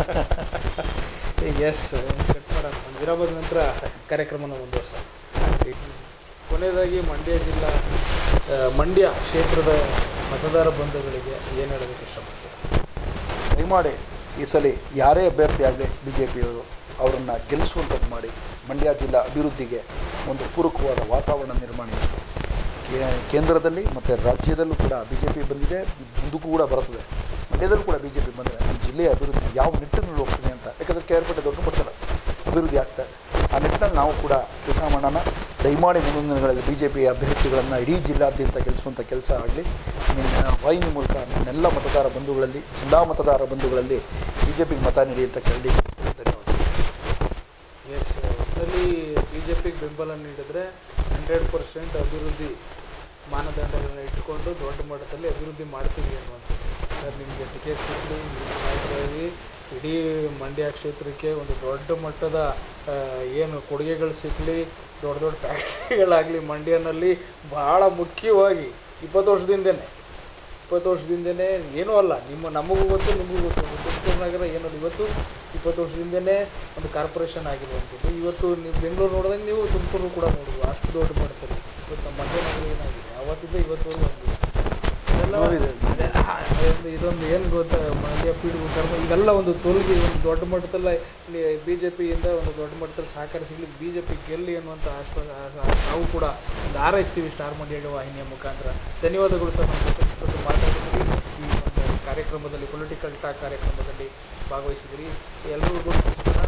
ಎಸ್ ಕಟ್ ಮಾಡೋಣ ಹಂಜಿರಾಬಾದ್ ನಂತರ ಕಾರ್ಯಕ್ರಮನ ಮುಂದುವರ್ಸ ಕೊನೆಯದಾಗಿ ಮಂಡ್ಯ ಜಿಲ್ಲಾ ಆ, ಮಂಡ್ಯ ಕ್ಷೇತ್ರದ ಮತದಾರ ಬಂಧುಗಳಿಗೆ ಏನು ಹೇಳೋದಕ್ಕೆ ಇಷ್ಟಪಡ್ತೀರಾ ದಯಮಾಡಿ ಈ ಸಲ ಯಾರೇ ಅಭ್ಯರ್ಥಿ ಆಗಲಿ ಬಿ ಜೆ ಪಿಯವರು ಅವರನ್ನು ಗೆಲ್ಲಿಸುವಂಥದ್ದು ಮಾಡಿ ಮಂಡ್ಯ ಜಿಲ್ಲಾ ಅಭಿವೃದ್ಧಿಗೆ ಒಂದು ಪೂರಕವಾದ ವಾತಾವರಣ ನಿರ್ಮಾಣ ಆಯಿತು ಕೇಂದ್ರದಲ್ಲಿ ಮತ್ತು ರಾಜ್ಯದಲ್ಲೂ ಕೂಡ ಬಿ ಜೆ ಪಿ ಬಂದಿದೆ ಮುಂದಕ್ಕೂ ಕೂಡ ಬರ್ತದೆ ಮಂಡ್ಯದಲ್ಲೂ ಕೂಡ ಬಿ ಜೆ ಪಿ ಬಂದರೆ ನಮ್ಮ ಜಿಲ್ಲೆಯ ಅಭಿವೃದ್ಧಿ ಯಾವ ನಿಟ್ಟಿನಲ್ಲಿ ಹೋಗ್ತೀನಿ ಅಂತ ಯಾಕಂದರೆ ಕೆ ಆರ್ ಪೇಟೆ ದೊಡ್ಡ ಮಟ್ಟದ ಅಭಿವೃದ್ಧಿ ಆಗ್ತಾ ಇದೆ ಆ ನಿಟ್ಟಿನಲ್ಲಿ ನಾವು ಕೂಡ ಕೆಲಸ ಮಾಡೋಣ ದಯಮಾಡಿ ಮುಂದಿನ ದಿನಗಳಲ್ಲಿ ಬಿ ಜೆ ಪಿ ಅಭ್ಯರ್ಥಿಗಳನ್ನು ಇಡೀ ಜಿಲ್ಲಾದ್ಯಂತ ಗೆಲ್ಲಿಸುವಂಥ ಕೆಲಸ ಆಗಲಿ ನಿಮ್ಮ ವಾಹಿನಿ ಮೂಲಕ ನನ್ನೆಲ್ಲ ಮತದಾರ ಬಂಧುಗಳಲ್ಲಿ ಜಿಲ್ಲಾ ಮತದಾರ ಬಂಧುಗಳಲ್ಲಿ ಬಿ ಜೆ ಪಿಗೆ ಮತ ನೀಡಿ ಅಂತ ಕೇಳಿ ಧನ್ಯವಾದ ಎಸ್ ಒಟ್ಟಲ್ಲಿ ಬಿ ಜೆ ಪಿಗೆ ಬೆಂಬಲ ನೀಡಿದ್ರೆ ಹಂಡ್ರೆಡ್ ಪರ್ಸೆಂಟ್ ಅಭಿವೃದ್ಧಿ ಮಾನದಂಡಗಳನ್ನ ಇಟ್ಕೊಂಡು ದೊಡ್ಡ ಮಟ್ಟದಲ್ಲಿ ಅಭಿವೃದ್ಧಿ ಮಾಡ್ತೀವಿ ಅನ್ನುವಂಥದ್ದು ಸರ್ ನಿಮಗೆ ಟಿಕೆಟ್ ಸಿಗಲಿ ನೀವು ಇಡೀ ಮಂಡ್ಯ ಕ್ಷೇತ್ರಕ್ಕೆ ಒಂದು ದೊಡ್ಡ ಮಟ್ಟದ ಆ, ಏನು ಕೊಡುಗೆಗಳು ಸಿಗಲಿ ದೊಡ್ಡ ದೊಡ್ಡ ಫ್ಯಾಕ್ಟ್ರಿಗಳಾಗಲಿ ಮಂಡ್ಯನಲ್ಲಿ ಭಾಳ ಮುಖ್ಯವಾಗಿ ಇಪ್ಪತ್ತು ವರ್ಷದಿಂದನೇ ಇಪ್ಪತ್ತು ವರ್ಷದಿಂದನೇ ಏನೂ ಅಲ್ಲ ನಿಮ್ಮ ನಮಗೂ ಗೊತ್ತು ನಿಮಗೂ ಗೊತ್ತು ತುಮಕೂರು ನಗರ ಏನದು ಇವತ್ತು ಇಪ್ಪತ್ತು ವರ್ಷದಿಂದನೇ ಒಂದು ಕಾರ್ಪೊರೇಷನ್ ಆಗಿರುವಂಥದ್ದು ಇವತ್ತು ನೀವು ಬೆಂಗಳೂರು ನೋಡಿದಾಗ ನೀವು ತುಮಕೂರು ಕೂಡ ನೋಡುವ ಅಷ್ಟು ದೊಡ್ಡ ಮಟ್ಟದಲ್ಲಿ ಇವತ್ತು ನಮ್ಮ ಮಂಡ್ಯ ನಗರ ಏನಾಗಿದೆ ಆವತ್ತಿಂದ ಇವತ್ತವರೆಗೂ ಒಂದು ಇದೆಲ್ಲ ನೋಡಿದೆ. ಅದೇ, ಆ, ಇದೊಂದು ಇದೊಂದು ಏನು ಗೊತ್ತಾ ಮಂಡ್ಯ ಪೀಳಿಗೆ ಧರ್ಮ ಇವೆಲ್ಲ ಒಂದು ತೊಲಗಿ ಒಂದು ದೊಡ್ಡ ಮಟ್ಟದಲ್ಲಿ ಇಲ್ಲಿ ಬಿ ಜೆ ಪಿಯಿಂದ ಒಂದು ದೊಡ್ಡ ಮಟ್ಟದಲ್ಲಿ ಸಹಕಾರ ಸಿಗಲಿ ಬಿ ಜೆ ಪಿ ಗೆಲ್ಲಿ ಅನ್ನುವಂಥ ಆಶ್ವಾಸ ಆ- ನಾವು ಕೂಡ ಒಂದು ಹಾರೈಸ್ತೀವಿ ಸ್ಟಾರ್ ಮಂಡ್ಯ ವಾಹಿನಿಯ ಮುಖಾಂತರ ಧನ್ಯವಾದಗಳು ಸರ್ ನಮ್ಮ ಜೊತೆ ಇಷ್ಟೊತ್ತು ಮಾತಾಡಿದ್ರಿ ಈ ಒಂದು ಕಾರ್ಯಕ್ರಮದಲ್ಲಿ ಪೊಲಿಟಿಕಲ್ ಟಾಕ್ ಕಾರ್ಯಕ್ರಮದಲ್ಲಿ ಭಾಗವಹಿಸಿದ್ರಿ ಎಲ್ಲರಿಗೂ ನಮಸ್ಕಾರ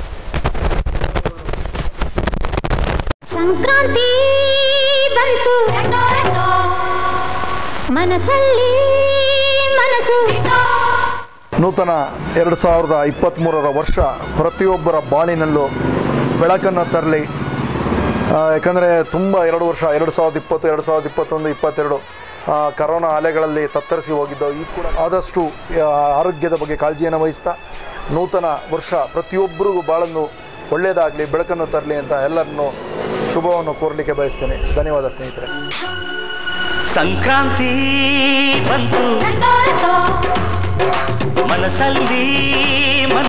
ಸಂಕ್ರಾಂತಿ ಬಂತು ಮನಸ್ಸಲ್ಲಿ ಮನಸ್ಸು ನೂತನ ಎರಡು ಸಾವಿರದ ಇಪ್ಪತ್ತ್ಮೂರರ ವರ್ಷ ಪ್ರತಿಯೊಬ್ಬರ ಬಾಳಿನಲ್ಲೂ ಬೆಳಕನ್ನು ತರಲಿ ಯಾಕಂದರೆ ತುಂಬ ಎರಡು ವರ್ಷ ಎರಡು ಸಾವಿರದ ಇಪ್ಪತ್ತು ಎರಡು ಸಾವಿರದ ಇಪ್ಪತ್ತೊಂದು ಇಪ್ಪತ್ತೆರಡು ಆ, ಕರೋನಾ ಅಲೆಗಳಲ್ಲಿ ತತ್ತರಿಸಿ ಹೋಗಿದ್ದು ಈಗ ಕೂಡ ಆದಷ್ಟು ಆ, ಆರೋಗ್ಯದ ಬಗ್ಗೆ ಕಾಳಜಿಯನ್ನು ವಹಿಸ್ತಾ ನೂತನ ವರ್ಷ ಪ್ರತಿಯೊಬ್ಬರಿಗೂ ಬಾಳನ್ನು ಒಳ್ಳೆಯದಾಗಲಿ ಬೆಳಕನ್ನು ತರಲಿ ಅಂತ ಎಲ್ಲರನ್ನು ಶುಭವನ್ನು ಕೋರಲಿಕ್ಕೆ ಬಯಸ್ತೇನೆ ಧನ್ಯವಾದ ಸ್ನೇಹಿತರೆ ಸಂಕ್ರಾಂತಿ ಬಂತು ಮನಸ್ಸಲ್ಲಿ